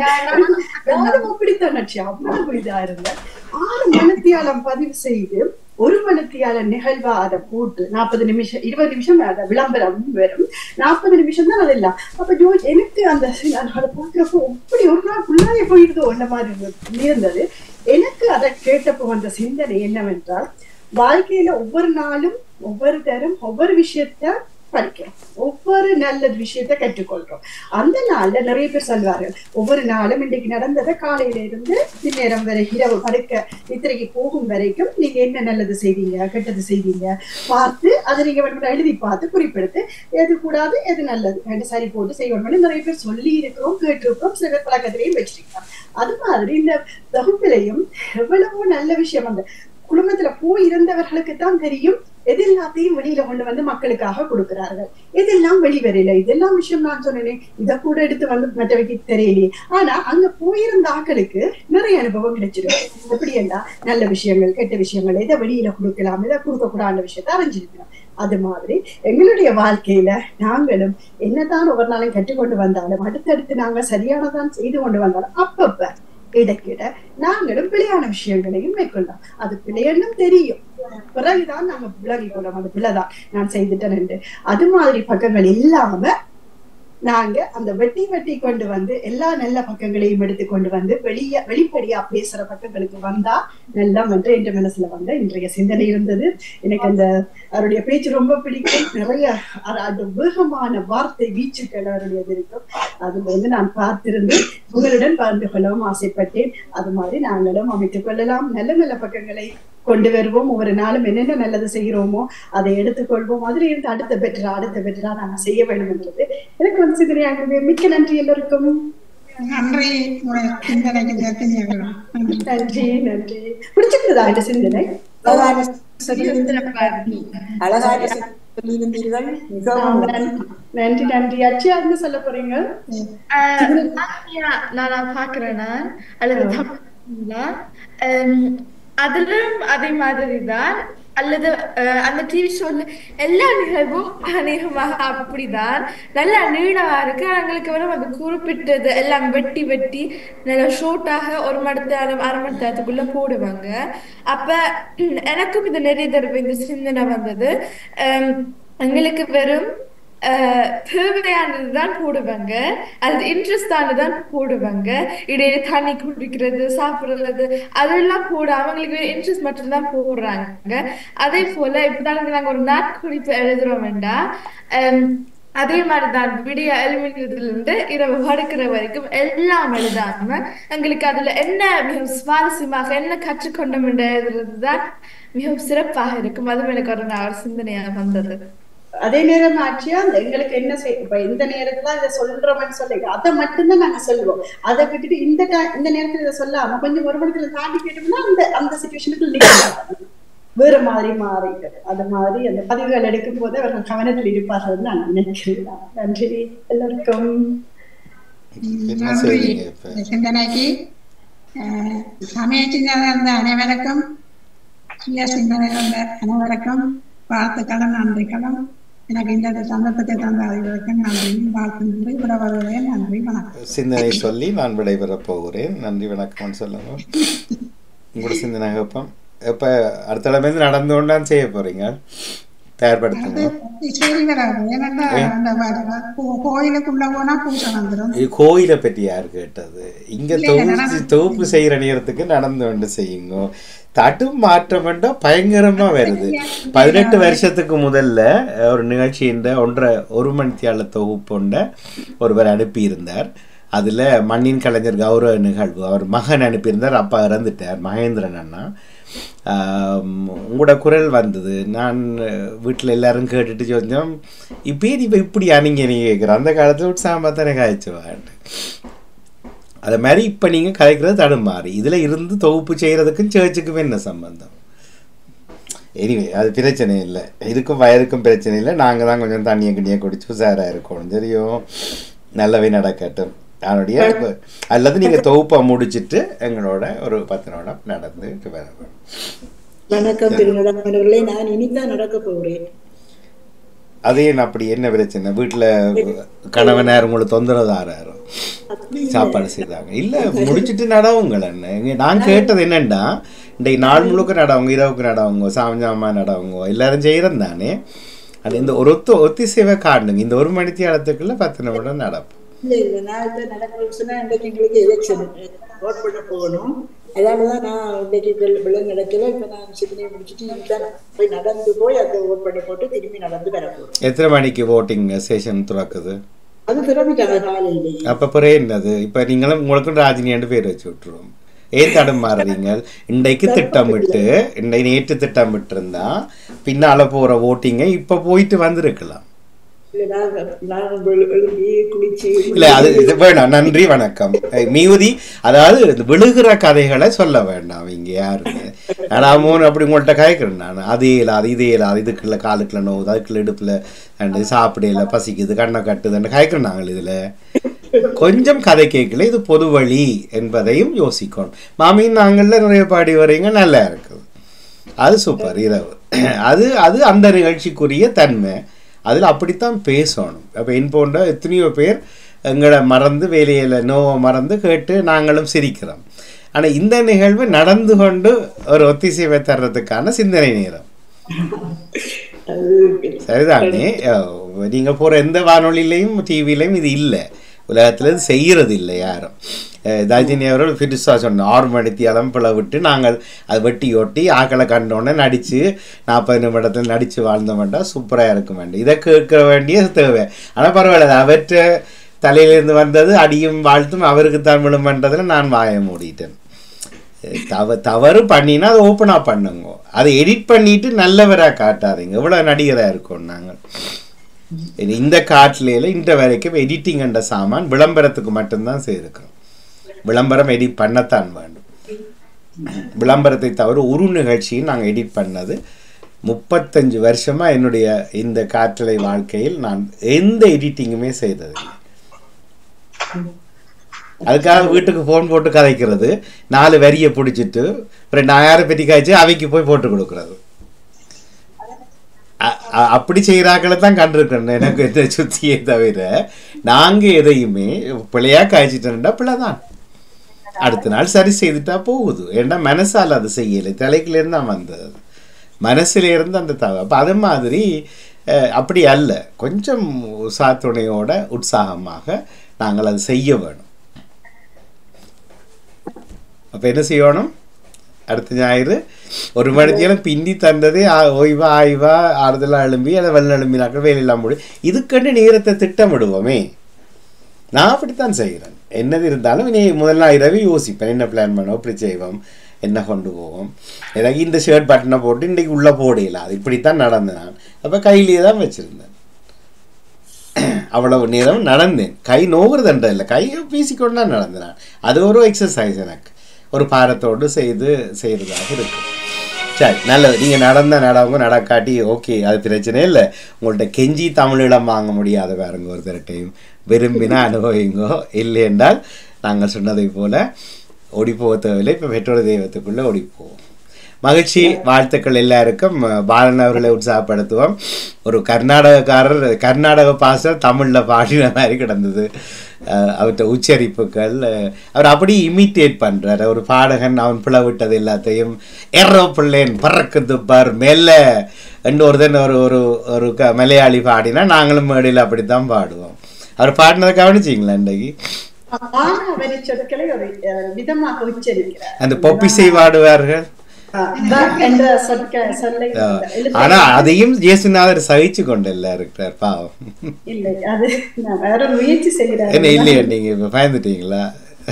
நானும் அப்படித்தான் அச்சியா அவ்வளவு இதா இருந்தேன் ஆறு மணித்தியாலம் பதிவு செய்து ஒரு மணித்தியால நிகழ்வா அதை போட்டு நாற்பது நிமிஷம் இருபது நிமிஷம் அதை விளம்பரம் வரும் நாற்பது நிமிஷம் தான் அதெல்லாம் அப்ப ஜோ எனக்கு அந்த அதை பார்க்கிறப்போ அப்படி ஒரு நாள் ஃபுல்லாவே போயிடுதோ ஒன்ன மாதிரி இருந்தது- இருந்தது எனக்கு அதை கேட்டப்போ வந்த சிந்தனை என்னவென்றால் வாழ்க்கையில ஒவ்வொரு நாளும் ஒவ்வொரு தரம் ஒவ்வொரு விஷயத்த படிக்கிறோம் ஒவ்வொரு நல்ல விஷயத்த கற்றுக்கொள்றோம் அந்த நாள்ல நிறைய பேர் சொல்வார்கள் ஒவ்வொரு நாளும் இன்றைக்கு நடந்ததை காலையில இருந்து பின்னேரம் வரை இரவு படுக்க நித்திரைக்கு போகும் வரைக்கும் நீங்க என்ன நல்லது செய்வீங்க கெட்டது செய்வீங்க பார்த்து அதை நீங்க வேணும்னா எழுதி பார்த்து குறிப்பெடுத்து எது கூடாது எது நல்லது ரெண்டு சரி போட்டு செய்யணும்னு நிறைய பேர் சொல்லி இருக்கிறோம் கேட்டிருக்கிறோம் சில பேர் பழக்கத்திலையும் வச்சிருக்கிறோம் அது மாதிரி இந்த தொகுப்பிலையும் எவ்வளவோ நல்ல விஷயம் அந்த குடும்பத்துல போய் இருந்தவர்களுக்கு தான் தெரியும் எது எல்லாத்தையும் வெளியில கொண்டு வந்து மக்களுக்காக கொடுக்கிறார்கள் இதெல்லாம் வெளிவரையில இதெல்லாம் விஷயம் நான் சொன்னேன் இத கூட எடுத்து வந்து மற்றவைக்கு தெரியலையே ஆனா அங்க போயிருந்த ஆட்களுக்கு நிறைய அனுபவம் கிடைச்சிடும் எப்படி என்றா நல்ல விஷயங்கள் கெட்ட விஷயங்கள் எதை வெளியில கொடுக்கலாம் எதை கொடுக்க கூடாத விஷயத்த அறிஞ்சிருக்கலாம் அது மாதிரி எங்களுடைய வாழ்க்கையில நாங்களும் என்னதான் ஒவ்வொரு நாளும் கற்றுக்கொண்டு வந்தாலும் அடுத்தடுத்து நாங்க சரியானதான் செய்து கொண்டு வந்தாலும் அப்பப்ப இடைக்கிட நாங்களும் பிழையான விஷயங்களையும் மேற்கொள்ளலாம் அது பிழையன்னும் தெரியும் பிறகுதான் நாங்க விலகி கொள்ளலாம் அது பிழைதான் நான் செய்துட்டேன் என்று அது மாதிரி பக்கங்கள் இல்லாம நாங்க அந்த வெட்டி வெட்டி கொண்டு வந்து எல்லா நல்ல பக்கங்களையும் எடுத்து கொண்டு வந்து வெளிய வெளிப்படையா பேசுற பக்கங்களுக்கு வந்தா நல்லா என்று என்ற மனசுல வந்த இன்றைய சிந்தனை இருந்தது எனக்கு அந்த அவருடைய பேச்சு ரொம்ப பிடிக்கும் நிறைய அது- அந்த வேகமான வார்த்தை வீச்சுக்கள் அவருடையது இருக்கும் அதுல வந்து நான் பார்த்திருந்து உங்களுடன் பகிர்ந்து கொள்ளவும் ஆசைப்பட்டேன் அது மாதிரி நாங்களும் அமைத்துக் கொள்ளலாம் நல்ல நல்ல பக்கங்களை கொண்டு வருவோம் ஒவ்வொரு நாளும் என்னென்ன நல்லது செய்கிறோமோ அதை எடுத்துக்கொள்வோம் அதுல இருந்து அடுத்த பெற்றா அடுத்த பெற்றா நாங்க செய்ய வேண்டும் என்றது எனக்கு வந்து சிந்தனையாக மிக்க நன்றி எல்லோருக்கும் நன்றி உங்களுடைய சிந்தனைக்கு ஜெயக்குமார். நன்றி. நன்றி நன்றி பிடிச்சிருந்ததா இந்த சிந்தனை அழகான அழகான சொல்லியிருந்தீர்கள் மிகவும் நன்றி நன்றி அச்சியா என்ன சொல்ல போறீங்க ஆஹ் ஆசியா நான் நான் பாக்குறேன் நான் அல்லது தமிழ்ல, ஹம், அதிலும் அதே மாதிரி தான் அல்லது அஹ், அந்த டிவி ஷோல எல்லா நிகழ்வும் அநேகமாக அப்படிதான் நல்லா நீளமா இருக்கு ஆனா எங்களுக்கு வரும் அது குறிப்பிட்டது எல்லாம் வெட்டி வெட்டி நல்லா ஷோர்ட்டாக ஒரு மணி நேரம் அரை மணி நேரத்துக்குள்ள போடுவாங்க அப்ப உம், எனக்கும் இது நிறைய தடவை இந்த சிந்தனை வந்தது அஹ், எங்களுக்கு வெறும் அஹ், தேவையானது தான் போடுவாங்க அது இன்ட்ரெஸ்ட் ஆனதான் போடுவாங்க இடையில தண்ணி குடிக்கிறது சாப்பிடுறது அதெல்லாம் போடாம அவங்களுக்கு இன்ட்ரெஸ்ட் மட்டும் தான் போடுறாங்க அதே போல இப்படிதான் நாங்க ஒரு நாட்குறிப்பு எழுதுறோம் வேண்டாம் அஹ், அதே மாதிரிதான் விடிய எழுமினதுல இருந்து இரவு படுக்கிற வரைக்கும் எல்லாம் எழுதாம எங்களுக்கு அதுல என்ன மிகவும் சுவாரஸ்யமாக என்ன கற்றுக்கொண்டோம் என்றதுதான் மிகவும் சிறப்பாக இருக்கும் அதுவும் எனக்கு ஒரு நாள் சிந்தனையா வந்தது அதே நேரம் ஆட்சியா அந்த எங்களுக்கு என்ன செய் இப்ப இந்த நேரத்துல இதை சொல்றோம்னு சொல்லி அதை மட்டும்தான் நாங்க சொல்லுவோம் அதை விட்டுட்டு இந்த ti- இந்த நேரத்துல இதை சொல்லாம கொஞ்சம் ஒரு மணத்துல தாண்டி கேட்டோம்னா அந்த அந்த சுச்சுவேஷனுக்கு நிக்கலாம் வேற மாதிரி மாறிட்டு அது மாதிரி அந்த பதிவுகள் எடுக்கும் போது அவர்கள் கவனத்தில் இருப்பார்கள் நான் நினைக்கிறேன் நன்றி எல்லாருக்கும் என்ன நன்றி செய்றீங்க இப்ப இந்த சிந்தனைக்கு அஹ், சமய சிந்தனை இருந்த அனைவருக்கும் சுய சிந்தனை இருந்த அனைவருக்கும் வாழ்த்துக்களும் நன்றிகளும் எனக்கு இந்த சந்தர்ப்பத்தை தந்த அறிவுரைக்கும் நன்றி வாழ்த்து நன்றி விடவர்களே நன்றி வணக்கம் சிந்தனை சொல்லி நான் விடைபெறப் போகிறேன் நன்றி வணக்கம்னு சொல்லுங்க உங்களோட சிந்தனை கேட்போம் எப்ப அடுத்த தடவை நடந்து கொண்டான் செய்ய போறீங்க தயார்படுத்துங்க சரி வராது ஏன்னா அந்த வ- கோ- கோயிலுக்குள்ள போனா பூசை வந்துடும் இது கோயிலை பற்றி யார் கேட்டது இங்க இல்ல, இல்ல, தொகுப்பு நடந்து- தொகுப்பு செய்யற நேரத்துக்கு நடந்து கொண்டு செய்யுங்க தடு மாற்றம் என்றா பயங்கரமா வருது பதினெட்டு வருஷத்துக்கு முதல்ல அஹ், ஒரு நிகழ்ச்சியின் ஒன்றரை ஒரு மணித்தியால தொகுப்புண்ட ஒருவர் அனுப்பியிருந்தார் அதுல மண்ணின் கலைஞர் கௌரவ நிகழ்வு அவர் மகன் அனுப்பியிருந்தார் அப்பா இறந்துட்டார் மகேந்திரன் அண்ணா ஆம், உங்களோட குரல் வந்தது நான் வீட்டில் எல்லாரும் கேட்டுட்டு சொன்னோம் இப்போ இப்போ இப்படி அணிங்க நீ கேட்குற அந்த காலத்தில் உற்சாகமாக தானே காய்ச்சுவான்ட்டு அது மாதிரி இப்போ நீங்கள் கலைக்கிறது தடுமாறி இதில் இருந்து தொகுப்பு செய்கிறதுக்கும் சேர்ச்சுக்கும் என்ன சம்பந்தம் எனிவே அது பிரச்சனை இல்லை இதுக்கும் வயதுக்கும் பிரச்சனை இல்லை நாங்கள் தான் கொஞ்சம் தண்ணியை கிண்ணியை குடிச்சு உஷாராக இருக்கணும் தெரியும் நல்லவே நடக்கட்டும் அதனுடைய அல்லது நீங்கள் தொகுப்பை முடிச்சிட்டு எங்களோட ஒரு பத்து நிமிடம் நடந்துட்டு வரணும் வணக்கம் திருநடமர்களே நான் இனிதான் நடக்க போகிறேன் அதே என்ன அப்படி என்ன பிரச்சனை வீட்டில் கணவனார் உங்களுக்கு தொந்தரவு ஆறாரு சாப்பாடு செய்தாங்க இல்லை முடிச்சிட்டு நடவுங்கள் என்ன இங்க நான் கேட்டது என்னன்னா இன்றைக்கு நாள் முழுக்க நடவுங்க இரவுக்கு நடவுங்க சாமஞ்சாமா நடவுங்க எல்லாரும் செய்கிறோம் தானே அது இந்த ஒரு ஒத்து ஒத்திசைவை காட்டுங்க இந்த ஒரு மணி நேரத்துக்குள்ள பத்து நிமிடம் நடப்போம் இல்ல இல்ல நான் இப்ப நடக்கணும்னு சொன்னா இன்றைக்கு எங்களுக்கு எலெக்ஷன் ஓட் பண்ண போகணும் அதனாலதான் நான் இன்னைக்கு வெள்ள- வெள்ளம் நடக்கல இப்ப நான் சிந்தனையை முடிச்சுட்டு இனிதான் போய் நடந்து போய் அந்த ஓட் பண்ணி போட்டு திரும்பி நடந்து வர போறேன் எத்தனை மணிக்கு ஓட்டிங் செஷன் துறக்குது அது திறந்துட்டாங்க காலையிலேயே அப்போ பிறகு என்னது இப்போ நீங்களும் உங்களுக்கும் ராஜினியாண்டு பேர் வச்சு விட்டுருவோம் ஏன் தடுமாறுறீங்க இன்றைக்கு திட்டமிட்டு இன்றைக்கு நேற்று திட்டமிட்டு இருந்தா பின்னால போற ஓட்டிங்கை இப்ப போயிட்டு வந்திருக்கலாம் இல்ல நான் நான் வெளு- எழும்பி குளிச்சு இல்ல அது இது வேணாம் நன்றி வணக்கம் அஹ் மிகுதி அதாவது இந்த விழுகிற கதைகளை சொல்ல வேண்டாம் இங்க யாருமே நான் மோன் அப்படி உங்கள்கிட்ட கேட்குறேன் நான் அது இயலாது இது இயலாது இதுக்குள்ள காலுக்குள்ள நோவுது அதுக்குள்ள இடுப்புல அண்டு சாப்பிடல பசிக்குது கண்ணை கட்டுதுன்னு கேட்குறோம் நாங்கள் இதுல கொஞ்சம் கதை கேட்கல இது பொது வழி என்பதையும் யோசிக்கணும் மாமி நாங்கள்ல நிறைய பாடி வரீங்க நல்லா இருக்குது அது சூப்பர் இரவு அது அது அந்த நிகழ்ச்சிக்குரிய தன்மை அதில் அப்படித்தான் பேசணும் அப்போ என் போன்ற எத்தனையோ பேர் எங்களை மறந்து வேலையில் நோவை மறந்து கேட்டு நாங்களும் சிரிக்கிறோம் ஆனால் இந்த நிகழ்வு நடந்து கொண்டு ஒரு ஒத்திசைவை தர்றதுக்கான சிந்தனை நேரம் சரிதானே அஹ் நீங்க போற எந்த வானொலியிலையும் டிவிலையும் இது இல்லை உலகத்துல இது செய்யறது இல்லை யாரும் அஹ் தர்ஜினி அவர்கள் பெருசா சொன்ன ஆறு மணித்தி அலம்பிள விட்டு நாங்கள் அதை வெட்டி ஒட்டி ஆக்களை கண்டோன்னே நடிச்சு நாற்பது நிமிடத்தில் நடிச்சு வாழ்ந்தோம்டா சூப்பரா இருக்க வேண்டும் இதை கேட்க வேண்டிய தேவை ஆனா பரவாயில்ல அது அவற்ற தலையிலிருந்து வந்தது அடியும் வாழ்த்தும் அவருக்கு தான் விழுமன்றதுல நான் வாய மூடிட்டேன் தவ தவறு பண்ணினா அதை ஓப்பனாக பண்ணுங்க அதை எடிட் பண்ணிட்டு நல்லவராக காட்டாதீங்க எவ்வளோ நடிகராக இருக்கோம் நாங்கள் இது இந்த காட்டிலேயே இந்த வரைக்கும் எடிட்டிங் என்ற சாமான் விளம்பரத்துக்கு மட்டும்தான் செய்திருக்கிறோம் விளம்பரம் எடிட் பண்ணத்தான் வேண்டும் விளம்பரத்தை தவிர ஒரு நிகழ்ச்சியும் நாங்கள் எடிட் பண்ணது முப்பத்தஞ்சு வருஷமா என்னுடைய இந்த காற்றலை வாழ்க்கையில் நான் எந்த எடிட்டிங்குமே செய்ததில்லை அதுக்காக வீட்டுக்கு ஃபோன் போட்டு கதைக்கிறது நாலு வரியை பிடிச்சிட்டு அப்புறம் நான் யாரை பற்றி காய்ச்சி அவைக்கு போய் போட்டு கொடுக்குறது அ- அ- அப்படி செய்கிறாக்களை தான் கண்டிருக்கேன் எனக்கு எந்த சுத்தியே தவிர நாங்க எதையுமே பிள்ளையா காய்ச்சிட்டோம்னா பிள்ளை தான் அடுத்த நாள் சரி செய்துட்டா போகுது ஏன்னா மனசால் அது செய்யலை தலைக்குலேருந்து தான் வந்தது அது. மனசுல இருந்து அந்த தவ அப்போ அது மாதிரி அஹ், அப்படி அல்ல கொஞ்சம் உற்சாகத்துணையோட உற்சாகமாக நாங்கள் அது செய்ய வேணும் அப்போ என்ன செய்யணும் அடுத்த ஞாயிறு ஒரு மணித்தேரம் பிந்தி தந்ததே ஆ- ஓய்வா ஆய்வா ஆறுதலாக எழும்பி அதை வெள்ள எழும்பினாக்கள் வேலையெல்லாம் முடியும் இதுக்கண்டு நேரத்தை திட்டமிடுவோமே நான் அப்படித்தான் செய்கிறேன் என்னது இருந்தாலும் இனி முதல் நாள் இரவு யோசிப்பேன் என்ன பிளான் பண்ணுவோம் இப்படி செய்வோம் என்ன கொண்டு போவோம் எனக்கு இந்த ஷர்ட் பட்டனை போட்டு இன்றைக்கு உள்ளே போடையில அது இப்படித்தான் நடந்தேன் நான் அப்போ கையிலேயே தான் வச்சுருந்தேன் அவ்வளவு நேரம் நடந்தேன் கை நோவுறதுன்ற இல்லை கையை வீசிக்கொண்டு தான் நடந்தேன் நான் அது ஒரு எக்ஸசைஸ் எனக்கு ஒரு பாரத்தோடு செய்து செய்கிறதாக இருக்கும் சரி நல்லது நீங்கள் நடந்த நடவங்க நடக்காட்டி ஓகே அது பிரச்சனை இல்லை உங்கள்கிட்ட கெஞ்சி தமிழீழம் வாங்க முடியாத பாருங்க ஒரு திரட்டையும் விரும்பினா அனுபவிங்கோ இல்லை என்றால் நாங்கள் சொன்னதை போல ஓடி போக தேவையில்லை இப்போ பெற்றோர் தெய்வத்துக்குள்ளே ஓடி போவோம் மகிழ்ச்சி வாழ்த்துக்கள் எல்லாருக்கும் அஹ், பாலன் அவர்களை உற்சாகப்படுத்துவோம் ஒரு கர்நாடகக்காரர் கர்நாடக பாசர் தமிழில் பாடின மாதிரி கிடந்தது அஹ், அவர்கிட்ட உச்சரிப்புகள் அஹ், அவர் அப்படி இமிட்டேட் பண்ணுறார் ஒரு பாடகன் அவன் பிளவிட்டது எல்லாத்தையும் எர்ரோ பிள்ளைன் பறக்குது பார் மெல்ல என்று ஒருத்தன் ஒரு ஒரு ஒரு க மலையாளி பாடினா நாங்களும் மேடையில் அப்படித்தான் பாடுவோம் அவர் பாடினதை கவனிச்சிங்களா இன்றைக்கு ஆனா வரி சொற்களை ஒரு அஹ், விதமாக உச்சரிக்கிறார் அந்த பொப்பிசை பாடுவார்கள் அஹ், த என்ற சொற்க சொல்லை அஹ், எழுத்தை- ஆனா அதையும் இயேசுநாதர் சகிச்சு கொண்டல்ல இருக்கிறார் பாவம் இல்லை அது நான் வேற ஒரு முயற்சி செய்கிறேன் என்ன இல்லையா நீங்க இப்ப பயந்துட்டீங்களா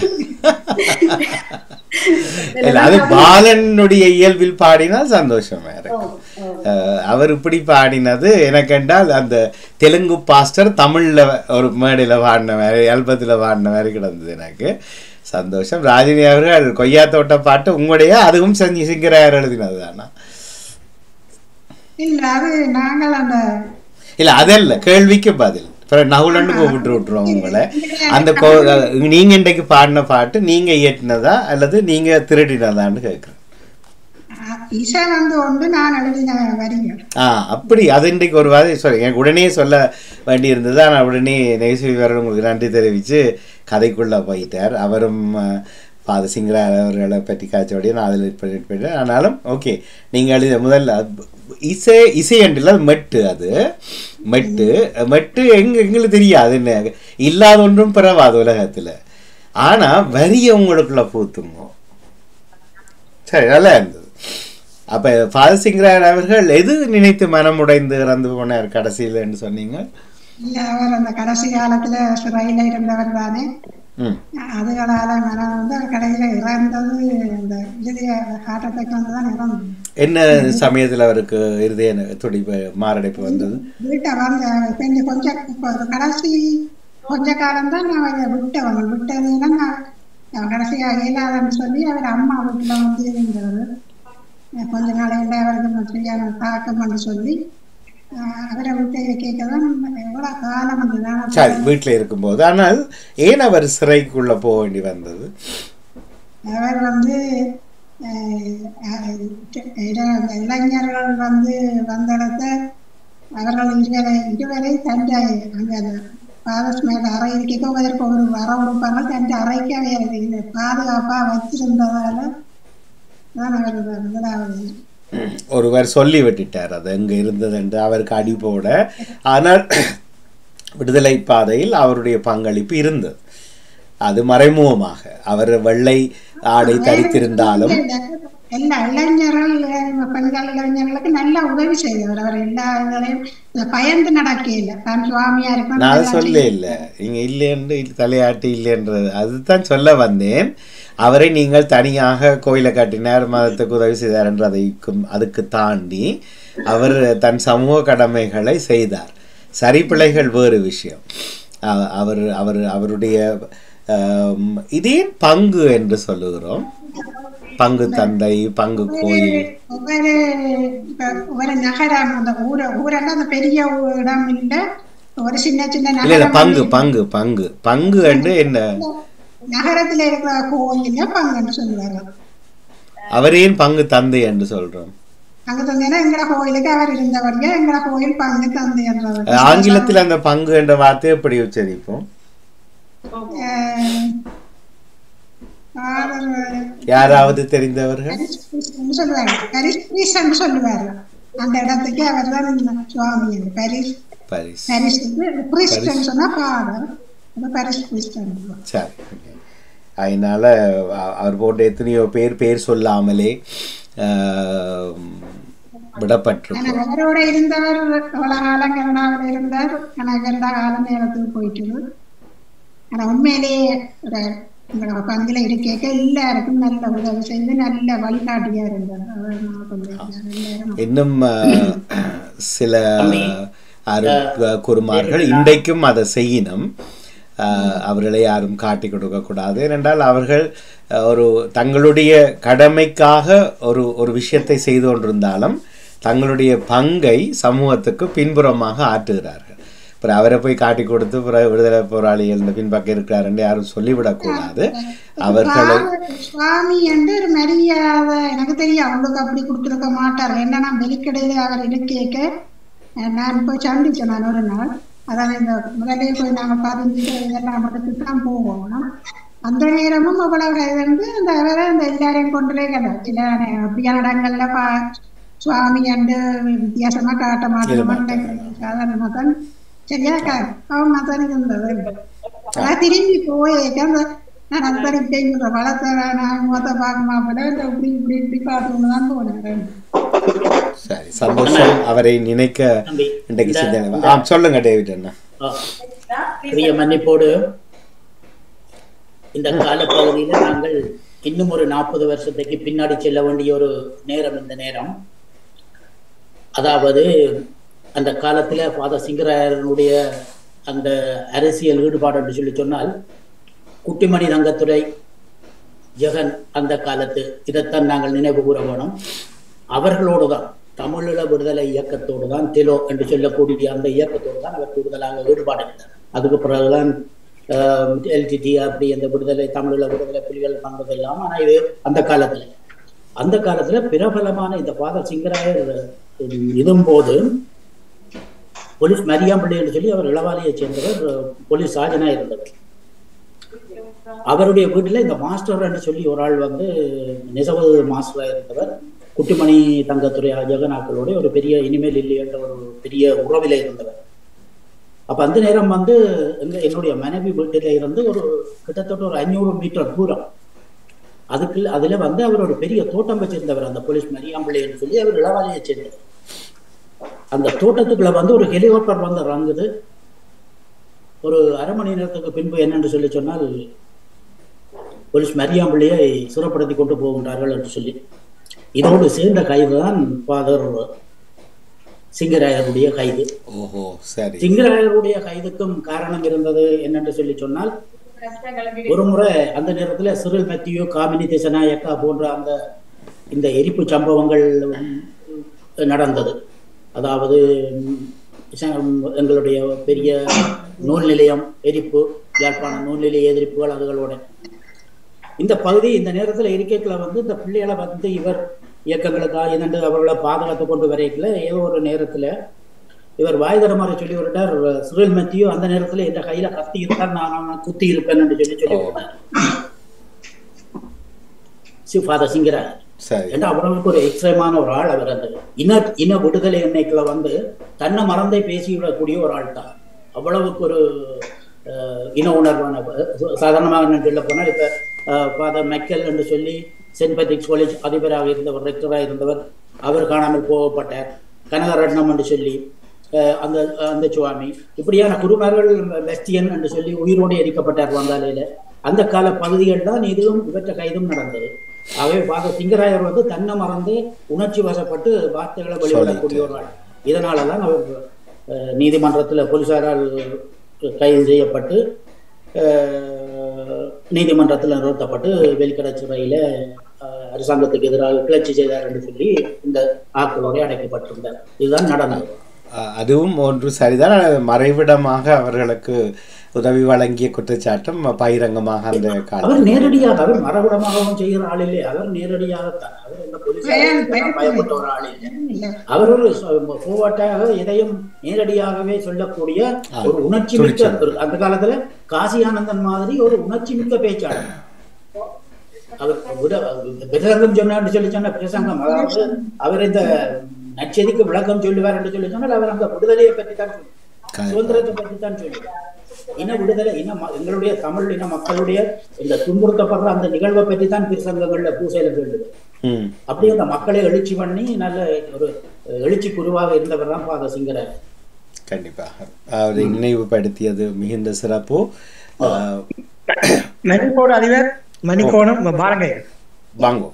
இல்ல அது பாலனுடைய இயல்பில் பாடினால் சந்தோஷமா இருக்கும் அஹ், அவர் இப்படி பாடினது எனக்கு என்றால் அந்த தெலுங்கு பாஸ்டர் தமிழ்ல ஒரு மேடையில பாடின மாதிரி ஆல்பத்தில் பாடின மாதிரி கிடந்தது எனக்கு சந்தோஷம் ராஜினி அவர்கள் கொய்யா தோட்ட பாட்டு உங்களுடைய அதுவும் செஞ்சு சிங்கராயர் எழுதினது தானா இல்ல அது நாங்கள் அந்த இல்ல அதல்ல கேள்விக்கு பதில் அப்புறம் நகுலன்னு கூப்பிட்டு விட்டுருவோம் உங்களை அந்த கோ நீங்க இன்றைக்கு பாடின பாட்டு நீங்க இயற்றினதா அல்லது நீங்க திருடினதான்னு கேட்குறேன் அஹ், இசை வந்து ஒன்று நான் எழுதின வரிகள் ஆ அப்படி அது இன்றைக்கு ஒரு வாதி sorry எனக்கு உடனே சொல்ல வேண்டி இருந்தது ஆனால் உடனே நெய்சுவரர் உங்களுக்கு நன்றி தெரிவித்து கதைக்குள்ளே போயிட்டார் அவரும் ஃபாதர் சிங்கரா அவர்களை பற்றி காய்ச்சோடைய நான் அதில் போயிட்டேன் ஆனாலும் ஓகே நீங்கள் எழுதிய முதல்ல அது இசை இசை அன்றில் அது மெட்டு அது மெட்டு மெட்டு எங்க எங்களுக்கு தெரியாது என்ன இல்லாத ஒன்றும் பிறவாது உலகத்தில் ஆனால் வரிய உங்களுக்குள்ள பூத்துங்க சரி நல்லா இருந்தது அப்போ ஃபாதர் சிங்கராயர் அவர்கள் எது நினைத்து மனம் உடைந்து இறந்து போனார் கடைசியில்ன்னு சொன்னீங்க இல்ல அவர் அந்த கடைசி காலத்துல சிறையில இருந்தவர் தானே ம் அதுகளால மனம் வந்து அவர் கடைசியில இறந்தது இந்த இறுதிய காட்டத்துக்கு வந்து தான் இறந்தது என்ன சமயத்தில் அவருக்கு இருதய துடிப்பு மாரடைப்பு வந்தது வீட்டை வந்து கொஞ்சம் கொஞ்சம் இப்போ ஒரு கடைசி கொஞ்ச காலம் தான் நான் அவரை விட்டவன் விட்டதுன்னா நான் அவன் கடைசியாக இயலாதன்னு சொல்லி அவர் அம்மா வீட்டில் வந்து இருந்தவர் கொஞ்ச நாளையில அவருக்கு சரியான தாக்கம்னு சொல்லி அஹ் அவரை விட்டு கேட்க தான் எவ்வளோ காலம் வந்து சரி வீட்டில் இருக்கும்போது ஆனால் ஏன் அவர் சிறைக்குள்ளே போக வேண்டி வந்தது அவர் வந்து அஹ், அஹ், இட- அந்த இளைஞர்கள் வந்து வந்த இடத்த அவர்கள் இருவரை இருவரை தன்னை அங்கே அந்த பாதஸ் மேல அறை இருக்க அதற்கு ஒரு வர கொடுப்பாங்க தன் அறைக்கு அவை இந்த பாதுகாப்பா வச்சிருந்ததால தான் அவர் முதலாவது ஒருவர் சொல்லி விட்டுட்டார் அது எங்கே இருந்தது என்று அவருக்கு அடி போட ஆனால் விடுதலை பாதையில் அவருடைய பங்களிப்பு இருந்தது அது மறைமுகமாக அவர் வெள்ளை ஆடை தரித்திருந்தாலும் எல்லா இளைஞர்கள் அஹ், பெண்கள் இளைஞர்களுக்கு நல்லா உதவி செய்தவர் அவர் எல்லா இதுலையும் இந்த பயந்து நடக்கையில் தான் சுவாமியா இருக்கும் நான் அது சொல்ல இல்லை நீங்கள் இல்லைன்னு தலையாட்டி இல்லைன்றது அதுதான் சொல்ல வந்தேன் அவரை நீங்கள் தனியாக கோயிலை கட்டினார் மதத்துக்கு உதவி செய்தார் என்றதைக்கும் அதுக்கு தாண்டி அவர் தன் சமூக கடமைகளை செய்தார் சரி பிழைகள் வேறு விஷயம் அ- அவர் அவர் அவருடைய ஆம், இதே பங்கு என்று சொல்லுகிறோம் பங்கு தந்தை பங்கு கோயில் ஒவ்வொரு இப்ப ஒவ்வொரு நகரம் அந்த ஊர ஊரெல்லாம் அந்த பெரிய இடம் இல்ல ஒரு சின்ன சின்ன இல்ல இல்ல நகரம் பங்கு பங்கு பங்கு பங்கு என்று என்ன நகரத்துல இருக்கிற கோயில பங்குன்னு சொல்லுவாங்க அவர் ஏன் பங்கு தந்தை என்று சொல்றோம் அங்க தந்தேன்னா எங்கட கோயிலுக்கு அவர் இருந்தவரையா எங்கட கோயில் பங்கு தந்தைன்றது ஆங்கிலத்தில் அந்த பங்கு என்ற வார்த்தை எப்படி உச்சரிப்போம் யாராவது தெரிந்தவர்கள் சொல்லுவாரு பரிஸ் பிரீஸ்ன்னு சொல்லுவாரு அந்த இடத்துக்கு அவர் தான் சுவாமி அந்த பரிஸ் பரிஸ் பரிசுக்கு பிரீஸ்ட்னு சொன்னா பாடர் அந்த பரிஸ் பிரீஸ்ட்னு சரி okay. அதனால அ- அவர் போட்ட எத்தனையோ பேர் பேர் சொல்லாமலே ஆஹ், விடப்பட்டிருக்கும் ஆனா அவரோட இருந்தவர் எவ்வளவு காலம் கனடாவில் இருந்தார் ஆனா கனடா காலம் நேரத்துக்கு போயிட்டு ஆனா உண்மையிலேயே ஒரு எங்களோட பங்குல இருக்க எல்லாருக்கும் நல்ல உதவி செய்து நல்ல வழிகாட்டியா இருந்தார் அவர் நான் சொல்லியிருந்தேன். எல்லாரும் இன்னும் ஆஹ், சில அரு குருமார்கள் இன்றைக்கும் அதை செய்யணும் ஆஹ், அவர்களை யாரும் காட்டி கொடுக்க கூடாது ஏனென்றால் அவர்கள் ஆஹ், ஒரு தங்களுடைய கடமைக்காக ஒரு ஒரு விஷயத்தை செய்து கொண்டிருந்தாலும் தங்களுடைய பங்கை சமூகத்துக்கு பின்புறமாக ஆற்றுகிறார்கள் அப்புறம் அவரை போய் காட்டி கொடுத்து பிறகு விடுதலை போராளிகள் இந்த பின்பக்கம் இருக்கிறாருன்னு யாரும் சொல்லிவிடக்கூடாது அவர்களை சுவாமி- சுவாமி என்று ஒரு மரியாதை எனக்கு தெரியும் அவங்களுக்கு அப்படி கொடுத்துருக்க மாட்டார் என்னன்னா வெளிக்கடையில அவர் இருக்கேக்க அஹ், நான் போய் சந்திச்சேன் நான் ஒரு நாள் அதாவது இந்த முதலே போய் நாங்கள் பதினஞ்சு இதெல்லாம் பக்கத்துக்கு தான் போவோம் அந்த நேரமும் அவ்வளவு வந்து அந்த அவரை அந்த எல்லாரையும் கொண்டுலே கதை சில அப்படியான இடங்கள்ல பா சுவாமி என்று வித்தியாசமா காட்ட மாட்டோம் சாதாரணமா தான் சரியா கா அவங்க தான் இருந்தது அதான் திரும்பி போய் அந்த நான் அந்த இப்படிங்கிற வளர்த்த நான் மொத்த பார்க்க மாட்டேன் இந்த இப்படி இப்படி இப்படி பார்த்துக்கொண்டு தான் போனேன் சரி சந்தோஷம் அவரை நினைக்க இன்றைக்கு சிந்தனை ஆ சொல்லுங்க டேவிட் அண்ணா பெரிய மன்னிப்போடு இந்த காலப்பகுதியில நாங்கள் இன்னும் ஒரு நாற்பது வருஷத்துக்கு பின்னாடி செல்ல வேண்டிய ஒரு நேரம் இந்த நேரம் அதாவது அந்த காலத்துல ஃபாதர் சிங்கராயனுடைய அந்த அரசியல் ஈடுபாடு என்று சொல்லி சொன்னால் குட்டிமணி ரங்கத்துறை ஜெகன் அந்த காலத்து இதைத்தான் நாங்கள் நினைவு கூற வேணும் அவர்களோடு தான் தமிழீழ விடுதலை இயக்கத்தோடு தான் தெலோ என்று சொல்லக்கூடிய அந்த இயக்கத்தோடு தான் அவர் கூடுதலாக ஈடுபாடு இருந்தார் அதுக்கு பிறகுதான் எல்டிடி அப்படி அந்த விடுதலை தமிழீழ விடுதலை புலிகள் பண்றது இல்லாம ஆனா இது அந்த காலத்துல அந்த காலத்துல பிரபலமான இந்த ஃபாதர் சிங்கராயர் இதும் போது போலீஸ் மரியாம்பிள்ளை என்று சொல்லி அவர் இளவாலியை சேர்ந்தவர் போலீஸ் சாஜனா இருந்தவர் அவருடைய வீட்டில் இந்த மாஸ்டர் என்று சொல்லி ஒரு ஆள் வந்து நெசவு மாஸ்டராக இருந்தவர் குட்டிமணி தங்கத்துறை ஜெகநாக்களோட ஒரு பெரிய இனிமேல் இல்லை என்ற ஒரு பெரிய உறவில இருந்தவர் அப்ப அந்த நேரம் வந்து எங்க என்னுடைய மனைவி வீட்டில இருந்து ஒரு கிட்டத்தட்ட ஒரு அஞ்சூறு மீட்டர் தூரம் அதுக்கு அதுல வந்து அவர் ஒரு பெரிய தோட்டம் வச்சிருந்தவர் அந்த போலீஸ் மரியாம்பிள்ளை என்று சொல்லி அவர் இளவாலியை சேர்ந்தவர் அந்த தோட்டத்துக்குள்ள வந்து ஒரு ஹெலிகாப்டர் வந்து இறங்குது ஒரு அரை மணி நேரத்துக்கு பின்பு என்னென்று சொல்லி சொன்னால் போலீஸ் மரியாம்பிள்ளையை சிறப்படுத்தி கொண்டு போகின்றார்கள் என்று சொல்லி இதோடு சேர்ந்த கைது தான் ஃபாதர் சிங்கராயருடைய கைது ஓஹோ சரி சிங்கராயருடைய கைதுக்கும் காரணம் இருந்தது என்னென்று சொல்லி சொன்னால் ஒரு முறை அந்த நேரத்துல சிறில் மெத்தியோ காமினி திசநாயக்கா போன்ற அந்த இந்த எரிப்பு சம்பவங்கள் நடந்தது அதாவது எங்களுடைய பெரிய நூல் நிலையம் எரிப்பு யாழ்ப்பாண நூல் நிலைய எதிர்ப்புகள் அதுகளோட இந்த பகுதி இந்த நேரத்துல இருக்கைக்குள்ள வந்து இந்த பிள்ளைகளை வந்து இவர் இயக்கங்களுக்காக என்னென்று அவர்களை பாதுகாத்து கொண்டு வரைக்கல ஏதோ ஒரு நேரத்துல இவர் வாய் தரமாற சொல்லி விட்டார் சிறில் மத்தியும் அந்த நேரத்துல என் கையில கத்தி இருந்தால் நான் குத்தி இருப்பேன் என்று சொல்லி சொல்லி போனார் ஃபாதர் சிங்கராஜ் ஏன்னா அவ்வளவுக்கு ஒரு எக்ஸ்ட்ரீமான ஒரு ஆள் அவர் அந்த இன இன விடுதலை எண்ணெய்க்குள்ள வந்து தன்னை மறந்தே பேசிவிடக்கூடிய ஒரு ஆள் தான் அவ்வளவுக்கு ஒரு இன உணர்வான சாதாரணமாக சொல்ல போனால் இப்ப ஃபாதர் மெக்கல் என்று சொல்லி சென்ட் பேட்ரிக்ஸ் காலேஜ் அதிபராக இருந்தவர் ரெக்டராக இருந்தவர் அவர் காணாமல் போகப்பட்டார் கனகரட்னம் என்று சொல்லி அந்த அந்த சுவாமி இப்படியான குருமார்கள் வெஸ்டியன் என்று சொல்லி உயிரோடு எரிக்கப்பட்டார் வந்தாலையில அந்த கால பகுதிகள் தான் இதுவும் இவற்ற கைதும் நடந்தது ஆகவே பாத சிங்கராயர் வந்து தன்னை மறந்து உணர்ச்சி வசப்பட்டு வார்த்தைகளை வெளியிடக்கூடிய ஒரு ஆள் இதனாலதான் அவர் நீதிமன்றத்துல போலீசாரால் கைது செய்யப்பட்டு நீதிமன்றத்தில் நிறுத்தப்பட்டு வெளிக்கடை சிறையில அரசாங்கத்துக்கு எதிராக கிளர்ச்சி செய்தார் என்று சொல்லி இந்த ஆக்களோட அடைக்கப்பட்டிருந்தார் இதுதான் நடந்தது அதுவும் ஒன்று சரிதான் மறைவிடமாக அவர்களுக்கு உதவி வழங்கிய குற்றச்சாட்டும் பகிரங்கமாக அந்த அவர் நேரடியாக அவர் மறைவிடமாகவும் செய்கிற ஆள் இல்லை அவர் நேரடியாகத்தான் அவர் இந்த போலீசார் பயப்பட்ட ஒரு ஆள் இல்லை அவர் ஒரு போவாட்டாக எதையும் நேரடியாகவே சொல்லக்கூடிய ஒரு உணர்ச்சி மிக்க ஒரு- அந்த காலத்துல காசி ஆனந்தன் மாதிரி ஒரு உணர்ச்சி மிக்க பேச்சாளர் அவர் விட- பிரசங்கம் சொன்னார்னு சொல்லி சொன்ன பிரசங்கம் அதாவது அவர் இந்த நச்செதிக்கு விளக்கம் சொல்லுவார் என்று சொல்லி சொன்னால் அவர் அந்த விடுதலையை பற்றி தான் சொல்லுவார் சுதந்திரத்தை பற்றி தான் சொல்லுவார் இன விடுதலை இன ம- எங்களுடைய தமிழ் இன மக்களுடைய இந்த துன்புறுத்தப்படுற அந்த நிகழ்வை பற்றி தான் பிரசங்கங்கள்ல பூசையில சொல்லுது ம் அப்படியே அந்த மக்களை எழுச்சி பண்ணி நல்ல ஒரு எழுச்சி குருவாக இருந்தவர் தான் பாத சிங்கரர் கண்டிப்பாக அவரை நினைவுபடுத்தியது மிகுந்த சிறப்பு ஆஹ், மணிக்கோடு அதிபர் மணிக்கோணம் பாருங்க வாங்கோ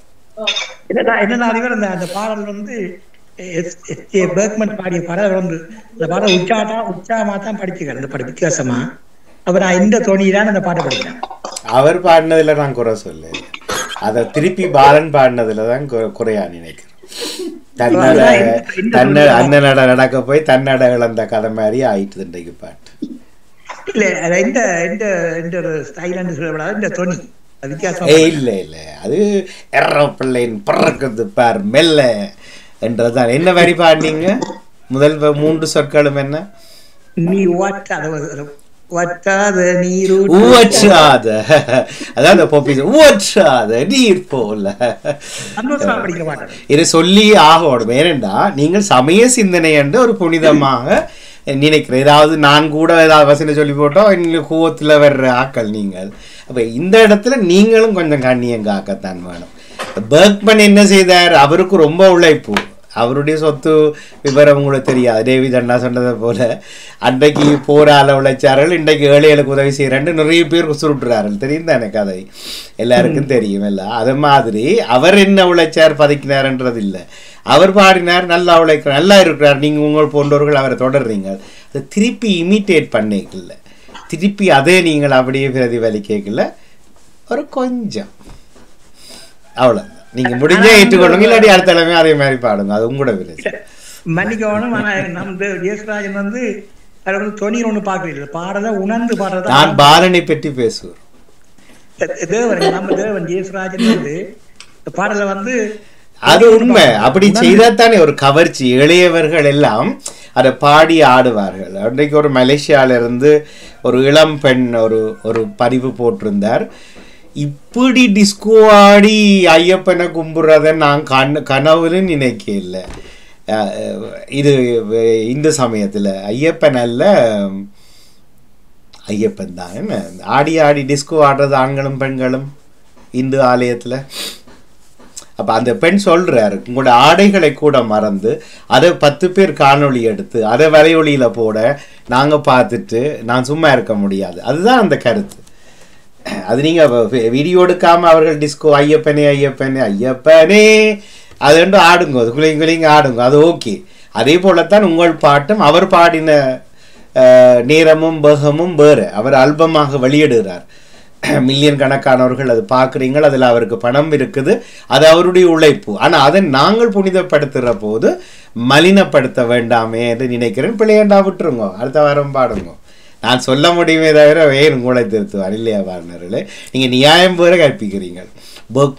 என்னடா என்னடா அதிபர் அந்த அந்த பாடல் வந்து எஸ் எஸ் ஏ பேர்க்மன் பாடிய பாடல் வந்து அந்த பாடல் உச்சாட்டா உற்சாகமா தான் படிச்சுக்கிறேன் அந்த பாட்டு வித்தியாசமா அப்ப நான் இந்த தொனியிலான அந்த பாட்டை படிக்கிறேன் அவர் பாடினதுல நான் குறை சொல்ல அதை திருப்பி பாலன் பாடினதுல தான் கு- குறையா நினைக்கிறேன் தன்னட தன்ன அண்ணனட நடக்க போய் தன்னட இழந்த கதை மாதிரி ஆயிட்டு இன்றைக்கு பாட்டு இல்ல அது இந்த இந்த இந்த ஒரு ஸ்டைல் சொல்லப்படாது இந்த தொனி அது வித்தியாசம் ஏய் இல்ல இல்ல அது ஏரோப்ளேன் பறக்குது பார் மெல்ல என்றதுதான் என்ன வரி பாடினீங்க முதல் வ- மூன்று சொற்களும் என்ன நீ ஓட்டாத ஒட்டாத நீரு ஊற்றாத அதான் அந்த பொப்பி ஊற்றாத நீர் போல சந்தோஷமா படிக்கிற பாட்டு இதை சொல்லி ஆகணும் ஏனென்றா நீங்கள் சமய சிந்தனை என்று ஒரு புனிதமாக நினைக்கிறேன் ஏதாவது நான் கூட ஏதாவது வசனம் சொல்லி போட்டோம் எங்களுக்கு கோவத்தில் வர்ற ஆக்கள் நீங்கள் அப்போ இந்த இடத்துல நீங்களும் கொஞ்சம் கண்ணியம் காக்கத்தான் வேணும் பேர்க்மன் என்ன செய்தார் அவருக்கு ரொம்ப உழைப்பு அவருடைய சொத்து விவரம் உங்களுக்கு தெரியாது டேவிட் அண்ணா சொன்னதை போல அன்றைக்கு போரால உழைச்சார்கள் இன்றைக்கு ஏழைகளுக்கு உதவி செய்கிறேன்னு நிறைய பேர் சுருட்டுறார்கள் தெரியும் தானே கதை எல்லாருக்கும் தெரியும் எல்லாம் அது மாதிரி அவர் என்ன உழைச்சார் பதுக்கினார்ன்றது இல்லை அவர் பாடினார் நல்லா உழைக்கிறார் நல்லா இருக்கிறார் நீங்கள் உங்கள் போன்றவர்கள் அவரை தொடர்றீங்க அதை திருப்பி இமிட்டேட் பண்ணிக்கல திருப்பி அதே நீங்கள் அப்படியே பிரதிபலிக்கல ஒரு கொஞ்சம் அவ்வளோதான் நீங்க முடிஞ்சா ஏற்றுக்கொள்ளுங்க இல்லாட்டி அடுத்த தலைமை அதே மாதிரி பாடுங்க அது உங்களோட விருது மன்னிக்கணும் ஆனா நம்ம ஜேசுராஜன் வந்து அதுல வந்து தொனி ஒண்ணு பாக்குறீங்க பாடல உணர்ந்து பாடுறதா நான் பாலனை பற்றி பேசுவேன் தேவன் நம்ம தேவன் ஜேசுராஜன் வந்து இந்த பாடல வந்து அது உண்மை அப்படி செய்தாத்தானே ஒரு கவர்ச்சி இளையவர்கள் எல்லாம் அதை பாடி ஆடுவார்கள் அன்றைக்கு ஒரு மலேசியால இருந்து ஒரு இளம் பெண் ஒரு ஒரு பதிவு போட்டிருந்தார் இப்படி டிஸ்கோ ஆடி ஐயப்பனை கும்பிட்றத நான் கண் கனவுல நினைக்க இல்லை இது இந்து சமயத்தில் ஐயப்பன் அல்ல ஐயப்பன் தான் என்ன ஆடி ஆடி டிஸ்கோ ஆடுறது ஆண்களும் பெண்களும் இந்து ஆலயத்தில் அப்போ அந்த பெண் சொல்கிறாரு உங்களோட ஆடைகளை கூட மறந்து அதை பத்து பேர் காணொளி எடுத்து அதை வலையொலியில் போட நாங்கள் பார்த்துட்டு நான் சும்மா இருக்க முடியாது அதுதான் அந்த கருத்து அது நீங்கள் வீடியோ எடுக்காமல் அவர்கள் டிஸ்கோ ஐயப்பனே ஐயப்பனே ஐயப்பனே அது ரெண்டும் ஆடுங்க அது குளிங்க குளிங்க ஆடுங்க அது ஓகே அதே போலத்தான் உங்கள் பாட்டும் அவர் பாடின நேரமும் வேகமும் வேறு அவர் ஆல்பமாக வெளியிடுகிறார் மில்லியன் கணக்கானவர்கள் அது பார்க்குறீங்க அதில் அவருக்கு பணம் இருக்குது அது அவருடைய உழைப்பு ஆனால் அதை நாங்கள் புனிதப்படுத்துகிற போது மலினப்படுத்த வேண்டாமே என்று நினைக்கிறேன் பிள்ளையண்டா விட்டுருங்க அடுத்த வாரம் பாடுங்க நான் சொல்ல முடியுமே தவிர வேறு உங்களை திருத்துவார் இல்லையா பாருனர்களே நீங்கள் நியாயம் போல கற்பிக்கிறீங்க ஒர்க்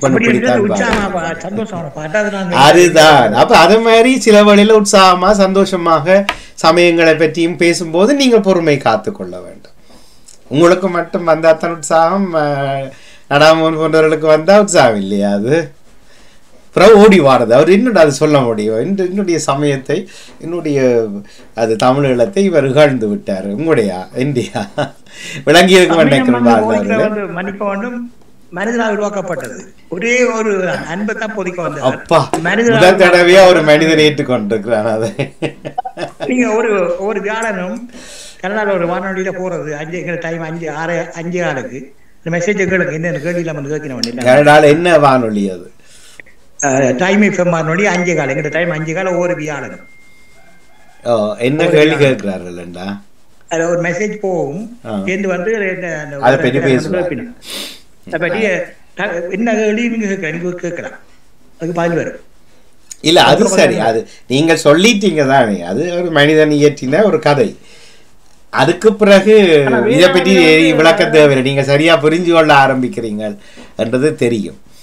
அதுதான் அப்ப அது மாதிரி சில வழியில உற்சாகமா சந்தோஷமாக சமயங்களை பற்றியும் பேசும்போது நீங்கள் பொறுமை காத்து கொள்ள வேண்டும் உங்களுக்கு மட்டும் வந்தா தான் உற்சாகம் நடாமோன் போன்றவர்களுக்கு வந்தா உற்சாகம் இல்லையா அது அப்புறம் ஓடி வாரது அவர் இன்னும் அது சொல்ல முடியும் இன்று என்னுடைய சமயத்தை என்னுடைய அது தமிழ் இளத்தை இவர் இகழ்ந்து விட்டார் உங்களுடைய இந்தியா விளங்கி இருக்க மாட்டேன் மன்னிக்க வேண்டும் மனிதனால் உருவாக்கப்பட்டது ஒரே ஒரு அன்பை தான் பொதிக்க வந்தது அப்பா முதல் தடவையா ஒரு மனிதன் ஏற்றுக்கொண்டிருக்கிறான் அதை நீங்க ஒரு ஒரு வியாழனும் கனடால ஒரு வானொலியில போறது அஞ்சு டைம் அஞ்சு ஆறு அஞ்சு ஆளுக்கு இந்த மெசேஜ் கேளுங்க என்ன கேள்வி இல்லாம கேட்கணும் கனடால என்ன வானொலி அது டைம் எஃப்எம் வானொலி அஞ்சு காலம் எங்க டைம் அஞ்சு காலம் ஒரு வியாழனும் ஓ என்ன கேள்வி கேட்கிறார்கள்டா அதுல ஒரு மெசேஜ் போகும் சேர்ந்து வந்து அதை பற்றி பேசுவாங்க பற்றி என்ன கேள்வி நீங்க கேட்கலாம் கேட்கலாம் அதுக்கு பதில் வரும் இல்ல அது சரி அது நீங்க சொல்லிட்டீங்க தானே அது ஒரு மனிதன் இயற்றின ஒரு கதை அதுக்கு பிறகு இதை பற்றி விளக்க தேவையில்லை நீங்க சரியா புரிஞ்சு கொள்ள ஆரம்பிக்கிறீங்க என்றது தெரியும்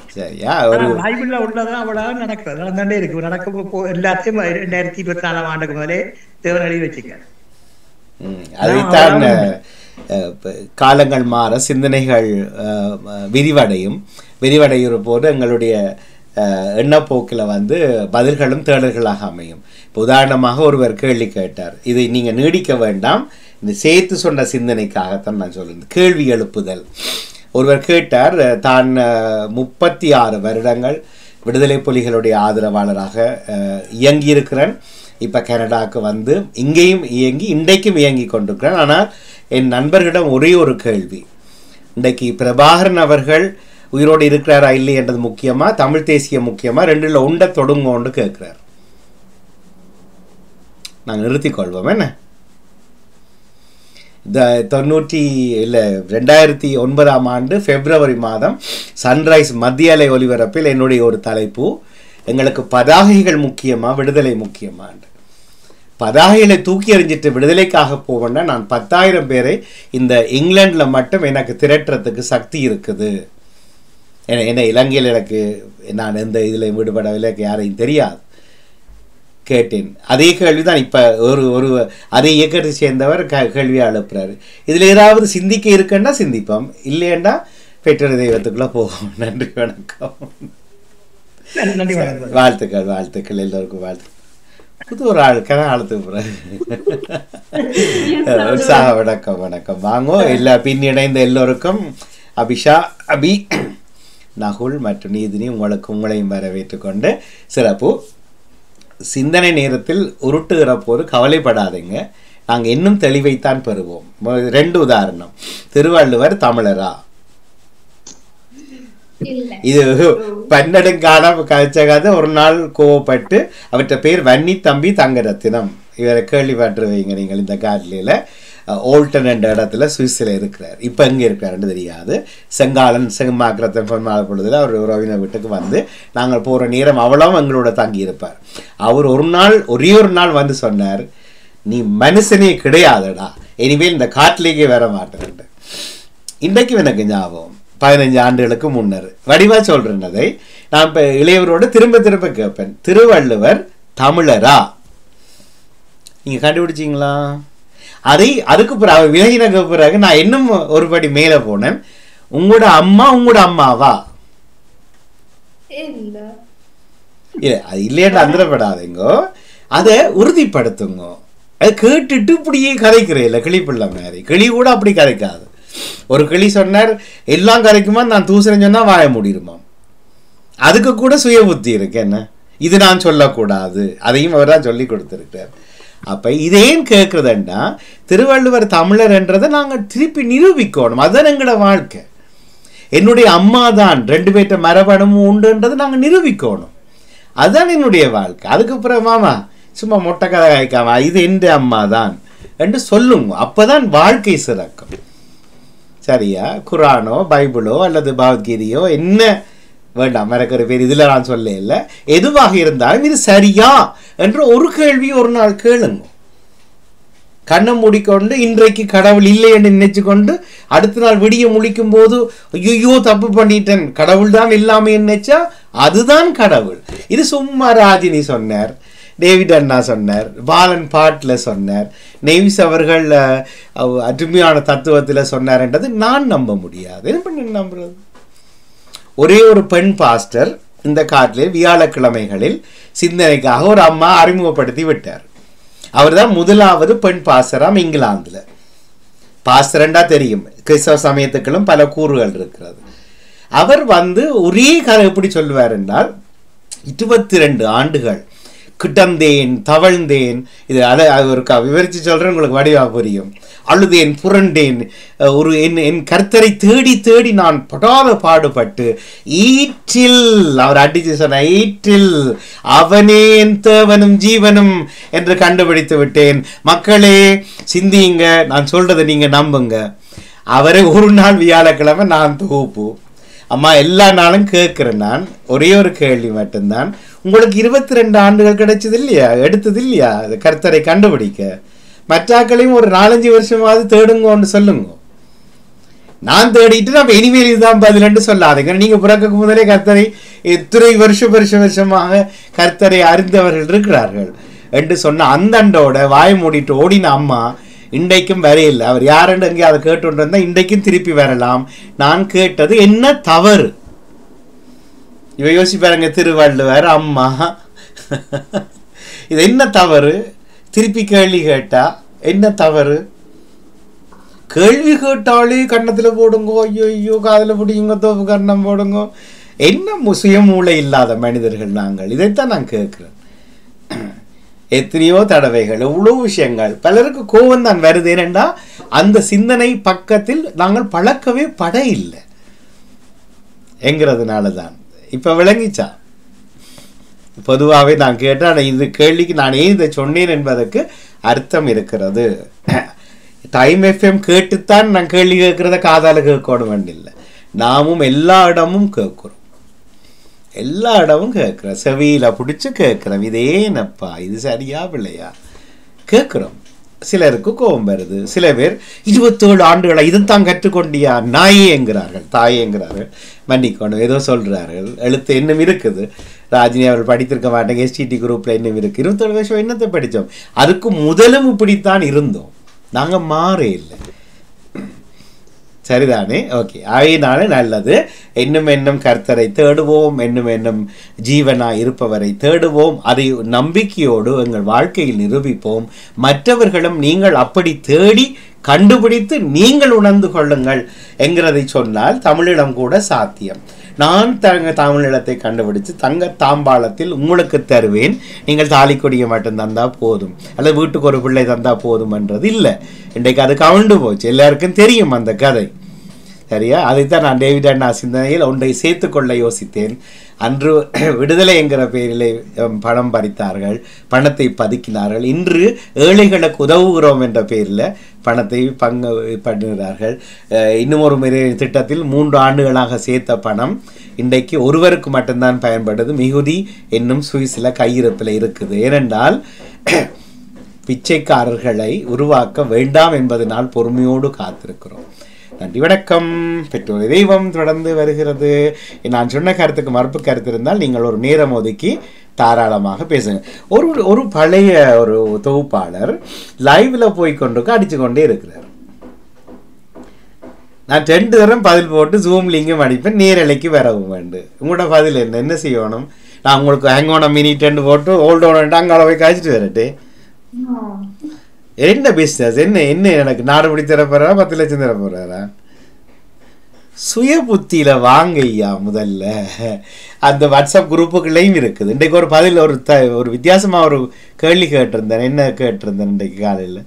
சரியா ஒரு ஆனா பைபிள்ல உள்ளதான் அவ்வளவு நடக்கிறது நடந்துட்டே இருக்கு நடக்க போ எல்லாத்தையும் ரெண்டாயிரத்தி இருபத்தி நாலாம் ஆண்டுக்கு முதலே தேவன் எழுதி வச்சுக்க ம், அதைத்தான் அஹ், இப்ப காலங்கள் மாற சிந்தனைகள் அஹ், அஹ், விரிவடையும் விரிவடைகிற போது எங்களுடைய அஹ், எண்ணப்போக்கில் வந்து பதில்களும் தேடல்களாக அமையும் இப்போ உதாரணமாக ஒருவர் கேள்வி கேட்டார் இதை நீங்கள் நீடிக்க வேண்டாம் இந்த சேர்த்து சொன்ன சிந்தனைக்காகத்தான் நான் சொல்லுறேன் கேள்வி எழுப்புதல் ஒருவர் கேட்டார் அஹ், தான் முப்பத்தி ஆறு வருடங்கள் விடுதலை புலிகளுடைய ஆதரவாளராக அஹ், இயங்கியிருக்கிறேன் இப்போ கனடாவுக்கு வந்து இங்கேயும் இயங்கி இன்றைக்கும் இயங்கி கொண்டிருக்கிறேன் ஆனால் என் நண்பர்களிடம் ஒரே ஒரு கேள்வி இன்றைக்கு பிரபாகரன் அவர்கள் உயிரோடு இருக்கிறாரா இல்லை என்றது முக்கியமா தமிழ் தேசியம் முக்கியமா ரெண்டுல உண்ட தொடுங்கோன்னு கேட்கிறார் நாங்கள் நிறுத்திக் கொள்வோம் என்ன இந்த தொண்ணூற்றி இல்லை ரெண்டாயிரத்தி ஒன்பதாம் ஆண்டு பிப்ரவரி மாதம் சன்ரைஸ் மத்திய அலை ஒலிபரப்பில் என்னுடைய ஒரு தலைப்பு எங்களுக்கு பதாகைகள் முக்கியமா விடுதலை முக்கியமாண்டு பதாகைகளை தூக்கி எறிஞ்சிட்டு விடுதலைக்காக போவேன்னா நான் பத்தாயிரம் பேரை இந்த இங்கிலாண்டில் மட்டும் எனக்கு திரட்டுறதுக்கு சக்தி இருக்குது என்ன என்ன இலங்கையில் எனக்கு நான் எந்த இதில் விடுபடவில்லை எனக்கு யாரையும் தெரியாது கேட்டேன் அதே கேள்வி தான் இப்போ ஒரு ஒரு அதே இயக்கத்தை சேர்ந்தவர் க கேள்வியை எழுப்புறாரு இதில் ஏதாவது சிந்திக்க இருக்குன்னா சிந்திப்போம் இல்லையண்டா பெற்றோர் தெய்வத்துக்குள்ளே போவோம் நன்றி வணக்கம் நன்றி வணக்கம் வாழ்த்துக்கள் வாழ்த்துக்கள் எல்லோருக்கும் வாழ்த்து புது ஒரு ஆளுக்கான ஆளுத்து உற்சாக வணக்கம் வணக்கம் வாங்கோ எல்லா பின்னிணைந்த எல்லோருக்கும் அபிஷா அபி நகுல் மற்றும் நீதினி உங்களுக்கு உங்களையும் வரவேற்றுக் கொண்டு சிறப்பு சிந்தனை நேரத்தில் உருட்டுகிற போது கவலைப்படாதீங்க நாங்கள் இன்னும் தெளிவைத்தான் பெறுவோம் மொ- ரெண்டு உதாரணம் திருவள்ளுவர் தமிழரா இது பன்னெடுங்காலம் கழிச்ச கதை ஒரு நாள் கோவப்பட்டு அவற்றை பேர் வன்னி தம்பி தங்கரத்தினம் இவரை கேள்விப்பட்டுருவீங்க நீங்கள் இந்த காட்டில ஓல்டன் என்ற இடத்துல சுவிஸில் இருக்கிறார் இப்போ எங்கே இருக்கிறாருன்னு தெரியாது செங்காலன் செம்மாக்கிரத்தன் பொன்மாலை பொழுதுல அவர் உறவினர் வீட்டுக்கு வந்து நாங்கள் போகிற நேரம் அவ்வளவும் எங்களோட தங்கி இருப்பார் அவர் ஒரு நாள் ஒரே ஒரு நாள் வந்து சொன்னார் நீ மனுஷனே கிடையாதுடா இனிமேல் இந்த காட்டிலேயே வர மாட்டேன் இன்றைக்கும் எனக்கு ஞாபகம் பதினஞ்சு ஆண்டுகளுக்கு முன்னர் வடிவா சொல்றேன் அதை நான் இப்போ இளையவரோட திரும்ப திரும்ப கேட்பேன் திருவள்ளுவர் தமிழரா நீங்க கண்டுபிடிச்சீங்களா அதை அதுக்கு பிறகு அவர் விலகினக்கு பிறகு நான் இன்னும் ஒரு படி மேலே போனேன் உங்களோட அம்மா உங்களோட அம்மாவா இல்ல இல்ல அது இல்லையாண்டு அந்தரப்படாதீங்கோ அதை உறுதிப்படுத்துங்க அது கேட்டுட்டு இப்படியே கதைக்கிறேன் கிளிப்பிள்ளை மாதிரி கிளி கூட அப்படி கதைக்காது ஒரு கிளி சொன்னார் எல்லாம் கதைக்குமா நான் தூசுறேன்னு சொன்னா வாய முடியுமா அதுக்கு கூட சுய புத்தி இருக்கு என்ன இது நான் சொல்லக்கூடாது அதையும் அவர் தான் சொல்லி கொடுத்துருக்கார் அப்ப இதேன் கேட்குறதுன்னா திருவள்ளுவர் தமிழர்ன்றதை நாங்கள் திருப்பி நிரூபிக்கணும் அதுதான் எங்களோட வாழ்க்கை என்னுடைய அம்மா தான் ரெண்டு பேர்ட்ட மரபணுமும் உண்டுன்றதை நாங்கள் நிரூபிக்கணும் அதுதான் என்னுடைய வாழ்க்கை அதுக்கப்புறம் மாமா சும்மா மொட்டை கதை காய்க்காம இது எந்த அம்மா தான் என்று சொல்லுங்க அப்பதான் வாழ்க்கை சிறக்கும் சரியா குரானோ பைபிளோ அல்லது பகவத்கீதையோ என்ன வேண்டாம் மறக்கிற பேர் இதுல நான் சொல்ல இல்லை எதுவாக இருந்தாலும் இது சரியா என்ற ஒரு கேள்வி ஒரு நாள் கேளுங்க கண்ணை மூடிக்கொண்டு இன்றைக்கு கடவுள் இல்லை என்று நினைச்சு கொண்டு அடுத்த நாள் விடிய முழிக்கும் போது ஐயோ தப்பு பண்ணிட்டேன் கடவுள் தான் இல்லாம நினைச்சா அதுதான் கடவுள் இது சும்மா ராஜினி சொன்னார் டேவிட் அண்ணா சொன்னார் பாலன் பாட்டில் சொன்னார் நெய்விஸ் அவர்கள் அஹ், அவ்- அருமையான தத்துவத்தில் சொன்னார்ன்றது நான் நம்ப முடியாது என்ன பண்ணி நம்புறது ஒரே ஒரு பெண் பாஸ்டர் இந்த காட்டிலே வியாழக்கிழமைகளில் சிந்தனைக்காக ஒரு அம்மா அறிமுகப்படுத்தி விட்டார் அவர்தான் முதலாவது பெண் பாஸ்டராம் இங்கிலாந்துல பாஸ்டரண்டா தெரியும் கிறிஸ்தவ சமயத்துக்களும் பல கூறுகள் இருக்கிறது அவர் வந்து ஒரே கதை எப்படி சொல்லுவார் என்றால் இருபத்தி ரெண்டு ஆண்டுகள் கிட்டந்தேன் தவழ்ந்தேன் இது அழ ஒரு க- விவரிச்சு சொல்றேன் உங்களுக்கு வடிவா புரியும் அழுதேன் புரண்டேன் அஹ் ஒரு என் என் கர்த்தரை தேடி தேடி நான் படாத பாடுபட்டு ஈற்றில் அவர் அடிச்சு சொன்ன ஈற்றில் அவனே என் தேவனும் ஜீவனும் என்று கண்டுபிடித்து விட்டேன் மக்களே சிந்தியுங்க நான் சொல்றதை நீங்க நம்புங்க அவரை ஒரு நாள் வியாழக்கிழமை நான் தொகுப்பு அம்மா எல்லா நாளும் கேட்கிறேன் நான் ஒரே ஒரு கேள்வி மட்டும்தான் உங்களுக்கு இருபத்தி ரெண்டு ஆண்டுகள் கிடைச்சது இல்லையா எடுத்தது இல்லையா அது கர்த்தரை கண்டுபிடிக்க மற்றாக்களையும் ஒரு நாலஞ்சு வருஷமாவது தேடுங்கன்னு சொல்லுங்க நான் தேடிட்டு நம்ம இனிமேல் இதுதான் பதிலன்னு சொல்லாதீங்க நீங்க பிறக்கக்கு முதலே கர்த்தரை எத்தனை வருஷம் வருஷம் வருஷமாக கர்த்தரை அறிந்தவர்கள் இருக்கிறார்கள் என்று சொன்ன அந்தண்டோட வாய் மூடிட்டு ஓடின அம்மா இன்றைக்கும் வரையில்லை அவர் யாருன்னு அங்கே அதை கேட்டு இருந்தா இன்றைக்கும் திருப்பி வரலாம் நான் கேட்டது என்ன தவறு இவ யோசிப்பாருங்க திருவள்ளுவர் அம்மா இது என்ன தவறு திருப்பி கேள்வி கேட்டா என்ன தவறு கேள்வி கேட்டாலே கன்னத்துல போடுங்கோ ஐயோ ஐயோ காதுல பிடிங்க தோப்பு கர்ணம் போடுங்கோ என்ன மு- சுயமூளை இல்லாத மனிதர்கள் நாங்கள் இதைத்தான் நான் கேட்கிறேன் எத்தனையோ தடவைகள் எவ்வளோ விஷயங்கள் பலருக்கு கோபம் தான் வருது ஏனென்றா அந்த சிந்தனை பக்கத்தில் நாங்கள் பழக்கவே பட இல்லை என்கிறதுனால தான் இப்போ விளங்கிச்சா பொதுவாகவே நான் கேட்டேன் ஆனா இது கேள்விக்கு நான் ஏன் இதை சொன்னேன் என்பதற்கு அர்த்தம் இருக்கிறது டைம் எஃப்எம் கேட்டுத்தான் நான் கேள்வி கேட்கிறத காதால கேட்கணும் வேண்டியில்லை நாமும் எல்லா இடமும் கேட்குறோம் எல்லா இடமும் கேட்குறோம் செவியில பிடிச்சி கேட்குறோம் இதே என்னப்பா இது சரியா பிள்ளையா கேட்குறோம் சிலருக்கு கோபம் வருது சில பேர் இருபத்தேழு ஆண்டுகளா இதைத்தான் கற்றுக்கொண்டியா நாயே என்கிறார்கள் தாயே என்கிறார்கள் மன்னிக்கணும் ஏதோ சொல்றார்கள் எழுத்து இன்னும் இருக்குது ராஜினி அவர்கள் படித்திருக்க மாட்டாங்க எஸ்டிடி குரூப்ல இன்னும் இருக்கு இருபத்தேழு வருஷம் என்னத்தை படித்தோம் அதுக்கு முதலும் இப்படித்தான் இருந்தோம் நாங்க மாறே இல்லை சரிதானே ஓகே ஆகையினால நல்லது என்னும் என்னும் கர்த்தரை தேடுவோம் என்னும் என்னும் ஜீவனா இருப்பவரை தேடுவோம் அதை நம்பிக்கையோடு எங்கள் வாழ்க்கையில் நிரூபிப்போம் மற்றவர்களும் நீங்கள் அப்படி தேடி கண்டுபிடித்து நீங்கள் உணர்ந்து கொள்ளுங்கள் என்கிறதை சொன்னால் தமிழிடம் கூட சாத்தியம் நான் தங்க தமிழிடத்தை கண்டுபிடிச்சு தங்க தாம்பாளத்தில் உங்களுக்கு தருவேன் நீங்கள் தாலிக்கொடியை மட்டும் தந்தா போதும் அல்லது வீட்டுக்கு ஒரு பிள்ளை தந்தா போதும்ன்றது இல்லை இன்றைக்கு அது கவுண்டு போச்சு எல்லாருக்கும் தெரியும் அந்த கதை சரியா அதைத்தான் நான் டேவிட் அண்ணா சிந்தனையில் ஒன்றை சேர்த்துக்கொள்ள யோசித்தேன் அன்று விடுதலை என்கிற பெயரிலே அம், பணம் பறித்தார்கள் பணத்தை பதுக்கினார்கள் இன்று ஏழைகளுக்கு உதவுகிறோம் என்ற பெயரில் பணத்தை பங்கு பண்ணுகிறார்கள் அஹ், இன்னும் ஒரு முறை திட்டத்தில் மூன்று ஆண்டுகளாக சேர்த்த பணம் இன்றைக்கு ஒருவருக்கு மட்டும்தான் பயன்படுது மிகுதி என்னும் சுவிஸில் கையிருப்பில் இருக்குது ஏனென்றால் பிச்சைக்காரர்களை உருவாக்க வேண்டாம் என்பதனால் பொறுமையோடு காத்திருக்கிறோம் நன்றி வணக்கம் பெற்றோர் தெய்வம் தொடர்ந்து வருகிறது நான் சொன்ன கருத்துக்கு மறுப்பு கருத்து இருந்தால் நீங்கள் ஒரு நேரம் ஒதுக்கி தாராளமாக பேசுங்க ஒரு ஒரு பழைய ஒரு தொகுப்பாளர் லைவ்ல போய் கொண்டு அடிச்சு கொண்டே இருக்கிறார் நான் ரெண்டு தரம் பதில் போட்டு ஜூம் லிங்கும் அடிப்பேன் நேரலைக்கு வரவும் வேண்டும் உங்களோட பதில் என்ன என்ன செய்யணும் நான் உங்களுக்கு ஹேங் ஓன மினிட் போட்டு ஓல்ட் ஓன் அங்கால போய் காய்ச்சிட்டு வரட்டு என்ன பிஸ்னஸ் என்ன என்ன எனக்கு நாடு பிடி தர போறாரா பத்து லட்சம் தர போறாரா சுய புத்தியில வாங்க ஐயா முதல்ல அந்த வாட்ஸ்அப் குரூப்புக்குள்ளேயும் இருக்குது இன்றைக்கு ஒரு பதில் ஒரு த ஒரு வித்தியாசமா ஒரு கேள்வி கேட்டிருந்தேன் என்ன கேட்டிருந்தேன் இன்றைக்கு காலையில்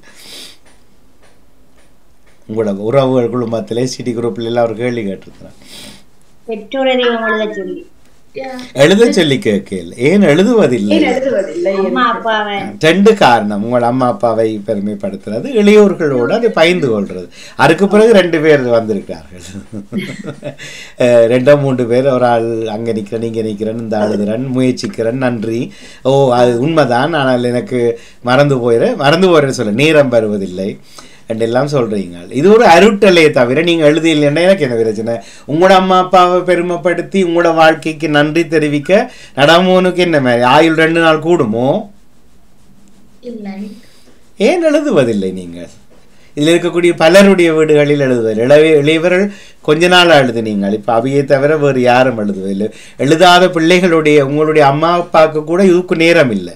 உங்களோட உறவுகள் குடும்பத்திலே சிட்டி குரூப்ல எல்லாம் ஒரு கேள்வி கேட்டிருந்தேன் பெற்றோரை தெய்வம் எழுத சொல்லி எழுத சொல்லி கேட்கல ஏன் எழுதுவதில்லை ஏன் எழுதுவதில்லை அம்மா அப்பாவை ரெண்டு காரணம் உங்கள் அம்மா அப்பாவை பெருமைப்படுத்துறது இளையோர்களோடு அதை பயந்து கொள்றது அதுக்கு பிறகு ரெண்டு பேர் வந்திருக்கார்கள் அஹ் ரெண்டோ மூன்று பேர் ஒரு ஆள் அங்கே நிற்கிறேன் இங்கே நிற்கிறேன் இந்த அழுதுறேன் முயற்சிக்கிறேன் நன்றி ஓ அது உண்மைதான் ஆனால் எனக்கு மறந்து போயிட மறந்து போயிடுன்னு சொல்ல நேரம் வருவதில்லை எல்லாம் சொல்றீங்க இது ஒரு அருட்டலையே தவிர நீங்க எழுதிஇல்லைன்னா எனக்கு என்ன பிரச்சனை உங்களோட அம்மா அப்பாவை பெருமைப்படுத்தி உங்களோட வாழ்க்கைக்கு நன்றி தெரிவிக்க நடமோனுக்கு என்ன மாதிரி ஆயுள் ரெண்டு நாள் கூடுமோ இல்லை ஏன் எழுதுவதில்லை நீங்கள் இதில் இருக்கக்கூடிய பலருடைய வீடுகளில் எழுதுவதில்லை இளைய இளையவர்கள் கொஞ்ச நாள் எழுதுனீங்கள் இப்போ அவையை தவிர வேறு யாரும் எழுதுவதில்லை எழுதாத பிள்ளைகளுடைய உங்களுடைய அம்மா அப்பாவுக்கு கூட இதுக்கு நேரம் இல்லை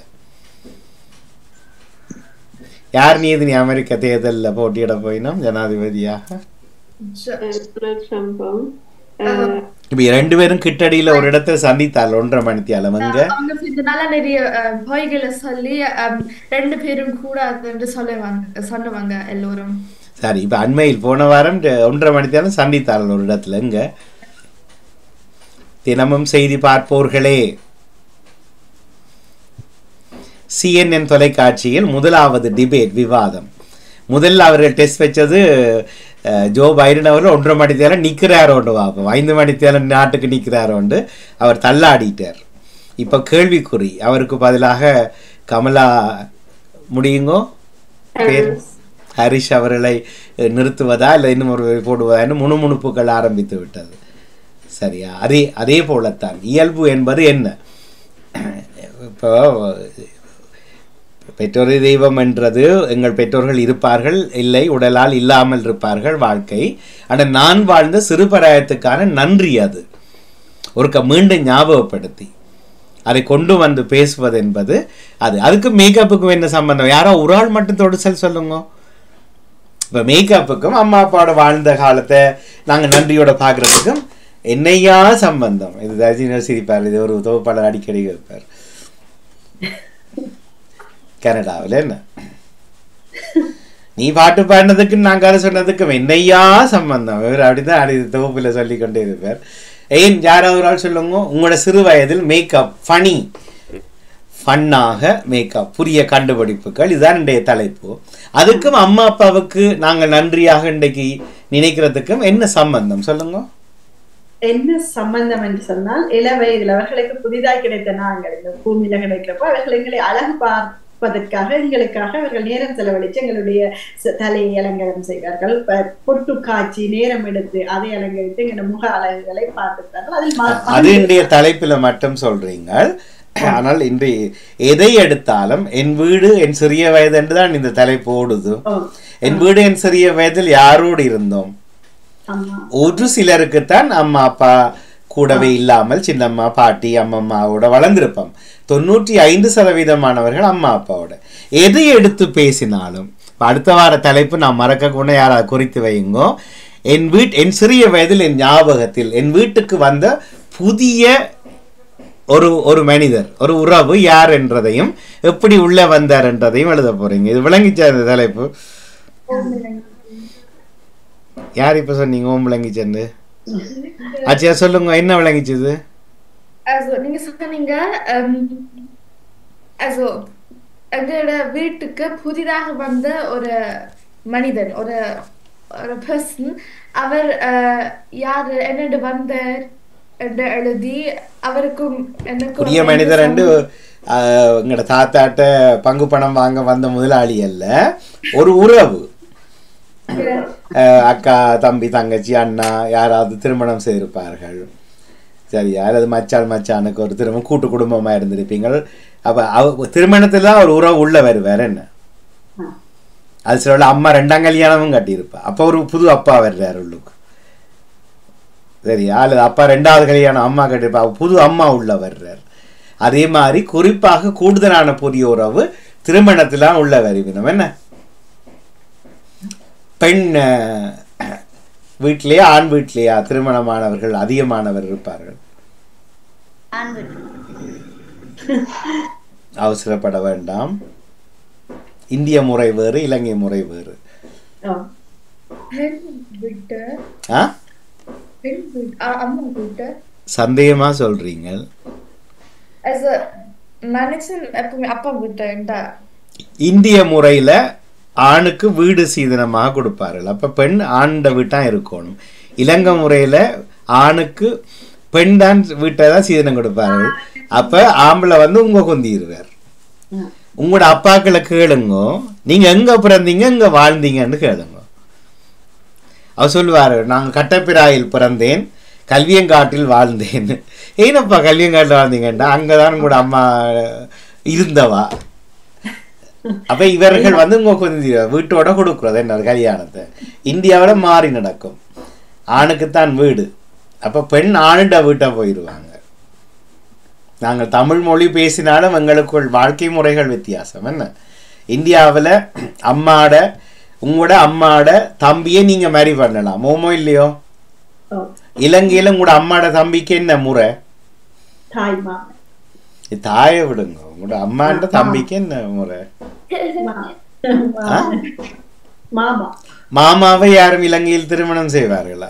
யார் நீதி நீ அமெரிக்க தேர்தலில் போட்டியிட போயினோம் ஜனாதிபதியாக இப்போ ரெண்டு பேரும் கிட்டடியில் ஒரு இடத்துல சந்தித்தாள் ஒன்றரை மணித்தியாலம் அங்க அவங்க இதனால நிறைய அஹ், பொய்களை சொல்லி அஹ், ரெண்டு பேரும் கூடாதுன்னு சொல்லுவாங்க சொன்னவங்க எல்லோரும் சரி இப்போ அண்மையில் போன வாரம் ரெ- ஒன்றரை மணித்தியாலம் சந்தித்தாள் ஒரு இடத்துல இங்க தினமும் செய்தி பார்ப்போர்களே சிஎன்என் தொலைக்காட்சியில் முதலாவது டிபேட் விவாதம் முதல்ல அவர்கள் டெஸ்ட் வச்சது அஹ், ஜோ பைடன் அவர்கள் ஒன்றரை மணித்தேலம் நிற்கிறாரோண்டு பார்ப்போம் ஐந்து மணித்தேலம் நாட்டுக்கு நிற்கிறாரோண்டு அவர் தள்ளாடிட்டார் இப்போ கேள்விக்குறி அவருக்கு பதிலாக கமலா முடியுங்கோ பேர் ஹரிஷ் அவர்களை அஹ், நிறுத்துவதா இல்லை இன்னும் ஒரு போடுவதா என்று முணுமுணுப்புகள் ஆரம்பித்து விட்டது சரியா அதே அதே போலத்தான் இயல்பு என்பது என்ன இப்போ பெற்றோரை தெய்வம் என்றது எங்கள் பெற்றோர்கள் இருப்பார்கள் இல்லை உடலால் இல்லாமல் இருப்பார்கள் வாழ்க்கை ஆனால் நான் வாழ்ந்த சிறுபராயத்துக்கான நன்றி அது ஒருக்க மீண்டும் ஞாபகப்படுத்தி அதை கொண்டு வந்து பேசுவது என்பது அது அதுக்கு மேக்கப்புக்கும் என்ன சம்பந்தம் யாரோ ஒரு ஆள் மட்டும் தொடுசல் சொல்லுங்க இப்போ மேக்கப்புக்கும் அம்மா அப்பாவோட வாழ்ந்த காலத்தை நாங்கள் நன்றியோட பார்க்குறதுக்கும் என்னையா சம்பந்தம் இது ரஜினி சிரிப்பார் இது ஒரு தொகுப்பாளர் அடிக்கடி வைப்பார் கனடாவில் என்ன நீ பாட்டு பாடினதுக்கு நான் கதை சொன்னதுக்கும் என்னையா சம்பந்தம் இவர் அப்படிதான் அடி தொகுப்பில் சொல்லிக் கொண்டே இருப்பார் ஏன் யாராவது ஒரு ஆள் சொல்லுங்க உங்களோட சிறு வயதில் மேக்கப் ஃபனி ஃபன்னாக மேக்கப் புதிய கண்டுபிடிப்புகள் இதுதான் இன்றைய தலைப்பு அதுக்கும் அம்மா அப்பாவுக்கு நாங்கள் நன்றியாக இன்றைக்கு நினைக்கிறதுக்கும் என்ன சம்பந்தம் சொல்லுங்க என்ன சம்பந்தம் என்று சொன்னால் இள வயதில் அவர்களுக்கு புதிதாக கிடைத்த நாங்கள் இந்த பூமியில கிடைக்கிறப்போ அவர்கள் எங்களை அழகு பார்ப்பதற்காக எங்களுக்காக அவர்கள் நேரம் செலவழித்து எங்களுடைய ச- தலையை அலங்காரம் செய்வார்கள் ப- பொட்டு காய்ச்சி நேரம் எடுத்து அதை அலங்கரித்து எங்களுடைய முக அழகுகளை பார்த்துட்டார்கள் அதில் ம- அது இன்றைய தலைப்பில் மட்டும் சொல்றீங்க ஆனால் இன்று எதை எடுத்தாலும் என் வீடு என் சிறிய வயது என்று தான் இந்த தலைப்பு ஓடுது என் வீடு என் சிறிய வயதில் யாரோடு இருந்தோம் ஆமா ஒரு சிலருக்குத்தான் அம்மா அப்பா கூடவே இல்லாமல் சின்னம்மா பாட்டி அம்மம்மாவோட வளர்ந்திருப்போம் தொண்ணூற்றி ஐந்து சதவீதமானவர்கள் அம்மா அப்பாவோட எதை எடுத்து பேசினாலும் இப்ப அடுத்த வார தலைப்பு நான் மறக்க கூட யாராவது குறித்து வையுங்கோ என் வீட் என் சிறிய வயதில் என் ஞாபகத்தில் என் வீட்டுக்கு வந்த புதிய ஒரு ஒரு மனிதர் ஒரு உறவு யார் என்றதையும் எப்படி உள்ள வந்தார் என்றதையும் எழுத போறீங்க இது விளங்கிச்சா இந்த தலைப்பு யார் இப்ப சொன்னீங்க ஓம் விளங்கிச்சன்னு ஆச்சியா சொல்லுங்க என்ன விளங்கிச்சது Also, நீங்க சொன்னீங்க um, also, எங்களோட வீட்டுக்கு புதிதாக வந்த ஒரு மனிதன் ஒரு ஒரு பர்சன் அவர் அஹ், யாரு என்னோட வந்தார் என்று எழுதி அவருக்கும் எனக்கும் புதிய மனிதர் ரெண்டு எங்களோட தாத்தாட்ட பங்கு பணம் வாங்க வந்த முதலாளி அல்ல ஒரு உறவு அஹ், அக்கா தம்பி தங்கச்சி அண்ணா யாராவது திருமணம் செய்திருப்பார்கள் சரியா அல்லது மச்சான் மச்சானுக்கு ஒரு திருமணம் கூட்டு குடும்பமா இருந்திருப்பீங்கள் அப்ப அவ திருமணத்துல தான் ஒரு உறவு உள்ள வருவார் என்ன அது சில அம்மா ரெண்டாம் கல்யாணமும் கட்டியிருப்பா அப்போ ஒரு புது அப்பா வர்றாரு உள்ளுக்கு சரியா அல்லது அப்பா ரெண்டாவது கல்யாணம் அம்மா கட்டியிருப்பா அப்ப புது அம்மா உள்ள வர்றார் அதே மாதிரி குறிப்பாக கூடுதலான புதிய உறவு திருமணத்துல உள்ள வருவினம் என்ன பெண் அஹ், வீட்டிலேயே ஆண் வீட்டிலேயா திருமணமானவர்கள் அதிகமானவர் இருப்பார்கள் அவசரப்பட வேண்டாம் இந்திய முறை வேறு இலங்கை முறை வேறு பெண் வீட்டு ஆ பெண் வீட்டு அ- அம்மா வீட்டு சந்தேகமா சொல்றீங்க Also, மனுஷன் எப்பவுமே அப்பா வீட்டுண்டா இந்திய முறையில ஆணுக்கு வீடு சீதனமாக கொடுப்பார்கள் அப்ப பெண் ஆண்ட வீட்டா இருக்கணும் இலங்கை முறையில ஆணுக்கு பெண் தான் வீட்டை தான் சீதனம் கொடுப்பார்கள் அப்ப ஆம்பளை வந்து உங்க கொந்திடுவார் உங்களோட அப்பாக்களை கேளுங்க நீங்க எங்க பிறந்தீங்க எங்க வாழ்ந்தீங்கன்னு கேளுங்க அவர் சொல்லுவாரு நான் கட்டப்பிராயில் பிறந்தேன் கல்வியங்காட்டில் வாழ்ந்தேன் ஏனப்பா கல்வியங்காட்டில் வாழ்ந்தீங்கன்னா அங்கதான் உங்களோட அம்மா இருந்தவா அப்ப இவர்கள் வந்து உங்க கொஞ்சம் வீட்டோட கொடுக்குறது என்ன கல்யாணத்தை இந்தியாவோட மாறி நடக்கும் ஆணுக்குத்தான் வீடு அப்ப பெண் ஆணுட வீட்டை போயிடுவாங்க நாங்கள் தமிழ் மொழி பேசினாலும் எங்களுக்குள் வாழ்க்கை முறைகள் வித்தியாசம் என்ன இந்தியாவில் அம்மாட உங்களோட அம்மாட தம்பியை நீங்க மேரி பண்ணலாம் மோமோ இல்லையோ இலங்கையில உங்களோட அம்மாட தம்பிக்கு என்ன முறை தாய் மாமன் இது தாயை விடுங்க உங்களோட அம்மாண்ட தம்பிக்கு என்ன முறை ஆ? மாமா மாமாவை யாரும் இலங்கையில் திருமணம் செய்வார்களா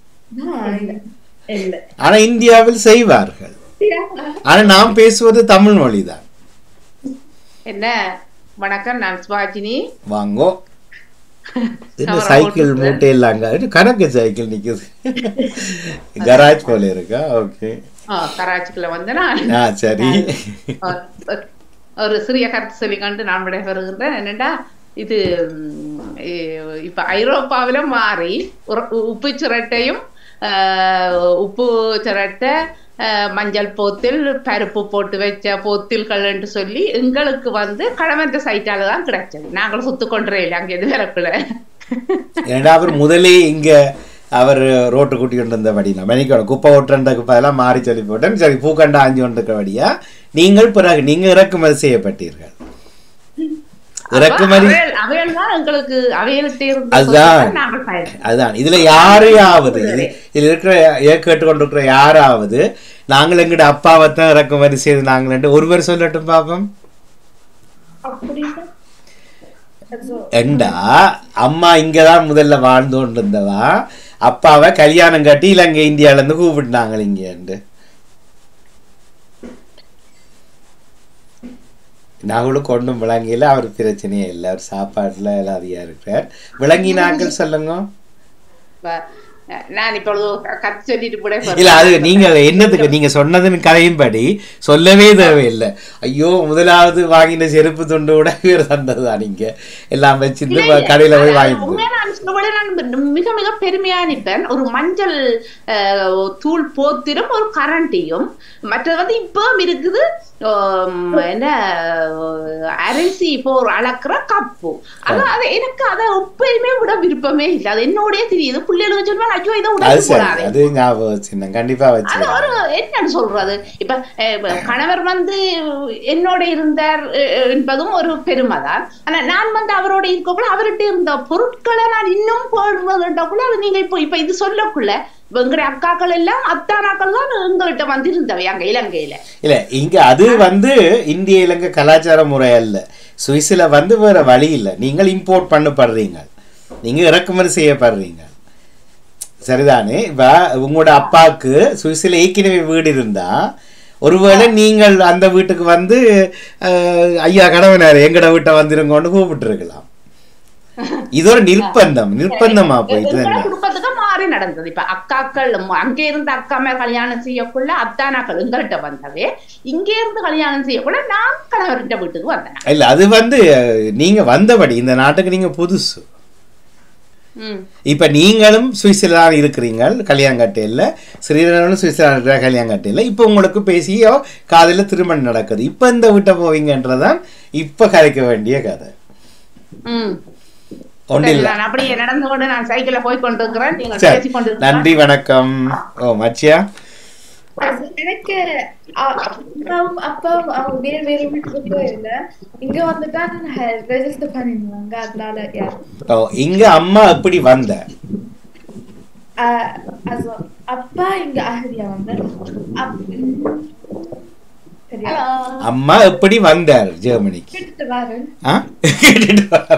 இல்ல ஆனா இந்தியாவில் செய்வார்கள் ஆனா நாம் பேசுவது தமிழ் மொழிதான் என்ன வணக்கம் நான் சுவாஜினி வாங்கோ இந்த சைக்கிள் மூட்டை இல்லாங்க இது கணக்கு சைக்கிள் நிக்குது கராஜ் போல இருக்கா ஓகே ஆ, கராச்சிக்குள்ள வந்து நான் ஆ சரி ஒரு சிறிய கருத்து சொல்லி கொண்டு நான் விடைபெறுகின்றேன் என்னடா இது ம், இ- இப்ப ஐரோப்பாவில மாறி உர- உப்பு சிரட்டையும் ஆஹ், உப்பு சிரட்டை ஆஹ், மஞ்சள் போத்தில் பருப்பு போட்டு வச்ச போத்தில்கள் என்று சொல்லி எங்களுக்கு வந்து கடமற்ற சைட்டால தான் கிடைச்சது நாங்களும் சுத்து கொண்டே இல்லை அங்கே எது வரக்குள்ள ஏன்னா அவர் முதலே இங்க அவர் ரோட்டு கூட்டி கொண்டு வந்தபடி நான் மணிக்கணும் குப்பை ஓட்டுறதுக்கு பதிலாக மாறி சொல்லி போட்டேன் சரி பூக்கண்டா ஆஞ்சு கொண்டிருக்கபடியா நீங்கள் பிறகு நீங்க இறக்குமதி செய்யப்பட்டீர்கள் இறக்குமதி அவையல் அவையல் தான் எங்களுக்கு அவையல்கிட்ட இருந்த அதுதான். சொத்தை நாங்கள் பயன் அதுதான் இதுல யாரையாவது இது இதுல இருக்கிற ஏ கேட்டுக்கொண்டிருக்கிற யாராவது நாங்கள் எங்கட அப்பாவை தான் இறக்குமதி செய்து நாங்கள் ஒருவர் சொல்லட்டும் பாப்போம் அப்படின்னா ஏண்டா அம்மா இங்கதான் முதல்ல வாழ்ந்து கொண்டு இருந்தவா அப்பாவை கல்யாணம் கட்டி இலங்கை இந்தியால இருந்து கூப்பிட்டாங்க இங்கேண்டு நாங்களும் கொண்டும் விளங்கியில அவர் பிரச்சனையே இல்லை அவர் சாப்பாட்டுல எல்லாம் அதிகா இருக்கிறார் விளங்கினாக்கள் சொல்லுங்க வ- நான் இப்பொழுது கத்து சொல்லிட்டு கூட இல்ல அது நீங்க என்னத்துக்கு நீங்க சொன்னதின் கதையின்படி சொல்லவே தேவையில்லை ஐயோ முதலாவது வாங்கின செருப்பு துண்டு கூட இவர் தந்ததுதான் நீங்க எல்லாம் வச்சிருந்து இல்ல, கடையில போய் அது வாங்கிட்டு உண்மையா நான் சொல்லும்போது நான் மிக மிக பெருமையா நிற்பேன் ஒரு மஞ்சள் அஹ், தூள் போத்திரும் ஒரு கரண்டியும் மற்றது வந்து இப்பவும் இருக்குது ஆம், என்ன அஹ், அரிசி போர் அளக்குற கப்பு அது அது எனக்கு அதை எப்பயுமே விட விருப்பமே இல்லை அது என்னோடய தெரியுது பிள்ளைகளுக்கு சொல்லுவாங்க ஐயோ இதை அது உடச்சு சரி போடாதே அது ஞாபகம் வச்சிருந்தேன் கண்டிப்பா அது வச்சிருக்கேன் ஒரு என்னன்னு சொல்றது இப்ப அஹ், கணவர் வந்து என்னோட இருந்தார் அஹ், என்பதும் ஒரு பெருமைதான் ஆனா நான் வந்து அவரோட இருக்கக்குள்ள அவர்கிட்ட இருந்த பொருட்களை நான் இன்னும் போடுறதுக்குள்ள அது நீங்க இப்போ இப்ப இது சொல்லக்குள்ள எங்களுடைய அக்காக்கள் எல்லாம் அத்தானாக்கள் தான் எங்கள்கிட்ட வந்து இருந்தவை அங்க இலங்கையில இல்ல இங்க அது வந்து இந்திய இலங்கை கலாச்சார முறை அல்ல சுவிஸ்ல வந்து வேற வழி இல்லை நீங்கள் இம்போர்ட் பண்ணப்படுறீங்க நீங்க இறக்குமதி செய்யப்படுறீங்க சரிதானே இப்ப உங்களோட அப்பாவுக்கு சுவிஸ்ல ஏற்கனவே வீடு இருந்தா ஒருவேளை நீங்கள் அந்த வீட்டுக்கு வந்து அஹ், ஐயா கடவுனார் எங்கட வீட்டை வந்துருங்கன்னு கூப்பிட்டு இருக்கலாம் இது ஒரு நிர்பந்தம் நிர்பந்தமா போயிட்டு எங்களோட என்ன குடும்பத்துக்கு மாறி நடந்தது இப்ப அக்காக்கள் ம- அங்கே இருந்து அக்கா மேல கல்யாணம் செய்யக்குள்ள அத்தானாக்கள் எங்கள்கிட்ட வந்தவே இங்கே இருந்து கல்யாணம் செய்யக்குள்ள நான் கணவர்கிட்ட வீட்டுக்கு வந்தேன் இல்ல அது வந்து அஹ், நீங்க வந்தபடி இந்த நாட்டுக்கு நீங்க புதுசு ம் இப்ப நீங்களும் சுவிஸ்ல தான் இருக்கிறீங்க கல்யாணம் கட்டையில் ஸ்ரீரங்கனும் சுவிஸ்ல இருக்கிற கல்யாணம் கட்டையில் இப்போ உங்களுக்கு பேசியோ காலையில் திருமணம் நடக்குது இப்போ இந்த வீட்டை போவீங்கன்றதான் இப்போ கதைக்க வேண்டிய கதை ம் ஒன்றும் சரி, இல்லை நான் அப்படியே நடந்து கொண்டு நான் சைக்கிள்ல போய் கொண்டிருக்கிறேன் நீங்கள் சரி பேசிக் கொண்டு நன்றி வணக்கம் ஓ மச்சியா அது எனக்கு அ- அப்பாவும் அப்பாவும் அவங்க வேறு வேறு வீட்டுக்கு இல்ல இங்க வந்துதான் ரெஜிஸ்டர் பண்ணிடுவாங்க அதனால yeah. ஓ இங்க அம்மா எப்படி வந்த அஹ், also, அப்பா இங்க அகதியா வந்து அப்- ம், சரியா அம்மா எப்படி வந்தார் ஜெர்மனிக்கு கேட்டுட்டு வரேன் ஆ கேட்டுட்டு வா.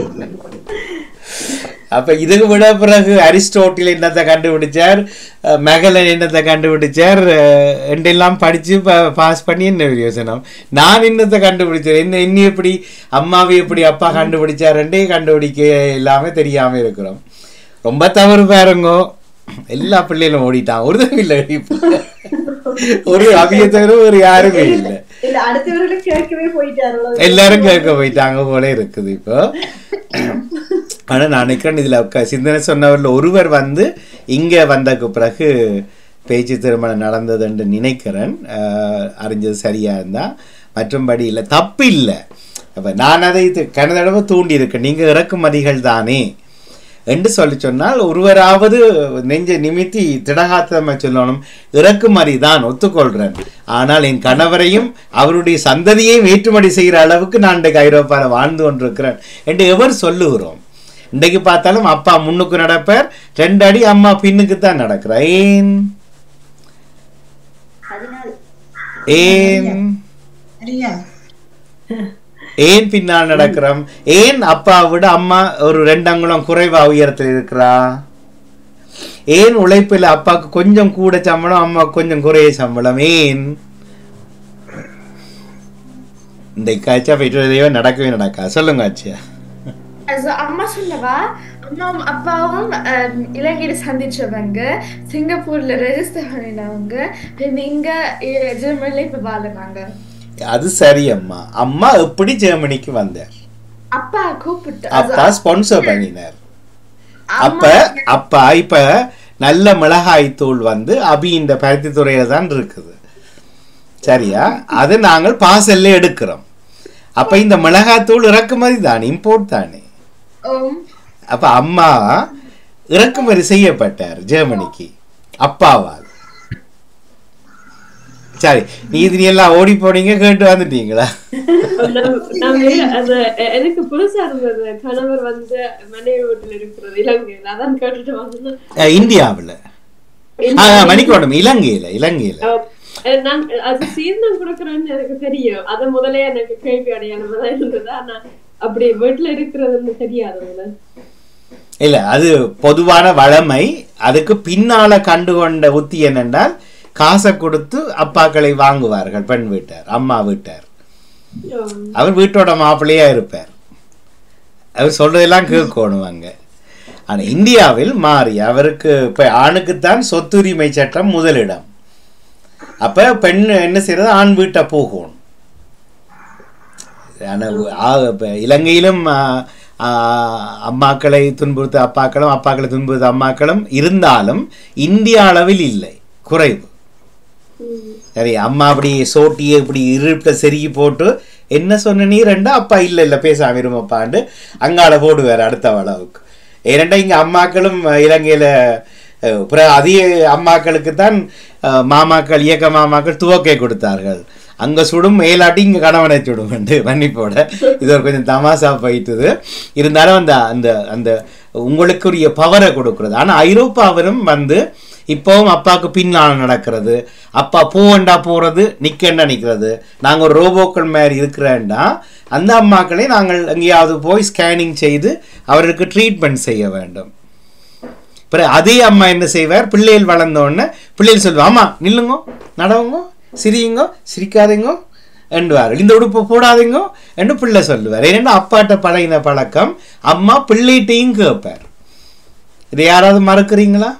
அப்ப இதுக்கு விட பிறகு அரிஸ்டோட்டில் என்னத்தை கண்டுபிடிச்சார் அஹ் மெகலன் என்னத்தை கண்டுபிடிச்சார் அஹ் என்றெல்லாம் படிச்சு பாஸ் பண்ணி என்ன பிரயோசனம் நான் என்னத்தை கண்டுபிடிச்சேன் என்ன இன்னி எப்படி அம்மாவை எப்படி அப்பா கண்டுபிடிச்சாருன்றே கண்டுபிடிக்க எல்லாமே தெரியாம இருக்கிறோம் ரொம்ப தவறு பாருங்கோ எல்லா பிள்ளைகளும் ஓடிட்டான் ஒரு தடவை இல்லை இப்போ ஒரு அவிய தவிர ஒரு யாருமே இல்லை இல்ல அடுத்தவர்களும் கேட்கவே போயிட்டாரு எல்லாரும் கேட்க போயிட்டாங்க போல இருக்குது இப்போ ஆனா நான் நினைக்கிறேன் இதுல க- சிந்தனை சொன்னவர்ல ஒருவர் வந்து இங்க வந்ததுக்கு பிறகு பேச்சு திருமணம் நடந்தது என்று நினைக்கிறேன் ஆஹ் அறிஞ்சது சரியா இருந்தா மற்றும்படி இல்லை தப்பு இல்லை அப்ப நான் அதை இது கடந்த தடவை தூண்டி இருக்கேன் நீங்க இறக்குமதிகள் தானே என்று சொல்லி சொன்னால் ஒருவராவது நெஞ்ச நிமித்தி திடகாத்தமை சொல்லணும் இறக்குமதி தான் ஒத்துக்கொள்றேன் ஆனால் என் கணவரையும் அவருடைய சந்ததியையும் ஏற்றுமதி செய்கிற அளவுக்கு நான் இன்றைக்கு ஐரோப்பாவில் வாழ்ந்து கொண்டிருக்கிறேன் என்று எவர் சொல்லுகிறோம் இன்றைக்கு பார்த்தாலும் அப்பா முன்னுக்கு நடப்பார் ரெண்டு அடி அம்மா பின்னுக்கு தான் நடக்கிறார் ஏன் ஏன் சரியா ஏன் பின்னால் நடக்கிறோம் ஏன் அப்பாவை விட அம்மா ஒரு ரெண்டு அங்குலம் குறைவா உயரத்தில் இருக்கிறா ஏன் உழைப்பில் அப்பாவுக்கு கொஞ்சம் கூட சம்பளம் அம்மா கொஞ்சம் குறைய சம்பளம் ஏன் இந்த காய்ச்சா போயிட்டு நடக்கவே நடக்கா சொல்லுங்க ஆச்சியா Also, அம்மா சொன்னவா அம்மாவும் அப்பாவும் அஹ், இலங்கையில சந்திச்சவங்க சிங்கப்பூர்ல ரெஜிஸ்டர் பண்ணினவங்க பின் இங்க அஹ், ஜெர்மனில இப்ப வாழுறாங்க அது சரி அம்மா அம்மா எப்படி ஜெர்மனிக்கு வந்தார் அப்பா கூப்பிட்டு அப்பா ஸ்பான்சர் பண்ணினார் அப்ப அம்மா அப்பா இப்ப நல்ல மிளகாய் தூள் வந்து அபி இந்த பருத்தி துறையில தான் இருக்குது சரியா அது நாங்கள் பார்சல்ல எடுக்கிறோம் அப்ப இந்த மிளகாய் தூள் இறக்குமதி தானே இம்போர்ட் தானே உம், அப்ப அம்மா இறக்குமதி செய்யப்பட்டார் ஜெர்மனிக்கு அப்பாவால் சரி நீதி எல்லாம் ஓடி போனீங்க கேட்டு வந்துட்டீங்களா நம்ம- நம்ம அது எ- எனக்கு புதுசா இருந்தது கணவர் வந்து மனைவி வீட்டுல இருக்கிறது இலங்கையில அதான் கேட்டுட்டு வந்தேன் அஹ், இந்தியாவுல ஆ, மணிக்கோடம் இலங்கையில இலங்கையில அஹ் நான் அது சீர்ணம் கொடுக்கறேன்னு எனக்கு தெரியும் அது முதலே எனக்கு கேள்வி அடையாளமா தான் இருந்தது ஆனா அப்படி வீட்டுல இருக்கிறதுன்னு தெரியாது முதல்ல இல்ல அது பொதுவான வழமை அதுக்கு பின்னால கண்டுகொண்ட உத்தி என்னென்றால் காசை கொடுத்து அப்பாக்களை வாங்குவார்கள் பெண் வீட்டார் அம்மா வீட்டார் அவர் வீட்டோட மாப்பிள்ளையா இருப்பார் அவர் சொல்றதெல்லாம் கேட்கணும் அங்க ஆனா இந்தியாவில் மாறி அவருக்கு இப்ப ஆணுக்குத்தான் சொத்துரிமை சட்டம் முதலிடம் அப்ப பெண் என்ன செய்யறது ஆண் வீட்டை போகணும் ஆனா, ஆ- இப்ப இலங்கையிலும் ஆ, ஆ, அம்மாக்களை துன்புறுத்த அப்பாக்களும் அப்பாக்களை துன்புறுத்த அம்மாக்களும் இருந்தாலும் இந்திய அளவில் இல்லை குறைவு சரி அம்மா அப்படி சோட்டியை இப்படி இருட்ட செருகி போட்டு என்ன சொன்ன நீ ரெண்டா அப்பா இல்லை இல்லை பேசாம இருமப்பாண்டு அங்கால போடுவார் அடுத்த அளவுக்கு ஏனெண்டா இங்க அம்மாக்களும் அஹ், இலங்கையில அஹ், பிற- அதிக அம்மாக்களுக்கு தான் அஹ், மாமாக்கள் இயக்க மாமாக்கள் துவக்கை கொடுத்தார்கள் அங்க சுடும் மேலாட்டி இங்க கணவனை சுடும் என்று மன்னிப்போட இது ஒரு கொஞ்சம் தமாசா போயிட்டுது இருந்தாலும் அந்த அந்த அந்த உங்களுக்குரிய பவரை கொடுக்கிறது ஆனா ஐரோப்பாவிலும் வந்து இப்போவும் அப்பாவுக்கு பின்னால் நடக்கிறது அப்பா போவண்டா போறது நிக்கண்டா நிக்கிறது நாங்க ஒரு ரோபோக்கள் மாதிரி இருக்கிறேன்டா அந்த அம்மாக்களை நாங்கள் எங்கேயாவது போய் ஸ்கேனிங் செய்து அவருக்கு ட்ரீட்மெண்ட் செய்ய வேண்டும் பிறகு அதே அம்மா என்ன செய்வார் பிள்ளைகள் வளர்ந்த உடனே பிள்ளைகள் சொல்லுவாங்க அம்மா நில்லுங்க நடவுங்க சிரியுங்க சிரிக்காதீங்க என்றுவார் இந்த உடுப்பு போடாதீங்க என்று பிள்ளை சொல்லுவார் ஏன்னா அப்பாட்ட பழகின பழக்கம் அம்மா பிள்ளைகிட்டையும் கேட்பார் இதை யாராவது மறக்கிறீங்களா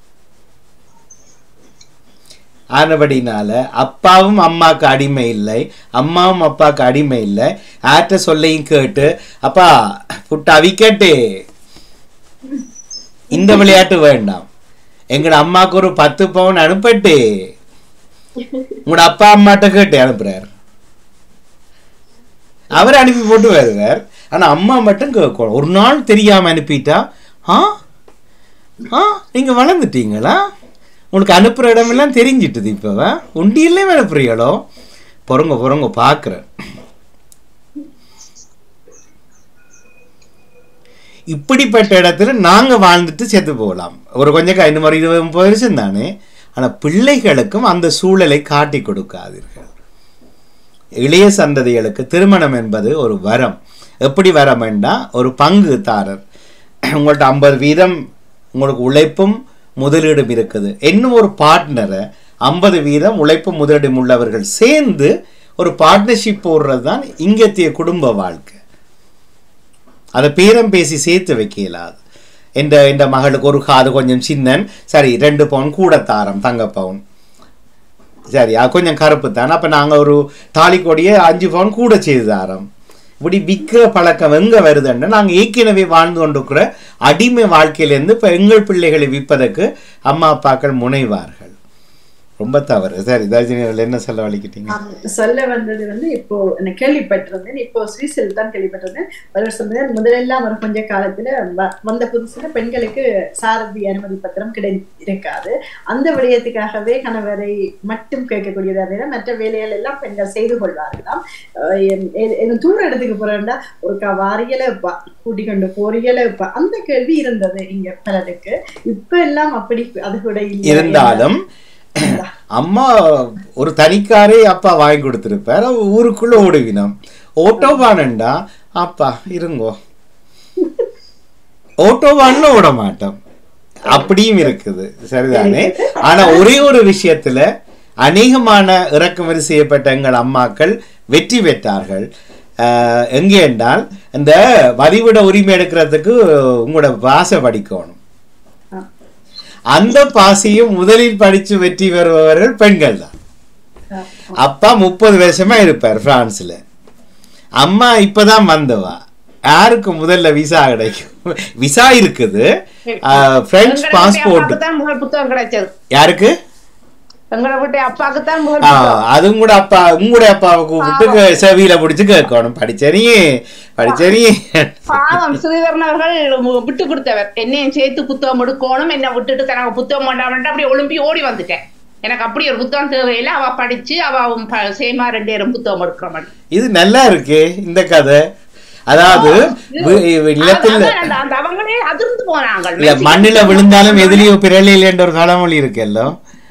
ஆனபடினால அப்பாவும் அம்மாவுக்கு அடிமை இல்லை அம்மாவும் அப்பாவுக்கு அடிமை இல்லை ஆட்ட சொல்லையும் கேட்டு அப்பா புட்ட அவிக்கட்டு இந்த விளையாட்டு வேண்டாம் எங்கட அம்மாவுக்கு ஒரு பத்து பவுன் அனுப்பட்டு உங்களோட அப்பா அம்மாட்ட கேட்டு அனுப்புறாரு அவர் அனுப்பி போட்டு வருவார் ஆனா அம்மா மட்டும் கேட்கணும் ஒரு நாள் தெரியாம அனுப்பிட்டா ஆ ஆ நீங்க வளர்ந்துட்டீங்களா உங்களுக்கு அனுப்புற இடமெல்லாம் தெரிஞ்சிட்டுது இப்போவா உண்டியிலே அனுப்புறீங்களோ பொறுங்க பொறுங்க பார்க்குறேன் இப்படிப்பட்ட இடத்துல நாங்க வாழ்ந்துட்டு செத்து போகலாம் ஒரு கொஞ்சம் க- இன்னும் ஒரு இருபது முப்பது வருஷம் தானே ஆனா பிள்ளைகளுக்கும் அந்த சூழலை காட்டி கொடுக்காதீர்கள் இளைய சந்ததிகளுக்கு திருமணம் என்பது ஒரு வரம் எப்படி வரம் என்றால் ஒரு பங்குதாரர் உங்கள்ட்ட ஐம்பது வீதம் உங்களுக்கு உழைப்பும் முதலீடும் இருக்குது இன்னும் ஒரு பார்ட்னரை ஐம்பது வீதம் உழைப்பும் முதலீடும் உள்ளவர்கள் சேர்ந்து ஒரு பார்ட்னர்ஷிப் போடுறது தான் இங்கத்திய குடும்ப வாழ்க்கை அதை பேரம் பேசி சேர்த்து வைக்க இயலாது இந்த இந்த மகளுக்கு ஒரு காது கொஞ்சம் சின்னன் சரி ரெண்டு பவுன் கூட தாரம் தங்க பவுன் சரி அது கொஞ்சம் கருப்பு தானே அப்போ நாங்கள் ஒரு தாலி கொடியை அஞ்சு பவுன் கூட செய்து தாரோம் இப்படி விற்கிற பழக்கம் எங்கே வருதுன்னா நாங்கள் ஏற்கனவே வாழ்ந்து கொண்டிருக்கிற அடிமை வாழ்க்கையிலேருந்து இப்போ எங்கள் பிள்ளைகளை விற்பதற்கு அம்மா அப்பாக்கள் முனைவார்கள் ரொம்ப தவறு சரி தர்ஜினி அவர்கள் என்ன சொல்ல வலிக்கிட்டீங்க ஆம், சொல்ல வந்தது வந்து இப்போ நான் கேள்விப்பட்டிருந்தேன் இப்போ சுவிஸில் தான் கேள்விப்பட்டிருந்தேன் அவர் சொன்னது முதலெல்லாம் ஒரு கொஞ்ச காலத்துல வ- வந்த புதுசுல பெண்களுக்கு சாரதி அனுமதி பத்திரம் கிடை இருக்காது அந்த விடயத்துக்காகவே கணவரை மட்டும் கேட்கக்கூடியதாக இருந்தா, மற்ற வேலைகள் எல்லாம் பெண்கள் செய்து கொள்வார்களாம் அஹ் என்- எ- என் தூர இடத்துக்கு போறேன்டா ஒரு க- வாரியல ப- கூட்டிக் கொண்டு போறியல ப- அந்த கேள்வி இருந்தது இங்க பலருக்கு இப்ப எல்லாம் அப்படி அது கூட இல்லை இருந்தாலும் அம்மா ஒரு தனிக்காரே அப்பா வாங்கி கொடுத்துருப்பார் அவ ஊருக்குள்ள ஓடுவினம் ஓட்டோவானண்டா அப்பா இருங்கோ ஓட்டோவான்னு ஓட மாட்டோம் அப்படியும் இருக்குது சரிதானே ஆனா ஒரே ஒரு விஷயத்துல அநேகமான இறக்குமதி செய்யப்பட்ட எங்கள் அம்மாக்கள் வெற்றி பெற்றார்கள் ஆஹ் எங்கே என்றால் இந்த வதிவிட உரிமை எடுக்கிறதுக்கு உங்களோட பாசை படிக்கணும் அந்த பாசியும் முதலில் படிச்சு வெற்றி பெறுபவர்கள் பெண்கள் தான் அப்பா முப்பது வருஷமா இருப்பார் பிரான்ஸ்ல அம்மா இப்பதான் வந்தவா யாருக்கு முதல்ல விசா கிடைக்கும் விசா இருக்குது பிரெஞ்சு எங்களோட பாஸ்போர்ட் அப்பாவுக்கு தான் முதல் புத்தகம் கிடைச்சது யாருக்கு எங்களை விட்டு அப்பாவுக்கு தான் முதல் ஆ, புத்தகம் அதுவும் கூட அப்பா உங்களுடைய அப்பாவை கூப்பிட்டு கே- செவியில பிடிச்சு கேட்கணும் படிச்சனியே படிச்சனியே பாவம் ஸ்ரீதரன் அவர்கள் மு- விட்டு கொடுத்தவர் என்னையும் சேர்த்து புத்தகம் எடுக்கணும் என்ன விட்டுட்டு தனக்கு புத்தகம் வேண்டாம் அப்படியே ஒளிம்பி ஓடி வந்துட்டேன் எனக்கு அப்படி ஒரு புத்தகம் தேவையில்லை அவ படிச்சு அவ அவன் ப- சேமா ரெண்டு பேரும் புத்தகம் எடுக்கிற மாதிரி இது நல்லா இருக்கே இந்த கதை அதாவது வி- நிலத்தில் அதான் அந்த- அந்த அவங்களே அதிர்ந்து போனாங்க இல்ல மண்ணில விழுந்தாலும் எதிரியோ பிறலையில் என்ற ஒரு பழமொழி இருக்குல்ல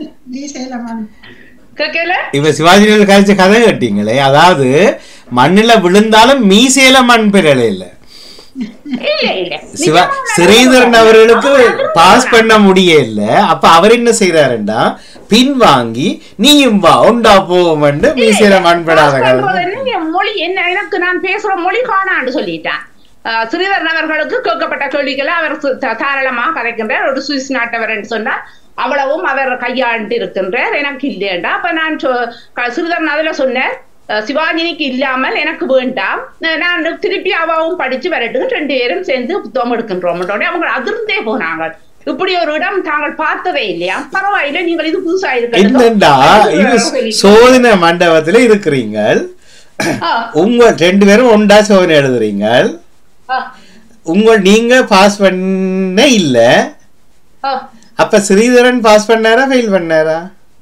கேட்கல இப்ப சிவாஜி கழிச்ச கதை கேட்டீங்களே அதாவது மண்ணில விழுந்தாலும் மீசையில மண் பிறலை இல்ல இல்ல இல்ல சிவா ஸ்ரீதரன் அவர்களுக்கு பாஸ் பண்ண முடியல அப்ப அவர் என்ன செய்யறாருண்டா பின் வாங்கி நீயும் வா உண்டா போவோம்னு மீசையில மண் படாத கதை பண்றது என்ன மொழி என்ன எனக்கு நான் பேசுற மொழி காணான்னு சொல்லிட்டான் ஆஹ் ஸ்ரீதரன் அவர்களுக்கு கேட்கப்பட்ட கேள்விகளை அவர் சு- தா- தாராளமாக கதைக்கின்றார் ஒரு சுவிஸ் நாட்டவர் என்று சொன்னார் அவ்வளவும் அவர் கையாண்டு இருக்கின்றார் எனக்கு இல்லையண்டா அப்ப நான் சொ- க- ஸ்ரீதரன் அதுல சொன்னார் அஹ் சிவாஜினிக்கு இல்லாமல் எனக்கு வேண்டாம் அஹ் நான் திருப்பி அவாவும் படிச்சு வரட்டும் ரெண்டு பேரும் சேர்ந்து புத்தகம் எடுக்கின்றோம் உடனே அவங்க அதிர்ந்தே போனாங்க இப்படி ஒரு இடம் தாங்கள் பார்த்ததே இல்லையா பரவாயில்லை நீங்கள் இது புதுசா என்னண்டா இது இருக்கு சோதனை மண்டபத்துல இருக்கிறீங்க உங்க ரெண்டு பேரும் ஒண்டா சோதனை எழுதுறீங்க உங்க நீங்க பாஸ் பண்ண இல்ல அப்ப ஸ்ரீதரன் பாஸ் பண்ணாரா ஃபெயில் பண்ணாரா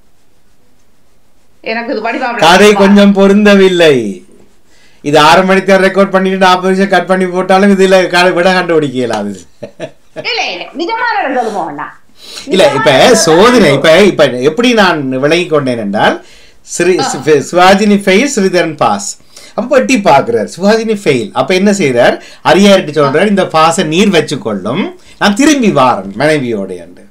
எனக்கு இது வடிவா கதை கொஞ்சம் பொருந்தவில்லை இது ஆறு மணிக்கு ரெக்கார்ட் பண்ணிட்டு நாற்பது நிமிஷம் கட் பண்ணி போட்டாலும் இதுல க- விட கண்டுபிடிக்கலாம் அது இல்ல இல்ல நிஜமான இருந்தது மோகனா இல்ல இப்ப சோதனை இப்ப இப்ப எப்படி நான் விளங்கி கொண்டேன் என்றால் ஸ்ரீ சி- சிவாஜினி ஃபெயில் ஸ்ரீதரன் பாஸ் அப்ப எட்டி பாக்குறார் சிவாஜினி ஃபெயில் அப்ப என்ன செய்றார் அரியாரிட்டு சொல்றார் இந்த பாச நீர் வச்சுக்கொள்ளும் நான் திரும்பி வாரன் மனைவியோட என்று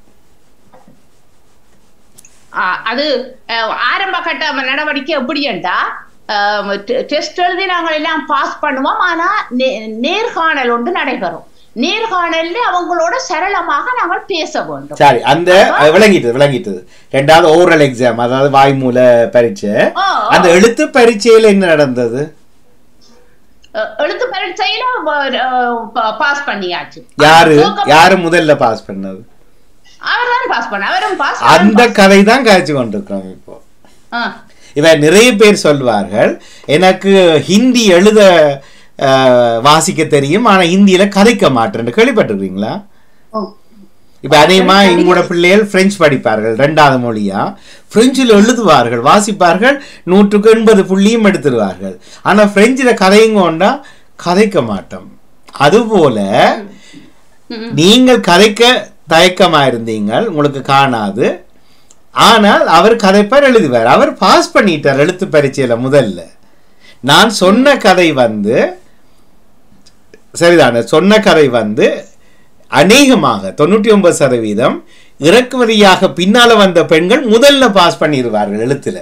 ஆ, அது அஹ், ஆரம்ப கட்ட நடவடிக்கை எப்படின்டா டெஸ்ட் எழுதி நாங்கள் எல்லாம் பாஸ் பண்ணுவோம் ஆனா நே- நேர்காணல் ஒன்று நடைபெறும் நேர்காணல்ல அவங்களோட சரளமாக நாங்கள் பேச வேண்டும் சரி அந்த விளங்கிட்டது விளங்கிட்டது ரெண்டாவது ஓரல் எக்ஸாம் அதாவது வாய்மூல பரீட்சை ஆ, ஆ. அந்த எழுத்து பரீட்சையில என்ன நடந்தது அஹ், எழுத்து பரீட்சையில பாஸ் பண்ணியாச்சு யாரு யாரு முதல்ல பாஸ் பண்ணது அவர் தான் பாஸ் பண்ண அவரும் பாஸ் அந்த கதை தான் காய்ச்சி கொண்டிருக்கிறோம் இப்போ இவ நிறைய பேர் சொல்வார்கள் எனக்கு ஹிந்தி எழுத அஹ், வாசிக்க தெரியும் ஆனா ஹிந்தியில கதைக்க மாட்டேன் கேள்விப்பட்டிருக்கீங்களா இப்ப அநேகமா எங்களோட பிள்ளைகள் பிரெஞ்சு படிப்பார்கள் ரெண்டாவது மொழியா பிரெஞ்சில் எழுதுவார்கள் வாசிப்பார்கள் நூற்றுக்கு எண்பது புள்ளியும் எடுத்துருவார்கள் ஆனா பிரெஞ்சில் கதையும் கொண்டா கதைக்க மாட்டோம் அதுபோல நீங்கள் கதைக்க தயக்கமா இருந்தீங்கள் உங்களுக்கு காணாது ஆனால் அவர் கதைப்பார் எழுதுவார் அவர் பாஸ் பண்ணிட்டார் எழுத்து பரீட்சையில முதல்ல நான் சொன்ன கதை வந்து சரிதானே சொன்ன கதை வந்து அநேகமாக தொண்ணூற்றி ஒன்பது சதவீதம் இறக்குமதியாக பின்னால வந்த பெண்கள் முதல்ல பாஸ் பண்ணிடுவார்கள் எழுத்துல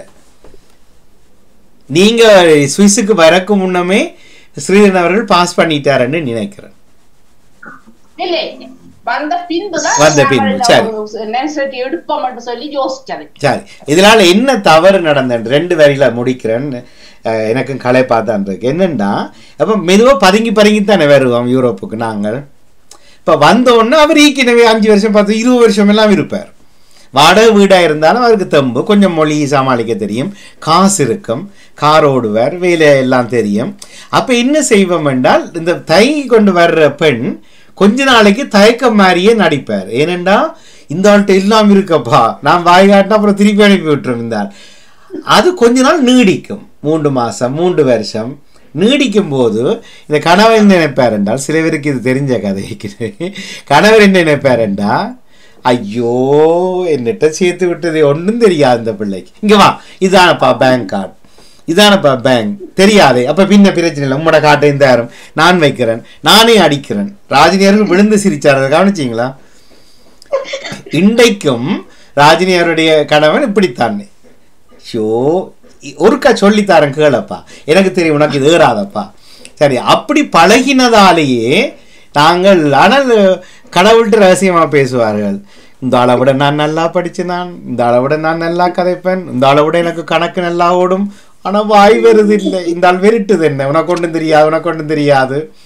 நீங்க சுவிஸுக்கு வரக்கு முன்னமே ஸ்ரீதரன் அவர்கள் பாஸ் பண்ணிட்டாருன்னு நினைக்கிறேன் இல்ல இல்ல. வந்த பின்புதான் வந்த பின்பு, சரி. நெசட்டி எடுப்போம் என்று சொல்லி யோசிச்சது சரி இதனால என்ன தவறு நடந்தது ரெண்டு வரியில முடிக்கிறேன் அஹ், எனக்கும் கலை பார்த்தான் இருக்கு என்னன்னா அப்ப மெதுவா பதுங்கி பதுங்கி தானே வருவோம் யூரோப்புக்கு நாங்கள் இப்ப வந்த உடனே அவர் ஈக்கினவே அஞ்சு வருஷம் பத்து இருபது வருஷம் எல்லாம் இருப்பார் வாடகை வீடா இருந்தாலும் அவருக்கு தெம்பு கொஞ்சம் மொழி சமாளிக்க தெரியும் காசு இருக்கும் கார் ஓடுவார் வேலை எல்லாம் தெரியும் அப்ப என்ன செய்வோம் என்றால் இந்த தை கொண்டு வர்ற பெண் கொஞ்ச நாளைக்கு தயக்கம் மாதிரியே நடிப்பார் ஏனென்றா இந்த ஆள்கிட்ட எல்லாம் இருக்கப்பா நான் வாய் காட்டினா அப்புறம் திருப்பி அனுப்பி விட்டுரும் இந்த ஆள் அது கொஞ்ச நாள் நீடிக்கும் மூன்று மாசம் மூன்று வருஷம் நீடிக்கும் போது இந்த கணவர் என்ன நினைப்பார் என்றால் சில பேருக்கு இது தெரிஞ்ச கதைக்கு கணவர் என்ன நினைப்பார் என்றால் ஐயோ என்னிட்ட சேர்த்து விட்டது ஒன்றும் தெரியாது இந்த பிள்ளைக்கு இங்க வா இதானப்பா பேங்க் கார்டு இதானப்பா பேங்க் தெரியாதே அப்ப பின்ன பிரச்சனை இல்லை உம்மோட காட்டை இந்த யாரும் நான் வைக்கிறேன் நானே அடிக்கிறேன் ராஜினியர்கள் விழுந்து சிரிச்சார் அதை கவனிச்சிங்களா இன்றைக்கும் ராஜினியருடைய கணவன் இப்படித்தானே ஷோ ஒருக்கா சொல்லித்தாரன் கேளப்பா எனக்கு தெரியும் உனக்கு இது ஏறாதப்பா சரி அப்படி பழகினதாலேயே நாங்கள் ஆனால் கடவுள்கிட்ட ரகசியமா பேசுவார்கள் இந்த ஆளை விட நான் நல்லா படிச்சேன் இந்த ஆளை விட நான் நல்லா கதைப்பேன் இந்த ஆளை விட எனக்கு கணக்கு நல்லா ஓடும் ஆனா வாய் வருது இல்லை இந்த ஆள் வெறிட்டுது என்ன உனக்கு ஒன்றும் தெரியாது உனக்கு ஒன்றும் தெரியாது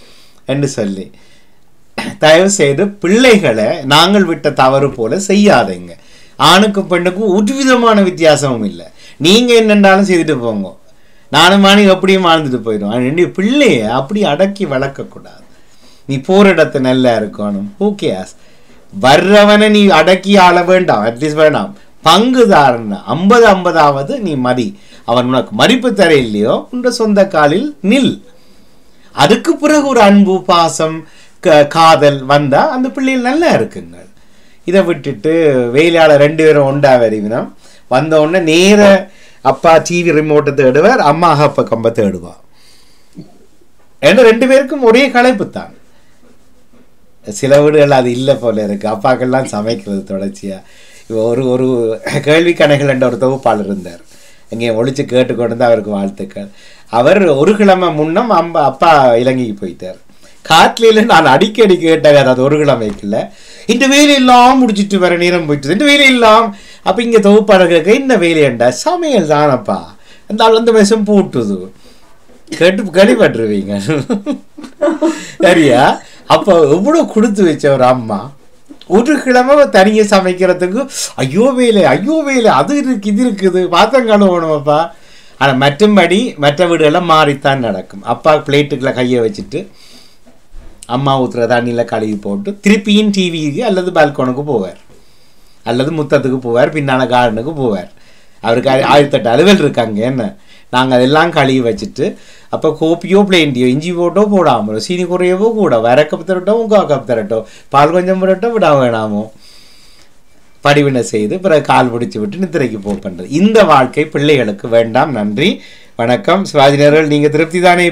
என்று சொல்லி தயவு செய்து பிள்ளைகளை நாங்கள் விட்ட தவறு போல செய்யாதீங்க ஆணுக்கும் பெண்ணுக்கும் ஒரு விதமான வித்தியாசமும் இல்லை நீங்க என்னென்றாலும் செய்துட்டு போங்க நானும் மாணி அப்படியும் வாழ்ந்துட்டு போயிடும் ரெண்டு பிள்ளைய அப்படி அடக்கி வளர்க்கக்கூடாது நீ போற இடத்து நல்லா இருக்கணும் ஓகேஸ் வர்றவனை நீ அடக்கி ஆள வேண்டாம் அட்லீஸ்ட் வேண்டாம் பங்குதாரன் ஐம்பது ஐம்பதாவது நீ மதி அவன் உனக்கு மதிப்பு தர இல்லையோ உன்ற சொந்த காலில் நில் அதுக்கு பிறகு ஒரு அன்பு பாசம் க- காதல் வந்தா அந்த பிள்ளைகள் நல்லா இருக்குங்கள் இதை விட்டுட்டு வெயிலால ரெண்டு பேரும் ஒண்டா வருவினம் வந்த உடனே நேர அப்பா டிவி ரிமோட்டை தேடுவார் அம்மா அப்பா கம்ப தேடுவா ஏன்னா ரெண்டு பேருக்கும் ஒரே களைப்பு தான் சில வீடுகள் அது இல்லை போல இருக்கு அப்பாக்கெல்லாம் சமைக்கிறது தொடர்ச்சியா இப்போ ஒரு ஒரு கேள்வி கணைகள் என்ற ஒரு தொகுப்பாளர் இருந்தார் இங்கே ஒழிச்சு கேட்டுக்கொண்டு தான் அவருக்கு வாழ்த்துக்கள் அவர் ஒரு கிழமை முன்னம் அம்ப அப்பா இலங்கைக்கு போயிட்டார் காட்டில நான் அடிக்கடி கேட்டாங்க அது ஒரு கிழமைக்குள்ள இந்த வேலையெல்லாம் முடிச்சிட்டு வர நேரம் போயிட்டு இந்த வேலையெல்லாம் அப்போ இங்கே தொகுப்பாளர்களுக்கு என்ன வேலையண்டா சமையல் தானப்பா அந்த ஆள் வந்து விஷம் பூட்டுது கேட்டு கேள்விப்பட்டுருவீங்க சரியா அப்போ எவ்வளோ கொடுத்து வச்ச ஒரு அம்மா ஒரு கிழமை தனியாக சமைக்கிறதுக்கு ஐயோ வேலை ஐயோ வேலை அது இருக்கு இது இருக்குது பாத்திரம் கழுவணுமப்பா ஆனால் மற்றும்படி மற்ற வீடுகள்லாம் மாறித்தான் நடக்கும் அப்பா பிளேட்டுக்குள்ள கையை வச்சுட்டு அம்மா ஊற்றுற தண்ணியில் கழுவி போட்டு திருப்பியும் டிவிக்கு அல்லது பால்கோனுக்கு போவார் அல்லது முத்தத்துக்கு போவார் பின்னால் கார்டனுக்கு போவார் அவருக்கு ஆயி- ஆயிரத்தெட்டு அலுவல் இருக்காங்க என்ன நாங்கள் அதெல்லாம் கழுவி வச்சுட்டு அப்போ கோப்பியோ பிளேண்டியோ இஞ்சி போட்டோ போடாமலோ சீனி குறையவோ கூட வர கப் தரட்டோ உங்கா கப் தரட்டோ பால் கொஞ்சம் போடட்டோ விட வேணாமோ படிவினை செய்து பிறகு கால் பிடிச்சு விட்டு நித்திரைக்கு போ பண்ணுறது இந்த வாழ்க்கை பிள்ளைகளுக்கு வேண்டாம் நன்றி வணக்கம் சிவாஜி நேர்கள் நீங்கள் திருப்தி தானே